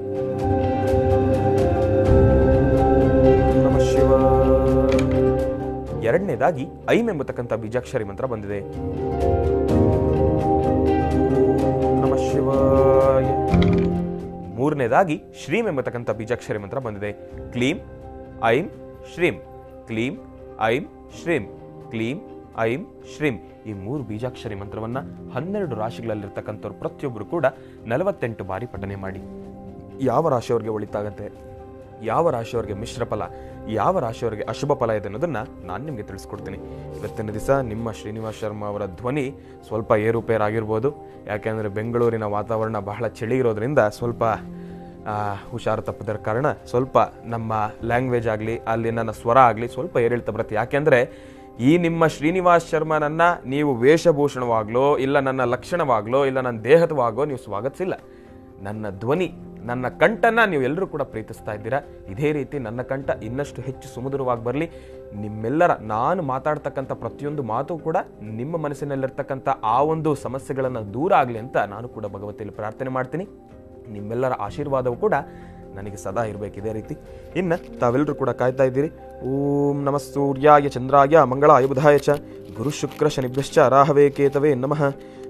ನಮ ಶಿವಾಯ ಎರಡನೇದಾಗಿ ಐಂ ಎಂಬತಕ್ಕಂಥ ಬೀಜಾಕ್ಷರಿ ಮಂತ್ರ ಬಂದಿದೆ ನಮ ಶಿವ ಶಿವಾಯ ಮೂರನೇದಾಗಿ ಶ್ರೀಂ ಎಂಬತಕ್ಕಂಥ ಬೀಜಾಕ್ಷರಿ ಮಂತ್ರ ಬಂದಿದೆ ಕ್ಲೀಂ ಐಂ ಶ್ರೀಂ ಕ್ಲೀಂ ಐಂ ಶ್ರೀಂ ಕ್ಲೀಂ ಐಂ ಶ್ರೀಂ ಈ ಮೂರು ಬೀಜಾಕ್ಷರಿ ಮಂತ್ರವನ್ನ ಹನ್ನೆರಡು ರಾಶಿಗಳಲ್ಲಿರ್ತಕ್ಕಂಥವ್ರು ಪ್ರತಿಯೊಬ್ಬರು ಕೂಡ ನಲವತ್ತೆಂಟು ಬಾರಿ ಪಠನೆ ಮಾಡಿ ಯಾವ ರಾಶಿಯವರಿಗೆ ಒಳಿತಾಗತ್ತೆ ಯಾವ ರಾಶಿಯವರಿಗೆ ಮಿಶ್ರ ಫಲ ಯಾವ ರಾಶಿಯವರಿಗೆ ಅಶುಭ ಫಲ ಇದೆ ಅನ್ನೋದನ್ನ ನಾನು ನಿಮಗೆ ತಿಳಿಸ್ಕೊಡ್ತೀನಿ ಇವತ್ತಿನ ದಿವಸ ನಿಮ್ಮ ಶ್ರೀನಿವಾಸ್ ಶರ್ಮಾ ಅವರ ಧ್ವನಿ ಸ್ವಲ್ಪ ಏರುಪೇರಾಗಿರ್ಬೋದು ಯಾಕೆಂದರೆ ಬೆಂಗಳೂರಿನ ವಾತಾವರಣ ಬಹಳ ಚಳಿ ಇರೋದ್ರಿಂದ ಸ್ವಲ್ಪ ಆ, ಹುಷಾರು ತಪ್ಪದರ ಕಾರಣ ಸ್ವಲ್ಪ ನಮ್ಮ ಲ್ಯಾಂಗ್ವೇಜ್ ಆಗಲಿ ಅಲ್ಲಿ ನನ್ನ ಸ್ವರ ಆಗಲಿ ಸ್ವಲ್ಪ ಏರಿಳಿತ ಬರುತ್ತೆ ಯಾಕೆಂದರೆ ಈ ನಿಮ್ಮ ಶ್ರೀನಿವಾಸ್ ಶರ್ಮನನ್ನ ನೀವು ವೇಷಭೂಷಣವಾಗ್ಲೋ ಇಲ್ಲ ನನ್ನ ಲಕ್ಷಣವಾಗ್ಲೋ ಇಲ್ಲ ನನ್ನ ದೇಹದವಾಗೋ ನೀವು ಸ್ವಾಗತಿಸಿಲ್ಲ ನನ್ನ ಧ್ವನಿ ನನ್ನ ಕಂಠನ ನೀವು ಎಲ್ಲರೂ ಕೂಡ ಪ್ರೀತಿಸ್ತಾ ಇದ್ದೀರಾ ಇದೇ ರೀತಿ ನನ್ನ ಕಂಠ ಇನ್ನಷ್ಟು ಹೆಚ್ಚು ಸುಮಧುರವಾಗಿ ಬರಲಿ ನಿಮ್ಮೆಲ್ಲರ ನಾನು ಮಾತಾಡ್ತಕ್ಕಂಥ ಪ್ರತಿಯೊಂದು ಮಾತು ಕೂಡ ನಿಮ್ಮ ಮನಸ್ಸಿನಲ್ಲಿರ್ತಕ್ಕಂಥ ಆ ಒಂದು ಸಮಸ್ಯೆಗಳನ್ನು ದೂರ ಆಗಲಿ ಅಂತ ನಾನು ಕೂಡ ಭಗವತಿಯಲ್ಲಿ ಪ್ರಾರ್ಥನೆ ಮಾಡ್ತೀನಿ ನಿಮ್ಮೆಲ್ಲರ ಆಶೀರ್ವಾದವು ಕೂಡ ನನಗೆ ಸದಾ ಇರಬೇಕು ಇದೇ ರೀತಿ ಇನ್ನು ತಾವೆಲ್ಲರೂ ಕೂಡ ಕಾಯ್ತಾ ಇದ್ದೀರಿ ಓಂ ನಮಃ ಸೂರ್ಯಾಯ ಚಂದ್ರಾಯ ಮಂಗಳಾಯ ಬುಧಾಯ ಚ ಗುರು ಶುಕ್ರ ಶನಿಭ್ಯಶ್ಚ ರಾಹವೇ ಕೇತವೇ ನಮಃ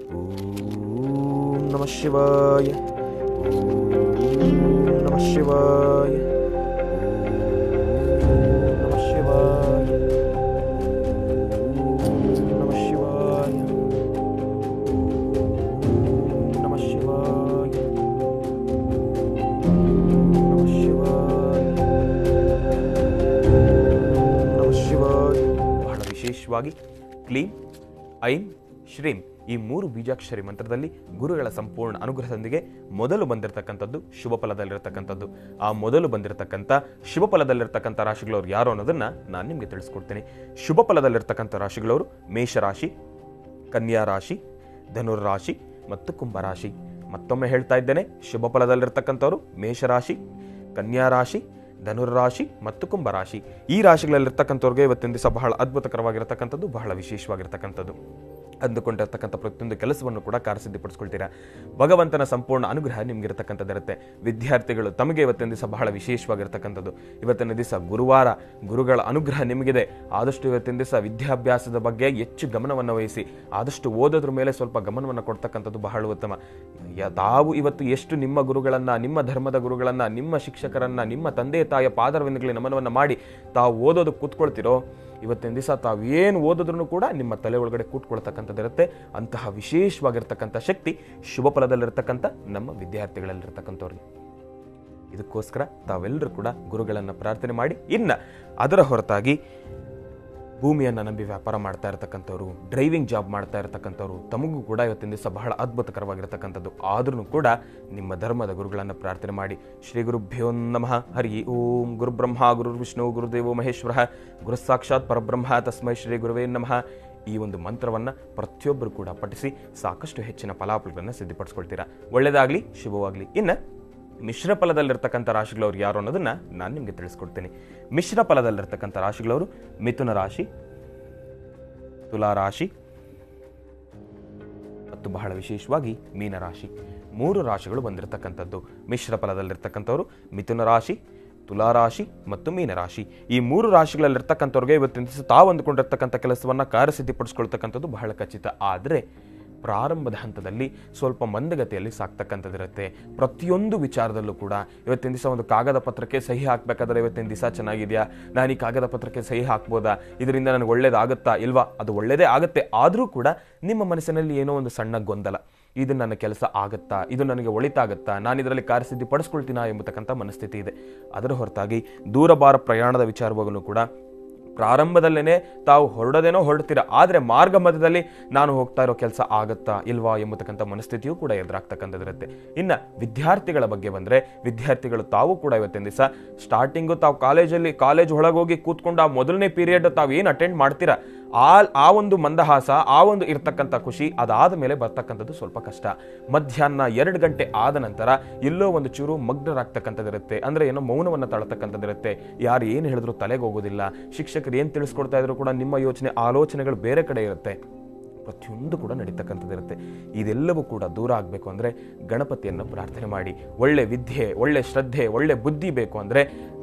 ಓಂ ನಮಃ ಶಿವಾಯ ಓಂ ನಮಃ ಶಿವಾಯ ಓಂ ನಮಃ ಶಿವಾಯ ಓಂ ನಮಃ ಶಿವಾಯ ಓಂ ನಮಃ ಶಿವಾಯ ನಮಃ ಶಿವಾಯ ನಮಃ ಶಿವಾಯ ಬಹಳ ವಿಶೇಷವಾಗಿ ಕ್ಲೀಂ ಐಂ ಶ್ರೀಂ ಈ ಮೂರು ಬೀಜಾಕ್ಷರಿ ಮಂತ್ರದಲ್ಲಿ ಗುರುಗಳ ಸಂಪೂರ್ಣ ಅನುಗ್ರಹದೊಂದಿಗೆ ಮೊದಲು ಬಂದಿರತಕ್ಕಂಥದ್ದು ಶುಭ ಫಲದಲ್ಲಿರ್ತಕ್ಕಂಥದ್ದು ಆ ಮೊದಲು ಬಂದಿರತಕ್ಕಂಥ ಶುಭ ಫಲದಲ್ಲಿರ್ತಕ್ಕಂಥ ರಾಶಿಗಳವ್ರು ಯಾರು ಅನ್ನೋದನ್ನ ನಾನು ನಿಮಗೆ ತಿಳಿಸ್ಕೊಡ್ತೀನಿ ಶುಭ ಫಲದಲ್ಲಿರ್ತಕ್ಕಂಥ ರಾಶಿಗಳವರು ಮೇಷರಾಶಿ ಕನ್ಯಾ ರಾಶಿ ಧನುರ್ ರಾಶಿ ಮತ್ತು ಕುಂಭರಾಶಿ ಮತ್ತೊಮ್ಮೆ ಹೇಳ್ತಾ ಇದ್ದೇನೆ ಶುಭ ಫಲದಲ್ಲಿರ್ತಕ್ಕಂಥವ್ರು ಮೇಷರಾಶಿ ಕನ್ಯಾ ರಾಶಿ ಧನುರ್ರಾಶಿ ಮತ್ತು ಕುಂಭರಾಶಿ ಈ ರಾಶಿಗಳಲ್ಲಿರ್ತಕ್ಕಂಥವ್ರಿಗೆ ಇವತ್ತಿನ ದಿವಸ ಬಹಳ ಅದ್ಭುತಕರವಾಗಿರ್ತಕ್ಕಂಥದ್ದು ಬಹಳ ವಿಶೇಷವಾಗಿರ್ತಕ್ಕಂಥದ್ದು ಅಂದುಕೊಂಡಿರ್ತಕ್ಕಂಥ ಪ್ರತಿಯೊಂದು ಕೆಲಸವನ್ನು ಕೂಡ ಕಾರ್ಯಸಿದ್ಧಿಪಡಿಸ್ಕೊಳ್ತೀರಾ ಭಗವಂತನ ಸಂಪೂರ್ಣ ಅನುಗ್ರಹ ನಿಮ್ಗಿರತಕ್ಕಂಥದ್ದಿರುತ್ತೆ ವಿದ್ಯಾರ್ಥಿಗಳು ತಮಗೆ ಇವತ್ತಿನ ದಿವಸ ಬಹಳ ವಿಶೇಷವಾಗಿರ್ತಕ್ಕಂಥದ್ದು ಇವತ್ತಿನ ದಿವಸ ಗುರುವಾರ ಗುರುಗಳ ಅನುಗ್ರಹ ನಿಮಗಿದೆ ಆದಷ್ಟು ಇವತ್ತಿನ ದಿವಸ ವಿದ್ಯಾಭ್ಯಾಸದ ಬಗ್ಗೆ ಹೆಚ್ಚು ಗಮನವನ್ನು ವಹಿಸಿ ಆದಷ್ಟು ಓದೋದ್ರ ಮೇಲೆ ಸ್ವಲ್ಪ ಗಮನವನ್ನು ಕೊಡ್ತಕ್ಕಂಥದ್ದು ಬಹಳ ಉತ್ತಮ ಯ- ತಾವು ಇವತ್ತು ಎಷ್ಟು ನಿಮ್ಮ ಗುರುಗಳನ್ನ ನಿಮ್ಮ ಧರ್ಮದ ಗುರುಗಳನ್ನ ನಿಮ್ಮ ಶಿಕ್ಷಕರನ್ನ ನಿಮ್ಮ ತಂದೆ ತಾಯಿಯ ಪಾದರವಿಂದಗಳಿಗೆ ನಮನವನ್ನು ಮಾಡಿ ತಾವು ಓದೋದಕ್ಕೆ ಕೂತ್ಕೊಳ್ತಿರೋ ಇವತ್ತಿನ ದಿವಸ ತಾವು ಏನು ಓದಿದ್ರು ಕೂಡ ನಿಮ್ಮ ತಲೆ ಒಳಗಡೆ ಕೂತ್ಕೊಳ್ತಕ್ಕಂಥದ್ದಿರುತ್ತೆ ಅಂತಹ ವಿಶೇಷವಾಗಿರ್ತಕ್ಕಂಥ ಶಕ್ತಿ ಶುಭ ಫಲದಲ್ಲಿರ್ತಕ್ಕಂಥ ನಮ್ಮ ವಿದ್ಯಾರ್ಥಿಗಳಲ್ಲಿರ್ತಕ್ಕಂಥವ್ರಿಗೆ ಇದಕ್ಕೋಸ್ಕರ ತಾವೆಲ್ಲರೂ ಕೂಡ ಗುರುಗಳನ್ನು ಪ್ರಾರ್ಥನೆ ಮಾಡಿ ಇನ್ನು ಅದರ ಹೊರತಾಗಿ ಭೂಮಿಯನ್ನು ನಂಬಿ ವ್ಯಾಪಾರ ಮಾಡ್ತಾ ಇರತಕ್ಕಂಥವ್ರು ಡ್ರೈವಿಂಗ್ ಜಾಬ್ ಮಾಡ್ತಾ ಇರತಕ್ಕಂಥವ್ರು ತಮಗೂ ಕೂಡ ಇವತ್ತಿನ ದಿವಸ ಬಹಳ ಅದ್ಭುತಕರವಾಗಿರ್ತಕ್ಕಂಥದ್ದು ಆದ್ರೂ ಕೂಡ ನಿಮ್ಮ ಧರ್ಮದ ಗುರುಗಳನ್ನು ಪ್ರಾರ್ಥನೆ ಮಾಡಿ ಶ್ರೀ ಗುರುಭ್ಯೋ ನಮಃ ಹರಿ ಓಂ ಗುರು ಬ್ರಹ್ಮ ಗುರು ವಿಷ್ಣು ಗುರುದೇವೋ ಮಹೇಶ್ವರ ಗುರು ಸಾಕ್ಷಾತ್ ಪರಬ್ರಹ್ಮ ತಸ್ಮೈ ಶ್ರೀ ಗುರುವೇ ನಮಃ ಈ ಒಂದು ಮಂತ್ರವನ್ನು ಪ್ರತಿಯೊಬ್ಬರು ಕೂಡ ಪಠಿಸಿ ಸಾಕಷ್ಟು ಹೆಚ್ಚಿನ ಫಲಾಫಲಗಳನ್ನು ಸಿದ್ಧಪಡಿಸ್ಕೊಳ್ತೀರಾ ಒಳ್ಳೆಯದಾಗಲಿ ಶುಭವಾಗಲಿ ಇನ್ನು ಮಿಶ್ರ ಫಲದಲ್ಲಿರ್ತಕ್ಕಂಥ ರಾಶಿಗಳವ್ರು ಯಾರು ಅನ್ನೋದನ್ನ ನಾನು ನಿಮಗೆ ತಿಳಿಸ್ಕೊಡ್ತೀನಿ ಮಿಶ್ರ ಫಲದಲ್ಲಿರ್ತಕ್ಕಂಥ ರಾಶಿಗಳವರು ಮಿಥುನ ರಾಶಿ ತುಲಾ ರಾಶಿ ಮತ್ತು ಬಹಳ ವಿಶೇಷವಾಗಿ ಮೀನರಾಶಿ ಮೂರು ರಾಶಿಗಳು ಬಂದಿರತಕ್ಕಂಥದ್ದು ಮಿಶ್ರ ಫಲದಲ್ಲಿರ್ತಕ್ಕಂಥವ್ರು ಮಿಥುನ ರಾಶಿ ತುಲಾ ರಾಶಿ ಮತ್ತು ಮೀನರಾಶಿ ಈ ಮೂರು ರಾಶಿಗಳಲ್ಲಿರ್ತಕ್ಕಂಥವ್ರಿಗೆ ಇವತ್ತಿನ ದಿವಸ ತಾವು ಅಂದುಕೊಂಡಿರ್ತಕ್ಕಂಥ ಕೆಲಸವನ್ನು ಕಾರ್ಯಸಿದ್ಧಿಪಡಿಸ್ಕೊಳ್ತಕ್ಕಂಥದ್ದು ಬಹಳ ಖಚಿತ ಆದರೆ ಪ್ರಾರಂಭದ ಹಂತದಲ್ಲಿ ಸ್ವಲ್ಪ ಮಂದಗತಿಯಲ್ಲಿ ಸಾಕ್ತಕ್ಕಂಥದ್ದಿರುತ್ತೆ ಪ್ರತಿಯೊಂದು ವಿಚಾರದಲ್ಲೂ ಕೂಡ ಇವತ್ತಿನ ದಿವಸ ಒಂದು ಕಾಗದ ಪತ್ರಕ್ಕೆ ಸಹಿ ಹಾಕಬೇಕಾದ್ರೆ ಇವತ್ತಿನ ದಿವಸ ಚೆನ್ನಾಗಿದೆಯಾ ನಾನು ಈ ಕಾಗದ ಪತ್ರಕ್ಕೆ ಸಹಿ ಹಾಕ್ಬೋದಾ ಇದರಿಂದ ನನಗೆ ಒಳ್ಳೇದಾಗುತ್ತಾ ಇಲ್ವಾ ಅದು ಒಳ್ಳೇದೇ ಆಗುತ್ತೆ ಆದರೂ ಕೂಡ ನಿಮ್ಮ ಮನಸ್ಸಿನಲ್ಲಿ ಏನೋ ಒಂದು ಸಣ್ಣ ಗೊಂದಲ ಇದು ನನ್ನ ಕೆಲಸ ಆಗುತ್ತಾ ಇದು ನನಗೆ ಒಳಿತಾಗುತ್ತಾ ನಾನು ಇದರಲ್ಲಿ ಕಾರ್ಯಸಿದ್ಧಿ ಪಡಿಸ್ಕೊಳ್ತೀನಾ ಎಂಬತಕ್ಕಂಥ ಮನಸ್ಥಿತಿ ಇದೆ ಅದರ ಹೊರತಾಗಿ ದೂರಭಾರ ಪ್ರಯಾಣದ ವಿಚಾರವಾಗಲೂ ಕೂಡ ಪ್ರಾರಂಭದಲ್ಲೇನೆ ತಾವು ಹೊರಡದೇನೋ ಹೊರಡ್ತೀರಾ ಆದರೆ ಮಾರ್ಗ ಮಧ್ಯದಲ್ಲಿ ನಾನು ಹೋಗ್ತಾ ಇರೋ ಕೆಲಸ ಆಗತ್ತಾ ಇಲ್ವಾ ಎಂಬತಕ್ಕಂಥ ಮನಸ್ಥಿತಿಯೂ ಕೂಡ ಎದುರಾಗ್ತಕ್ಕಂಥದ್ದಿರುತ್ತೆ ಇನ್ನು ವಿದ್ಯಾರ್ಥಿಗಳ ಬಗ್ಗೆ ಬಂದರೆ ವಿದ್ಯಾರ್ಥಿಗಳು ತಾವು ಕೂಡ ಇವತ್ತಿನ ದಿವಸ ಸ್ಟಾರ್ಟಿಂಗು ತಾವು ಕಾಲೇಜಲ್ಲಿ ಕಾಲೇಜ್ ಒಳಗೋಗಿ ಕೂತ್ಕೊಂಡು ಆ ಮೊದಲನೇ ಪೀರಿಯಡ್ ತಾವು ಏನು ಅಟೆಂಡ್ ಮಾಡ್ತೀರಾ ಆ ಆ ಒಂದು ಮಂದಹಾಸ ಆ ಒಂದು ಇರ್ತಕ್ಕಂಥ ಖುಷಿ ಅದಾದ ಮೇಲೆ ಬರ್ತಕ್ಕಂಥದ್ದು ಸ್ವಲ್ಪ ಕಷ್ಟ ಮಧ್ಯಾಹ್ನ ಎರಡು ಗಂಟೆ ಆದ ನಂತರ ಎಲ್ಲೋ ಒಂದು ಚೂರು ಮಗ್ನರಾಗ್ತಕ್ಕಂಥದ್ದಿರುತ್ತೆ ಅಂದರೆ ಏನೋ ಮೌನವನ್ನು ತಾಳ್ತಕ್ಕಂಥದ್ದಿರುತ್ತೆ ಯಾರು ಏನು ಹೇಳಿದ್ರು ತಲೆಗೆ ಹೋಗೋದಿಲ್ಲ ಶಿಕ್ಷಕರು ಏನು ತಿಳಿಸ್ಕೊಡ್ತಾ ಇದ್ರು ಕೂಡ ನಿಮ್ಮ ಯೋಚನೆ ಆಲೋಚನೆಗಳು ಬೇರೆ ಕಡೆ ಇರುತ್ತೆ ಪ್ರತಿಯೊಂದು ಕೂಡ ನಡೀತಕ್ಕಂಥದ್ದಿರುತ್ತೆ ಇದೆಲ್ಲವೂ ಕೂಡ ದೂರ ಆಗಬೇಕು ಅಂದರೆ ಗಣಪತಿಯನ್ನು ಪ್ರಾರ್ಥನೆ ಮಾಡಿ ಒಳ್ಳೆ ವಿದ್ಯೆ ಒಳ್ಳೆ ಶ್ರದ್ಧೆ ಒಳ್ಳೆ ಬುದ್ಧಿ ಬೇಕು ಅಂದರೆ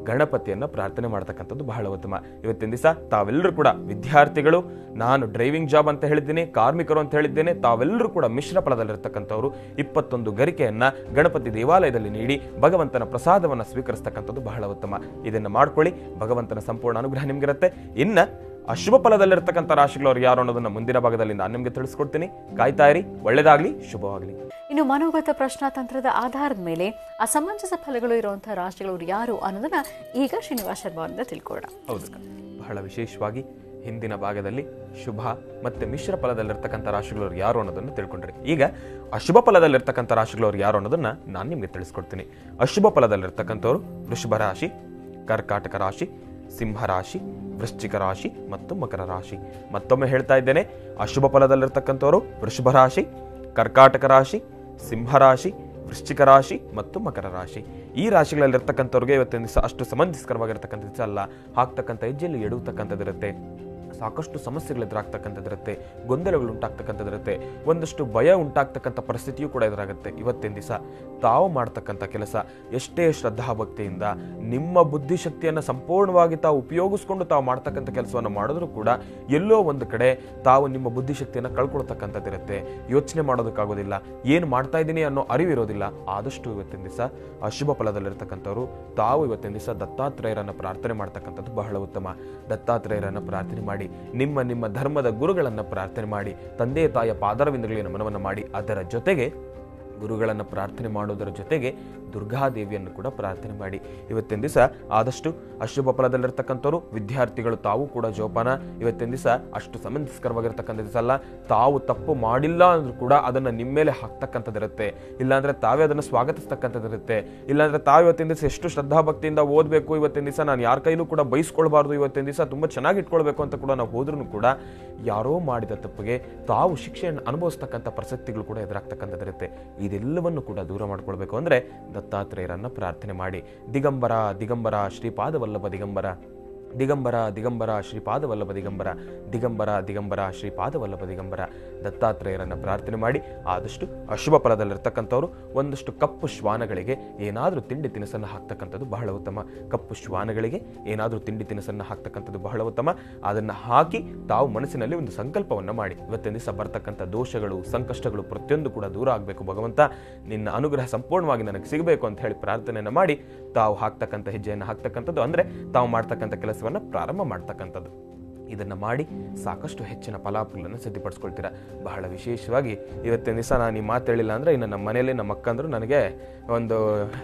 ಗಣಪತಿಯನ್ನ ಪ್ರಾರ್ಥನೆ ಮಾಡ್ತಕ್ಕಂಥದ್ದು ಬಹಳ ಉತ್ತಮ ಇವತ್ತಿನ ದಿವಸ ತಾವೆಲ್ಲರೂ ಕೂಡ ವಿದ್ಯಾರ್ಥಿಗಳು ನಾನು ಡ್ರೈವಿಂಗ್ ಜಾಬ್ ಅಂತ ಹೇಳಿದ್ದೀನಿ ಕಾರ್ಮಿಕರು ಅಂತ ಹೇಳಿದ್ದೇನೆ ತಾವೆಲ್ಲರೂ ಕೂಡ ಮಿಶ್ರ ಫಲದಲ್ಲಿರ್ತಕ್ಕಂಥವ್ರು ಇಪ್ಪತ್ತೊಂದು ಗರಿಕೆಯನ್ನ ಗಣಪತಿ ದೇವಾಲಯದಲ್ಲಿ ನೀಡಿ ಭಗವಂತನ ಪ್ರಸಾದವನ್ನ ಸ್ವೀಕರಿಸ್ತಕ್ಕಂಥದ್ದು ಬಹಳ ಉತ್ತಮ ಇದನ್ನ ಮಾಡ್ಕೊಳ್ಳಿ ಭಗವಂತನ ಸಂಪೂರ್ಣ ಅನುಗ್ರಹ ನಿಮ್ಗಿರುತ್ತೆ ಇನ್ನ ಅಶುಭ ಫಲದಲ್ಲಿರ್ತಕ್ಕಂಥ ರಾಶಿಗಳವ್ರು ಯಾರು ಅನ್ನೋದನ್ನ ಮುಂದಿನ ಭಾಗದಲ್ಲಿ ನಾನು ನಿಮ್ಗೆ ತಿಳಿಸ್ಕೊಡ್ತೀನಿ ಕಾಯ್ತಾ ಇರಿ ಒಳ್ಳೇದಾಗ್ಲಿ ಶುಭವಾಗ್ಲಿ ಇನ್ನು ಮನೋಗತ ಪ್ರಶ್ನಾತಂತ್ರದ ಆಧಾರದ ಮೇಲೆ ಅಸಮಂಜಸ ಫಲಗಳು ಇರುವಂತಹ ರಾಶಿಗಳು ಯಾರು ಅನ್ನೋದನ್ನ ಈಗ ಶ್ರೀನಿವಾಸ್ ಶರ್ಮಾ ಅವರಿಂದ ತಿಳ್ಕೊಳ್ಳೋಣ ಹೌದು ಬಹಳ ವಿಶೇಷವಾಗಿ ಹಿಂದಿನ ಭಾಗದಲ್ಲಿ ಶುಭ ಮತ್ತೆ ಮಿಶ್ರ ಫಲದಲ್ಲಿರ್ತಕ್ಕಂಥ ರಾಶಿಗಳವ್ರು ಯಾರು ಅನ್ನೋದನ್ನ ತಿಳ್ಕೊಂಡ್ರಿ ಈಗ ಅಶುಭ ಫಲದಲ್ಲಿರ್ತಕ್ಕಂಥ ರಾಶಿಗಳವ್ರು ಯಾರು ಅನ್ನೋದನ್ನ ನಾನು ನಿಮ್ಗೆ ತಿಳಿಸ್ಕೊಡ್ತೀನಿ ಅಶುಭ ಫಲದಲ್ಲಿರ್ತಕ್ಕಂಥವ್ರು ವೃಷಭ ರಾಶಿ ಕರ್ಕಾಟಕ ರಾಶಿ ಸಿಂಹ ರಾಶಿ ವೃಶ್ಚಿಕ ರಾಶಿ ಮತ್ತು ಮಕರ ರಾಶಿ ಮತ್ತೊಮ್ಮೆ ಹೇಳ್ತಾ ಇದ್ದೇನೆ ಅಶುಭ ಫಲದಲ್ಲಿರ್ತಕ್ಕಂಥವ್ರು ವೃಷಭ ರಾಶಿ ಕರ್ಕಾಟಕ ರಾಶಿ ಸಿಂಹ ರಾಶಿ ವೃಶ್ಚಿಕ ರಾಶಿ ಮತ್ತು ಮಕರ ರಾಶಿ ಈ ರಾಶಿಗಳಲ್ಲಿರ್ತಕ್ಕಂಥವ್ರಿಗೆ ಇವತ್ತಿನ ದಿವಸ ಅಷ್ಟು ಸಮಂಜಸ್ಕರವಾಗಿರ್ತಕ್ಕಂಥ ದಿವಸ ಅಲ್ಲ ಹಾಕ್ತಕ್ಕಂಥ ಹೆಜ್ಜೆಯಲ್ಲಿ ಎಡುವತಕ್ಕಂಥದ್ದಿರುತ್ತೆ ಸಾಕಷ್ಟು ಸಮಸ್ಯೆಗಳು ಎದುರಾಗ್ತಕ್ಕಂಥದ್ದಿರುತ್ತೆ ಗೊಂದಲಗಳು ಉಂಟಾಗ್ತಕ್ಕಂಥದ್ದಿರುತ್ತೆ ಒಂದಷ್ಟು ಭಯ ಉಂಟಾಗ್ತಕ್ಕಂಥ ಪರಿಸ್ಥಿತಿಯೂ ಕೂಡ ಎದುರಾಗುತ್ತೆ ಇವತ್ತಿನ ದಿವಸ ತಾವು ಮಾಡ್ತಕ್ಕಂಥ ಕೆಲಸ ಎಷ್ಟೇ ಶ್ರದ್ಧಾಭಕ್ತಿಯಿಂದ ನಿಮ್ಮ ಬುದ್ಧಿಶಕ್ತಿಯನ್ನು ಸಂಪೂರ್ಣವಾಗಿ ತಾವು ಉಪಯೋಗಿಸ್ಕೊಂಡು ತಾವು ಮಾಡ್ತಕ್ಕಂಥ ಕೆಲಸವನ್ನು ಮಾಡಿದ್ರೂ ಕೂಡ ಎಲ್ಲೋ ಒಂದು ಕಡೆ ತಾವು ನಿಮ್ಮ ಬುದ್ಧಿಶಕ್ತಿಯನ್ನು ಕಳ್ಕೊಳ್ತಕ್ಕಂಥದ್ದಿರುತ್ತೆ ಯೋಚನೆ ಮಾಡೋದಕ್ಕಾಗೋದಿಲ್ಲ ಏನು ಮಾಡ್ತಾ ಇದ್ದೀನಿ ಅನ್ನೋ ಅರಿವಿರೋದಿಲ್ಲ ಆದಷ್ಟು ಇವತ್ತಿನ ದಿವಸ ಅಶುಭ ಫಲದಲ್ಲಿರ್ತಕ್ಕಂಥವ್ರು ತಾವು ಇವತ್ತಿನ ದಿವಸ ದತ್ತಾತ್ರೇಯರನ್ನು ಪ್ರಾರ್ಥನೆ ಮಾಡ್ತಕ್ಕಂಥದ್ದು ಬಹಳ ಉತ್ತಮ ದತ್ತಾತ್ರೇಯರನ್ನು ಪ್ರಾರ್ಥನೆ ಮಾಡಿ ನಿಮ್ಮ ನಿಮ್ಮ ಧರ್ಮದ ಗುರುಗಳನ್ನು ಪ್ರಾರ್ಥನೆ ಮಾಡಿ ತಂದೆ ತಾಯಿಯ ಪಾದರವಿಂದಗಳಿಗೆ ನಮನವನ್ನು ಮಾಡಿ ಅದರ ಜೊತೆಗೆ ಗುರುಗಳನ್ನು ಪ್ರಾರ್ಥನೆ ಮಾಡೋದರ ಜೊತೆಗೆ ದುರ್ಗಾದೇವಿಯನ್ನು ಕೂಡ ಪ್ರಾರ್ಥನೆ ಮಾಡಿ ಇವತ್ತಿನ ದಿವಸ ಆದಷ್ಟು ಅಶುಭ ಫಲದಲ್ಲಿರ್ತಕ್ಕಂಥವ್ರು ವಿದ್ಯಾರ್ಥಿಗಳು ತಾವು ಕೂಡ ಜೋಪಾನ ಇವತ್ತಿನ ದಿವಸ ಅಷ್ಟು ಸಮಂಜಸ್ಕರವಾಗಿರ್ತಕ್ಕಂಥ ದಿವಸ ಅಲ್ಲ ತಾವು ತಪ್ಪು ಮಾಡಿಲ್ಲ ಅಂದ್ರೂ ಕೂಡ ಅದನ್ನು ನಿಮ್ಮ ಮೇಲೆ ಹಾಕ್ತಕ್ಕಂಥದ್ದಿರುತ್ತೆ ಇಲ್ಲಾಂದ್ರೆ ತಾವೇ ಅದನ್ನು ಸ್ವಾಗತಿಸ್ತಕ್ಕಂಥದ್ದಿರುತ್ತೆ ಇಲ್ಲಾಂದ್ರೆ ತಾವು ಇವತ್ತಿನ ದಿವಸ ಎಷ್ಟು ಶ್ರದ್ಧಾಭಕ್ತಿಯಿಂದ ಓದಬೇಕು ಇವತ್ತಿನ ದಿವಸ ನಾನು ಯಾರ ಕೈಲೂ ಕೂಡ ಬೈಸ್ಕೊಳ್ಬಾರ್ದು ಇವತ್ತಿನ ದಿವಸ ತುಂಬ ಚೆನ್ನಾಗಿ ಇಟ್ಕೊಳ್ಬೇಕು ಅಂತ ಕೂಡ ನಾವು ಹೋದ್ರೂ ಕೂಡ ಯಾರೋ ಮಾಡಿದ ತಪ್ಪಿಗೆ ತಾವು ಶಿಕ್ಷೆಯನ್ನು ಅನುಭವಿಸ್ತಕ್ಕಂಥ ಪ್ರಸಕ್ತಿಗಳು ಕೂಡ ಎದುರಾಗ್ತಕ್ಕಂಥದ್ದಿರುತ್ತೆ ಇದೆಲ್ಲವನ್ನು ಕೂಡ ದೂರ ಮಾಡ್ಕೊಳ್ಬೇಕು ಅಂದ್ರೆ ದತ್ತಾತ್ರೇಯರನ್ನ ಪ್ರಾರ್ಥನೆ ಮಾಡಿ ದಿಗಂಬರ ದಿಗಂಬರ ಶ್ರೀಪಾದವಲ್ಲಭ ದಿಗಂಬರ ದಿಗಂಬರ ದಿಗಂಬರ ಶ್ರೀಪಾದವಲ್ಲಭ ದಿಗಂಬರ ದಿಗಂಬರ ದಿಗಂಬರ ಶ್ರೀಪಾದವಲ್ಲಭ ದಿಗಂಬರ ದತ್ತಾತ್ರೇಯರನ್ನ ಪ್ರಾರ್ಥನೆ ಮಾಡಿ ಆದಷ್ಟು ಅಶುಭ ಫಲದಲ್ಲಿರ್ತಕ್ಕಂಥವ್ರು ಒಂದಷ್ಟು ಕಪ್ಪು ಶ್ವಾನಗಳಿಗೆ ಏನಾದರೂ ತಿಂಡಿ ತಿನಿಸನ್ನು ಹಾಕ್ತಕ್ಕಂಥದ್ದು ಬಹಳ ಉತ್ತಮ ಕಪ್ಪು ಶ್ವಾನಗಳಿಗೆ ಏನಾದರೂ ತಿಂಡಿ ತಿನಿಸನ್ನು ಹಾಕ್ತಕ್ಕಂಥದ್ದು ಬಹಳ ಉತ್ತಮ ಅದನ್ನು ಹಾಕಿ ತಾವು ಮನಸ್ಸಿನಲ್ಲಿ ಒಂದು ಸಂಕಲ್ಪವನ್ನು ಮಾಡಿ ಇವತ್ತಿನ ದಿವಸ ಬರ್ತಕ್ಕಂಥ ದೋಷಗಳು ಸಂಕಷ್ಟಗಳು ಪ್ರತಿಯೊಂದು ಕೂಡ ದೂರ ಆಗಬೇಕು ಭಗವಂತ ನಿನ್ನ ಅನುಗ್ರಹ ಸಂಪೂರ್ಣವಾಗಿ ನನಗೆ ಸಿಗಬೇಕು ಅಂತ ಹೇಳಿ ಪ್ರಾರ್ಥನೆಯನ್ನು ಮಾಡಿ ತಾವು ಹಾಕ್ತಕ್ಕಂಥ ಹೆಜ್ಜೆಯನ್ನು ಹಾಕ್ತಕ್ಕಂಥದ್ದು ಅಂದರೆ ತಾವು ಮಾಡ್ತಕ್ಕಂಥ ಕೆಲಸವನ್ನು ಪ್ರಾರಂಭ ಮಾಡ್ತಕ್ಕಂಥದ್ದು ಇದನ್ನು ಮಾಡಿ ಸಾಕಷ್ಟು ಹೆಚ್ಚಿನ ಫಲಾಫಲಗಳನ್ನು ಸಿದ್ಧಪಡಿಸ್ಕೊಳ್ತೀರಾ ಬಹಳ ವಿಶೇಷವಾಗಿ ಇವತ್ತಿನ ದಿವಸ ನಾನು ಈ ಮಾತು ಹೇಳಿಲ್ಲ ಅಂದರೆ ಇನ್ನು ನಮ್ಮ ಮನೇಲಿ ನಮ್ಮ ಅಕ್ಕಂದ್ರು ನನಗೆ ಒಂದು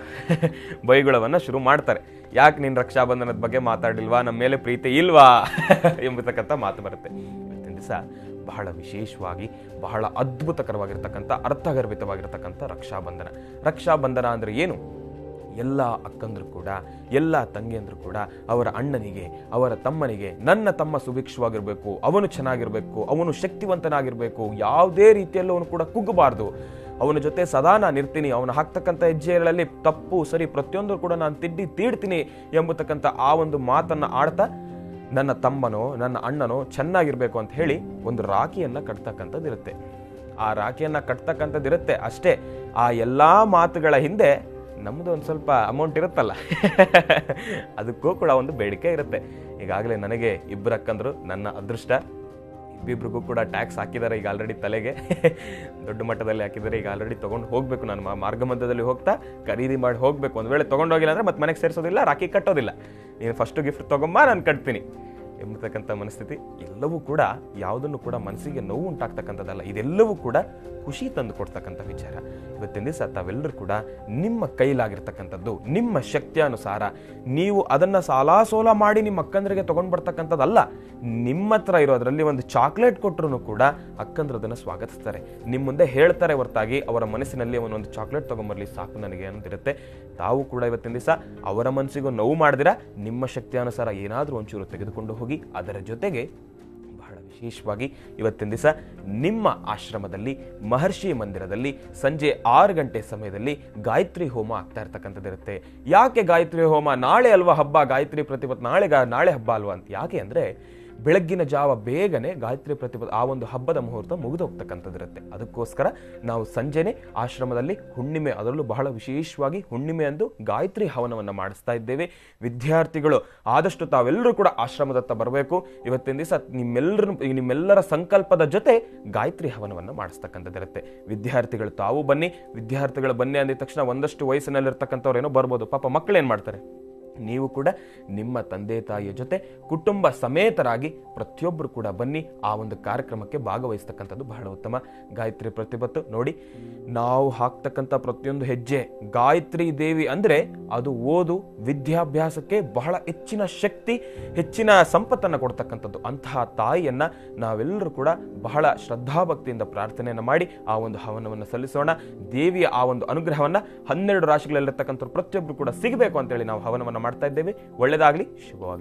ಬೈಗುಳವನ್ನು ಶುರು ಮಾಡ್ತಾರೆ ಯಾಕೆ ನೀನು ರಕ್ಷಾಬಂಧನದ ಬಗ್ಗೆ ಮಾತಾಡಿಲ್ವಾ ನಮ್ಮ ಮೇಲೆ ಪ್ರೀತಿ ಇಲ್ವಾ ಎಂಬತಕ್ಕಂಥ ಮಾತು ಬರುತ್ತೆ ಇವತ್ತಿನ ದಿವಸ ಬಹಳ ವಿಶೇಷವಾಗಿ ಬಹಳ ಅದ್ಭುತಕರವಾಗಿರ್ತಕ್ಕಂಥ ಅರ್ಥಗರ್ಭಿತವಾಗಿರ್ತಕ್ಕಂಥ ರಕ್ಷಾಬಂಧನ ರಕ್ಷಾಬಂಧನ ಅಂದರೆ ಏನು ಎಲ್ಲ ಅಕ್ಕಂದ್ರು ಕೂಡ ಎಲ್ಲ ತಂಗಿಯಂದ್ರು ಕೂಡ ಅವರ ಅಣ್ಣನಿಗೆ ಅವರ ತಮ್ಮನಿಗೆ ನನ್ನ ತಮ್ಮ ಸುಭಿಕ್ಷವಾಗಿರಬೇಕು ಅವನು ಚೆನ್ನಾಗಿರಬೇಕು ಅವನು ಶಕ್ತಿವಂತನಾಗಿರಬೇಕು ಯಾವುದೇ ರೀತಿಯಲ್ಲೂ ಅವನು ಕೂಡ ಕುಗ್ಗಬಾರ್ದು ಅವನ ಜೊತೆ ಸದಾ ನಾನು ಇರ್ತೀನಿ ಅವನು ಹಾಕ್ತಕ್ಕಂಥ ಹೆಜ್ಜೆಗಳಲ್ಲಿ ತಪ್ಪು ಸರಿ ಪ್ರತಿಯೊಂದು ಕೂಡ ನಾನು ತಿದ್ದಿ ತೀಡ್ತೀನಿ ಎಂಬತಕ್ಕಂಥ ಆ ಒಂದು ಮಾತನ್ನು ಆಡ್ತಾ ನನ್ನ ತಮ್ಮನೋ ನನ್ನ ಅಣ್ಣನೋ ಚೆನ್ನಾಗಿರ್ಬೇಕು ಅಂತ ಹೇಳಿ ಒಂದು ರಾಖಿಯನ್ನ ಕಟ್ತಕ್ಕಂಥದ್ದಿರುತ್ತೆ ಆ ರಾಖಿಯನ್ನ ಕಟ್ತಕ್ಕಂಥದ್ದಿರುತ್ತೆ ಅಷ್ಟೇ ಆ ಎಲ್ಲಾ ಮಾತುಗಳ ಹಿಂದೆ ನಮ್ಮದು ಒಂದು ಸ್ವಲ್ಪ ಅಮೌಂಟ್ ಇರುತ್ತಲ್ಲ ಅದಕ್ಕೂ ಕೂಡ ಒಂದು ಬೇಡಿಕೆ ಇರುತ್ತೆ ಈಗಾಗಲೇ ನನಗೆ ಇಬ್ಬರು ಅಕ್ಕಂದ್ರು ನನ್ನ ಅದೃಷ್ಟ ಇಬ್ಬಿಬ್ರಿಗೂ ಕೂಡ ಟ್ಯಾಕ್ಸ್ ಹಾಕಿದ್ದಾರೆ ಈಗ ಆಲ್ರೆಡಿ ತಲೆಗೆ ದೊಡ್ಡ ಮಟ್ಟದಲ್ಲಿ ಹಾಕಿದ್ದಾರೆ ಈಗ ಆಲ್ರೆಡಿ ತೊಗೊಂಡು ಹೋಗಬೇಕು ನಾನು ಮಾ- ಮಾರ್ಗ ಮಧ್ಯದಲ್ಲಿ ಹೋಗ್ತಾ ಖರೀದಿ ಮಾಡಿ ಹೋಗಬೇಕು ಒಂದು ವೇಳೆ ತೊಗೊಂಡು ಹೋಗಿಲ್ಲ ಅಂದರೆ ಮತ್ತೆ ಮನೆಗೆ ಸೇರಿಸೋದಿಲ್ಲ ರಾಖಿ ಕಟ್ಟೋದಿಲ್ಲ ನೀನು ಫಸ್ಟು ಗಿಫ್ಟ್ ತೊಗೊಂಬ ನಾನು ಕಟ್ತೀನಿ ಎಂಬತಕ್ಕಂಥ ಮನಸ್ಥಿತಿ ಎಲ್ಲವೂ ಕೂಡ ಯಾವುದನ್ನು ಕೂಡ ಮನಸ್ಸಿಗೆ ನೋವು ಉಂಟಾಗ್ತಕ್ಕಂಥದ್ದಲ್ಲ ಇದೆಲ್ಲವೂ ಕೂಡ ಖುಷಿ ತಂದು ಕೊಡ್ತಕ್ಕಂಥ ವಿಚಾರ ಇವತ್ತಿನ ದಿವಸ ತಾವೆಲ್ಲರೂ ಕೂಡ ನಿಮ್ಮ ಕೈಲಾಗಿರ್ತಕ್ಕಂಥದ್ದು ನಿಮ್ಮ ಶಕ್ತಿಯಾನುಸಾರ ನೀವು ಅದನ್ನು ಸಾಲ ಸೋಲ ಮಾಡಿ ನಿಮ್ಮ ಅಕ್ಕಂದ್ರಿಗೆ ತೊಗೊಂಡು ಬರ್ತಕ್ಕಂಥದ್ದಲ್ಲ ನಿಮ್ಮ ಹತ್ರ ಇರೋದ್ರಲ್ಲಿ ಒಂದು ಚಾಕ್ಲೇಟ್ ಕೊಟ್ಟರು ಕೂಡ ಅಕ್ಕಂದ್ರು ಅದನ್ನು ಸ್ವಾಗತಿಸ್ತಾರೆ ನಿಮ್ಮ ಮುಂದೆ ಹೇಳ್ತಾರೆ ಹೊರತಾಗಿ ಅವರ ಮನಸ್ಸಿನಲ್ಲಿ ಅವನೊಂದು ಚಾಕ್ಲೇಟ್ ತೊಗೊಂಬರ್ಲಿ ಸಾಕು ನನಗೆ ಅಂತಿರುತ್ತೆ ತಾವು ಕೂಡ ಇವತ್ತಿನ ದಿವಸ ಅವರ ಮನಸ್ಸಿಗೂ ನೋವು ಮಾಡಿದಿರ ನಿಮ್ಮ ಶಕ್ತಿಯಾನುಸಾರ ಏನಾದರೂ ಒಂಚೂರು ತೆಗೆದುಕೊಂಡು ಹೋಗಿ ಅದರ ಜೊತೆಗೆ ಬಹಳ ವಿಶೇಷವಾಗಿ ಇವತ್ತಿನ ದಿವಸ ನಿಮ್ಮ ಆಶ್ರಮದಲ್ಲಿ ಮಹರ್ಷಿ ಮಂದಿರದಲ್ಲಿ ಸಂಜೆ ಆರು ಗಂಟೆ ಸಮಯದಲ್ಲಿ ಗಾಯತ್ರಿ ಹೋಮ ಆಗ್ತಾ ಇರ್ತಕ್ಕಂಥದ್ದಿರುತ್ತೆ ಯಾಕೆ ಗಾಯತ್ರಿ ಹೋಮ ನಾಳೆ ಅಲ್ವಾ ಹಬ್ಬ ಗಾಯತ್ರಿ ಪ್ರತಿಪತ್ ನಾಳೆ ಗಾ- ನಾಳೆ ಹಬ್ಬ ಅಲ್ವಾ ಅಂತ ಯಾಕೆ ಅಂದರೆ ಬೆಳಗ್ಗಿನ ಜಾವ ಬೇಗನೆ ಗಾಯತ್ರಿ ಪ್ರತಿಪದ ಆ ಒಂದು ಹಬ್ಬದ ಮುಹೂರ್ತ ಮುಗಿದು ಹೋಗ್ತಕ್ಕಂಥದ್ದಿರುತ್ತೆ ಅದಕ್ಕೋಸ್ಕರ ನಾವು ಸಂಜೆನೆ ಆಶ್ರಮದಲ್ಲಿ ಹುಣ್ಣಿಮೆ ಅದರಲ್ಲೂ ಬಹಳ ವಿಶೇಷವಾಗಿ ಹುಣ್ಣಿಮೆ ಅಂದು ಗಾಯತ್ರಿ ಹವನವನ್ನು ಮಾಡಿಸ್ತಾ ಇದ್ದೇವೆ ವಿದ್ಯಾರ್ಥಿಗಳು ಆದಷ್ಟು ತಾವೆಲ್ಲರೂ ಕೂಡ ಆಶ್ರಮದತ್ತ ಬರಬೇಕು ಇವತ್ತಿನ ದಿವಸ ನಿಮ್ಮೆಲ್ಲರ ನಿಮ್ಮೆಲ್ಲರ ಸಂಕಲ್ಪದ ಜೊತೆ ಗಾಯತ್ರಿ ಹವನವನ್ನು ಮಾಡಿಸ್ತಕ್ಕಂಥದ್ದಿರುತ್ತೆ ವಿದ್ಯಾರ್ಥಿಗಳು ತಾವು ಬನ್ನಿ ವಿದ್ಯಾರ್ಥಿಗಳು ಬನ್ನಿ ಅಂದಿದ ತಕ್ಷಣ ಒಂದಷ್ಟು ವಯಸ್ಸಿನಲ್ಲಿರ್ತಕ್ಕಂಥವ್ರು ಏನೋ ಬರ್ಬೋದು ಪಾಪ ಮಕ್ಕಳು ಏನು ಮಾಡ್ತಾರೆ ನೀವು ಕೂಡ ನಿಮ್ಮ ತಂದೆ ತಾಯಿಯ ಜೊತೆ ಕುಟುಂಬ ಸಮೇತರಾಗಿ ಪ್ರತಿಯೊಬ್ಬರು ಕೂಡ ಬನ್ನಿ ಆ ಒಂದು ಕಾರ್ಯಕ್ರಮಕ್ಕೆ ಭಾಗವಹಿಸ್ತಕ್ಕಂಥದ್ದು ಬಹಳ ಉತ್ತಮ ಗಾಯತ್ರಿ ಪ್ರತಿಪತ್ತು ನೋಡಿ ನಾವು ಹಾಕ್ತಕ್ಕಂಥ ಪ್ರತಿಯೊಂದು ಹೆಜ್ಜೆ ಗಾಯತ್ರಿ ದೇವಿ ಅಂದರೆ ಅದು ಓದು ವಿದ್ಯಾಭ್ಯಾಸಕ್ಕೆ ಬಹಳ ಹೆಚ್ಚಿನ ಶಕ್ತಿ ಹೆಚ್ಚಿನ ಸಂಪತ್ತನ್ನು ಕೊಡ್ತಕ್ಕಂಥದ್ದು ಅಂತಹ ತಾಯಿಯನ್ನ ನಾವೆಲ್ಲರೂ ಕೂಡ ಬಹಳ ಶ್ರದ್ಧಾಭಕ್ತಿಯಿಂದ ಪ್ರಾರ್ಥನೆಯನ್ನು ಮಾಡಿ ಆ ಒಂದು ಹವನವನ್ನು ಸಲ್ಲಿಸೋಣ ದೇವಿಯ ಆ ಒಂದು ಅನುಗ್ರಹವನ್ನ ಹನ್ನೆರಡು ರಾಶಿಗಳಲ್ಲಿರ್ತಕ್ಕಂಥ ಪ್ರತಿಯೊಬ್ಬರು ಕೂಡ ಸಿಗಬೇಕು ಅಂತೇಳಿ ನಾವು ಹವನವನ್ನು ಮಾಡ್ತಾ ಇದ್ದೇವೆ ಒಳ್ಳೆಯದಾಗಲಿ ಶುಭವಾಗಿ